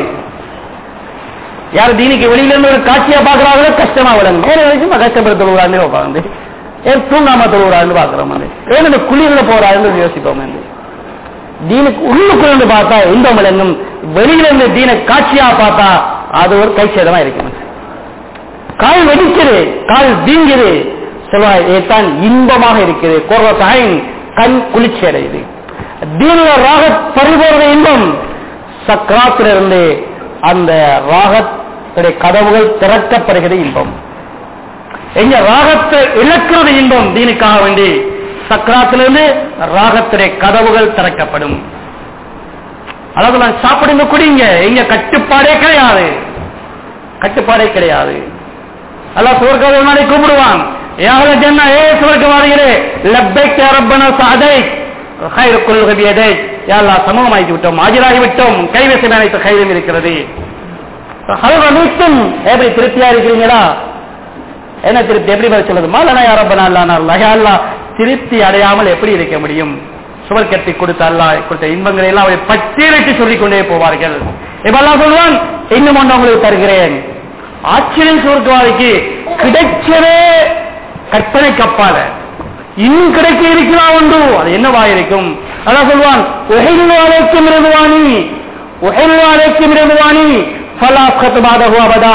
யார் தீனிக்கு வெளியில இருந்து ஒரு காட்சியா பாக்குறாங்களோ கஷ்டமா விளங்கும் வேற வரைக்கும் கஷ்டப்பட தொழுகிறான்னு உட்காந்து ஏன் தூங்காம தொழுகிறான்னு பாக்குறோம் வந்து ஏன் இந்த குளிர்ல போறாருன்னு யோசிப்போம் வந்து தீனுக்கு உள்ளுக்குள்ள பார்த்தா இன்பம் விளங்கும் வெளியில இருந்து தீன காட்சியா பார்த்தா அது ஒரு கைச்சேதமா இருக்கும் கால் வெடிக்குது கால் வீங்குது சொல்லுவாய் இதுதான் இன்பமாக இருக்குது கோர்வத்தாயின் கண் குளிர்ச்சி அடையுது தீனில ராக பரிபூர்ண இன்பம் சக்கராத்திலிருந்து அந்த ராகத்துடைய கதவுகள் திறக்கப்படுகிறது இன்பம் எங்க ராகத்தை இழக்கிறது இன்பம் தீனுக்காக வேண்டி சக்கராத்திலிருந்து ராகத்துடைய கதவுகள் திறக்கப்படும் அதாவது நான் சாப்பிடுங்க குடிங்க எங்க கட்டுப்பாடே கிடையாது கட்டுப்பாடே கிடையாது அல்லாஹ் சுவர்க்க நாளை கூப்பிடுவான் யார ஜன்னா ஏ சுவர்க்க வாரிகளே லப்பைக் யா ரப்பனா சஅதைக் خير كل بيديك يا الله சமூகமாகி விட்டோம் ஆஜராகி விட்டோம் கைவசம் அனைத்து கைதும் இருக்கிறது ஹல்வனுக்கும் எப்படி திருப்தியா இருக்கிறீங்களா என்ன திருப்தி எப்படி பதில் சொல்லுது மாலனா யாரப்பனா அல்லா திருப்தி அடையாமல் எப்படி இருக்க முடியும் சுவர்க்கத்தை கொடுத்த அல்லா கொடுத்த இன்பங்களை எல்லாம் அவை பட்டியலிட்டு சொல்லிக் கொண்டே போவார்கள் இப்பெல்லாம் சொல்லுவான் இன்னும் ஒன்று உங்களுக்கு தருகிறேன் ஆச்சரியம் சுவர்க்கவாதிக்கு கிடைச்சதே கற்பனை கப்பால இன்னும் கிடைக்க இருக்கலாம் உண்டு அது என்னவா இருக்கும் அதான் சொல்லுவான் உகைவாழைக்கும் இருந்துவானி உகைவாழைக்கும் இருந்துவானி ஃபலாஸ்கத் பாதகு அபதா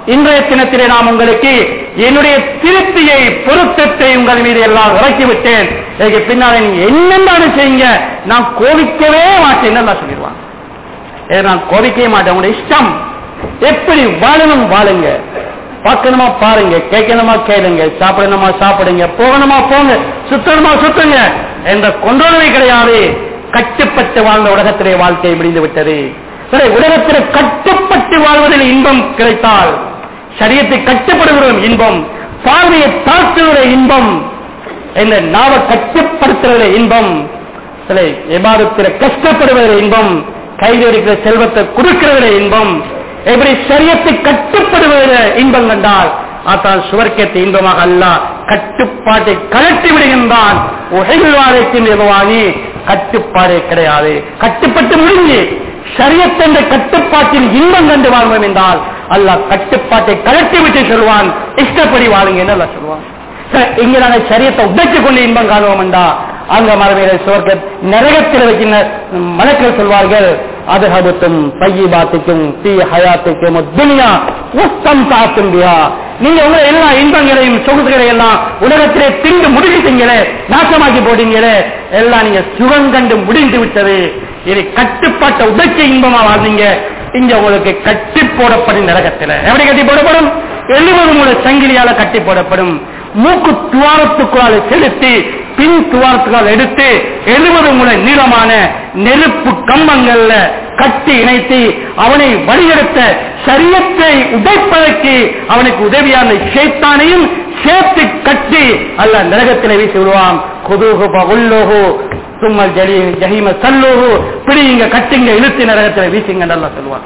இன்றைய தினத்திலே நாம் உங்களுக்கு என்னுடைய திருப்தியை பொருத்தத்தை உங்கள் மீது எல்லாம் இறக்கிவிட்டேன் இதுக்கு பின்னால நீங்க என்னென்ன செய்யுங்க நான் கோவிக்கவே மாட்டேன் நல்லா சொல்லிடுவான் ஏ, நான் கோவிக்கவே மாட்டேன் உங்களுடைய இஷ்டம் எப்படி வாழணும் வாழுங்க பார்க்கணுமா பாருங்க கேட்கணுமா கேளுங்க சாப்பிடணுமா சாப்பிடுங்க போகணுமா போங்க சுத்தணுமா சுத்துங்க என்ற கொண்டோனவே கிடையாது கட்டுப்பட்டு வாழ்ந்த உலகத்திலே வாழ்க்கை முடிந்து விட்டது சரி உலகத்தில் கட்டுப்பட்டு வாழ்வதில் இன்பம் கிடைத்தால் சரியத்தை கட்டுப்படுவதும் இன்பம் பார்வையை தாழ்த்துவதில் இன்பம் இந்த நாவ கட்டுப்படுத்துவதில் இன்பம் சில எபாதத்தில் கஷ்டப்படுவதில் இன்பம் கையில் இருக்கிற செல்வத்தை கொடுக்கிறதில் இன்பம் எப்படி சரியத்தை கட்டுப்படுவதில் இன்பம் கண்டால் அதான் சுவர்க்கத்தை இன்பமாக அல்ல கட்டுப்பாட்டை கலட்டி விடுகின்றான் உகைவாதத்தின் நிர்வாகி கட்டுப்பாடே கிடையாது கட்டுப்பட்டு முடிஞ்சு சரியத்தென்ற கட்டுப்பாட்டில் இன்பம் கண்டு வாழ்வோம் என்றால் அல்லாஹ் கட்டுப்பாட்டை கலட்டி விட்டு சொல்வான் இஷ்டப்படி வாழுங்க என்ன அல்லாஹ் சொல்வான் சரி, இங்க நாங்க சரியத்தை உடைச்சு கொண்டு இன்பம் காணுவோம் என்றா அங்க மரபில சுவர்க்க நரகத்தில் வைக்கின்ற மலக்கள் சொல்வார்கள் அது ஹபத்தும் பையிபாத்துக்கும் தீ ஹயாத்துக்கும் துனியா உத்தம் தாத்தும் பியா நீங்க உங்க எல்லா இன்பங்களையும் சொகுசுகளை எல்லாம் உலகத்திலே திண்டு முடிஞ்சிட்டீங்களே நாசமாக்கி போட்டீங்களே எல்லாம் நீங்க சுகம் கண்டு முடிந்து விட்டது இது கட்டுப்பாட்ட உடைச்ச இன்பமா வாழ்ந்தீங்க இங்க உங்களுக்கு கட்டி போடப்படும் நரகத்தில் எப்படி கட்டி போடப்படும் எழுபது மூல சங்கிலியால கட்டி போடப்படும் மூக்கு துவாரத்துக்குள்ளால் செலுத்தி பின் துவாரத்துக்கால் எடுத்து எழுபது முறை நீளமான நெருப்பு கம்பங்கள்ல கட்டி இணைத்து அவனை வழியெடுத்த சரியத்தை உடைப்பதற்கு அவனுக்கு உதவியான சேத்தானையும் சேர்த்து கட்டி அல்ல நரகத்திலே வீசி விடுவான் கொதுகு பகுல்லோகு தும்மல் ஜலி ஜஹீம சல்லோகு பிடிங்க கட்டுங்க இழுத்து நரகத்தில் வீசுங்க நல்லா சொல்லுவான்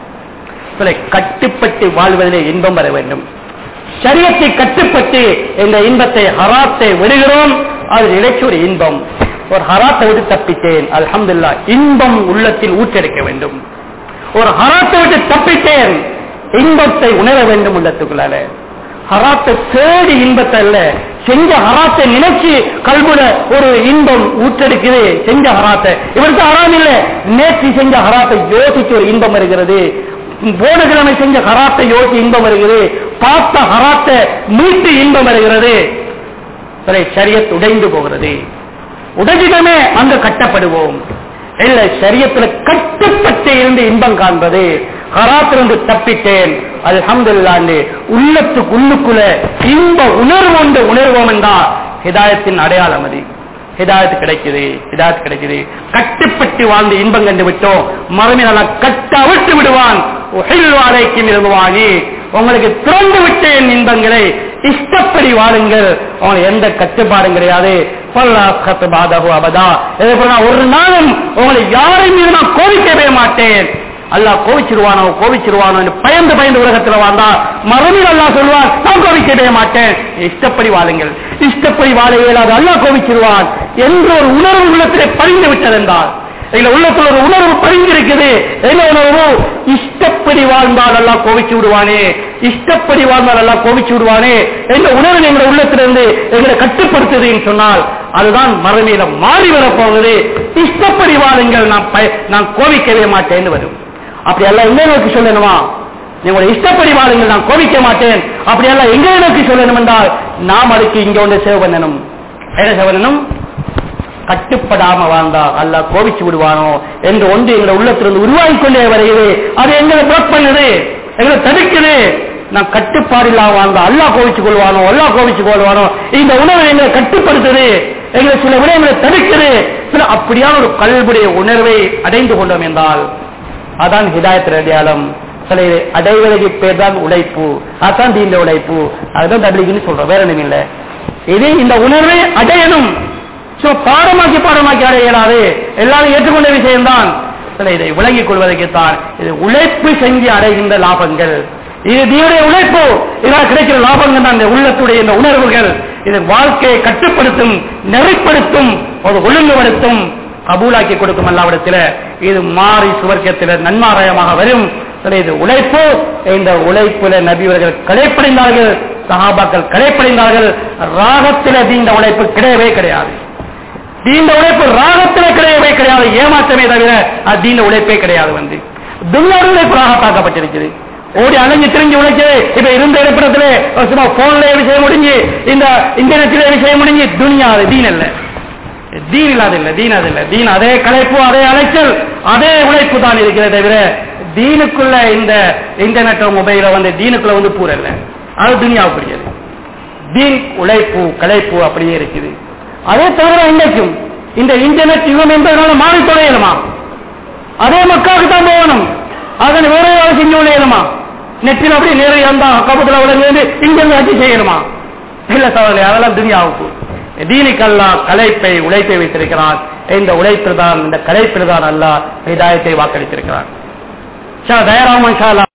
சில கட்டுப்பட்டு வாழ்வதிலே இன்பம் வர வேண்டும் சரியத்தை கட்டுப்பட்டு இந்த இன்பத்தை ஹராத்தை விடுகிறோம் அது நினைச்சு ஒரு இன்பம் ஒரு ஹராத்தை விட்டு தப்பித்தேன் அல்ஹம்துல்லா இன்பம் உள்ளத்தில் ஊற்றெடுக்க வேண்டும் ஒரு ஹராத்தை விட்டு தப்பித்தேன் இன்பத்தை உணர வேண்டும் உள்ளத்துக்குள்ளால ஹராத்தை தேடி இன்பத்தை அல்ல செஞ்ச ஹராத்தை நினைச்சு கல்புல ஒரு இன்பம் ஊற்றெடுக்குது செஞ்ச ஹராத்தை இவருக்கு ஹராம் இல்லை நேற்று செஞ்ச ஹராத்தை யோசிச்சு ஒரு இன்பம் வருகிறது போன கிழமை செஞ்ச ஹராத்தை யோசி இன்பம் வருகிறது பார்த்த ஹராத்தை மீட்டு இன்பம் வருகிறது சரி சரியத் உடைந்து போகிறது உடைஞ்சிடமே அங்க கட்டப்படுவோம் இல்ல சரியத்துல கட்டுப்பட்டு இருந்து இன்பம் காண்பது ஹராத்திலிருந்து தப்பிட்டேன் அல்ஹம்துல்லாண்டு உள்ளத்துக்கு உள்ளுக்குள்ள இன்ப உணர்வு உண்டு உணர்வோம் என்றால் ஹிதாயத்தின் அடையாளம் அது ஹிதாயத்து கிடைக்குது ஹிதாயத்து கிடைக்குது கட்டுப்பட்டு வாழ்ந்து இன்பம் கண்டு விட்டோம் மறுமையில கட்ட அவிட்டு விடுவான் உகைவாதைக்கும் இருவாகி உங்களுக்கு திறந்து விட்டேன் இன்பங்களை இஷ்டப்படி வாழுங்கள் உங்களுக்கு எந்த கட்டுப்பாடும் கிடையாது பல்லாஹத்து பாதகு அபதா இதே போல நான் ஒரு நாளும் உங்களை யாரை மீது நான் கோபிக்கவே மாட்டேன் அல்லாஹ் கோவிச்சிருவானோ கோவிச்சிருவானோ என்று பயந்து பயந்து உலகத்துல வாழ்ந்தா மறுமையில் அல்லாஹ் சொல்வான் நான் கோவிக்கவே மாட்டேன் இஷ்டப்படி வாழுங்கள் இஷ்டப்படி வாழ இயலாது அல்லாஹ் கோவிச்சிருவான் என்ற ஒரு உணர்வு உள்ளத்திலே பறிந்து விட்டதென்றால் இதுல உள்ளத்துல ஒரு உணர்வு பறிந்திருக்குது என்ன உணர்வு இஷ்டப்படி வாழ்ந்தால் எல்லாம் கோவிச்சு விடுவானே இஷ்டப்படி வாழ்ந்தால் எல்லாம் கோவிச்சு விடுவானே என்ற உணர்வு எங்க உள்ளத்திலிருந்து எங்களை கட்டுப்படுத்துதுன்னு சொன்னால் அதுதான் மறுமையில மாறி வரப்போகுது இஷ்டப்படி வாழுங்கள் நான் பய- நான் கோவிக்கவே மாட்டேன்னு வரும் அப்படி எல்லாம் எங்க நோக்கி சொல்லணுமா உங்களுடைய இஷ்டப்படி வாழுங்கள் நான் கோவிக்க மாட்டேன் அப்படி எல்லாம் எங்க நோக்கி சொல்லணும் என்றால் நாம் அதுக்கு இங்க ஒன்று சேவ் பண்ணணும் என்ன சேவ் பண்ணணும் கட்டுப்படாம வாழ்ந்தா அல்லாஹ் கோபிச்சு விடுவானோ என்று ஒன்று எங்களை உள்ளத்திலிருந்து உருவாகி கொண்டே வருகிறது அது எங்களை பிளாக் பண்ணுது எங்களை தடுக்குது நான் கட்டுப்பாடு இல்லாம வாழ்ந்தா அல்லாஹ் கோவிச்சு கொள்வானோ அல்லாஹ் கோவிச்சு கொள்வானோ இந்த உணர்வு எங்களை கட்டுப்படுத்துது எங்களை சில விடயங்களை தடுக்குது சில அப்படியான ஒரு கல்விடைய உணர்வை அடைந்து கொண்டோம் என்றால் அதான் ஹிதாயத் அடையாளம் சில அடைவதற்கு பேர் தான் உழைப்பு அதான் இந்த உழைப்பு அதுதான் தபிலிக்குன்னு சொல்றோம் வேற ஒண்ணும் இல்லை இது இந்த உணர்வை அடையணும் சோ பாடமாக்கி பாடமாக்கி அடைய இயலாது எல்லாரும் ஏற்றுக்கொண்ட விஷயம்தான் சில இதை விளங்கிக் கொள்வதற்குத்தான் இது உழைப்பு செஞ்சு அடைகின்ற லாபங்கள் இது தீவுடைய உழைப்பு இதனால் கிடைக்கிற லாபங்கள் தான் இந்த உள்ளத்துடைய இந்த உணர்வுகள் இது வாழ்க்கையை கட்டுப்படுத்தும் நெறிப்படுத்தும் ஒரு ஒழுங்குபடுத்தும் கபூலாக்கி கொடுக்கும் அல்லாவிடத்தில் இது மாறி சுவர்க்கத்தில் நன்மாராயமாக வரும் சரி, இது உழைப்பு இந்த உழைப்புல நபிவர்கள் கலைப்படைந்தார்கள் சஹாபாக்கள் கலைப்படைந்தார்கள் ராகத்தில் தீண்ட உழைப்பு கிடையவே கிடையாது தீண்ட உழைப்பு ராகத்தில் கிடையவே கிடையாது ஏமாற்றமே தவிர அது தீண்ட உழைப்பே கிடையாது வந்து துன்யாவுடைய உழைப்பு ராகத்தாக்கப்பட்டிருக்குது ஓடி அலைஞ்சு திரிஞ்சு உழைச்சது இப்ப இருந்த இருப்பிடத்திலே சும்மா போன்ல விஷயம் முடிஞ்சு இந்த இன்டர்நெட்டிலே விஷயம் முடிஞ்சு துனியா அது தீன் அல்ல தீன் இல்லாத இல்ல தீன் அது இல்ல தீன் அதே கலைப்பு அதே அலைச்சல் அதே உழைப்பு தான் இருக்கிறது தவிர தீனுக்குள்ள இந்த இன்டர்நெட் மொபைல வந்து தீனுக்குள்ள வந்து பூரல்ல அது துனியாவுக்குரியது தீன் உழைப்பு கலைப்பு அப்படியே இருக்குது அதே தவிர இன்னைக்கும் இந்த இன்டர்நெட் யுகம் என்பதனால மாறி தொலையலுமா அதே மக்களுக்கு தான் போகணும் அதனை வேற ஏதாவது செஞ்சு விளையணுமா நெற்றில் அப்படி நேரம் இருந்தா கபத்துல உடனே இங்கிருந்து அச்சு செய்யணுமா இல்ல சவர்களே அதெல்லாம் துனியாவுக்கு தீனிக்கல்லா கலைப்பை உழைப்பை வைத்திருக்கிறான் இந்த உழைப்பில் தான் இந்த கலைப்பில் தான் அல்லா இதாயத்தை வாக்களித்திருக்கிறான் தயாராகும்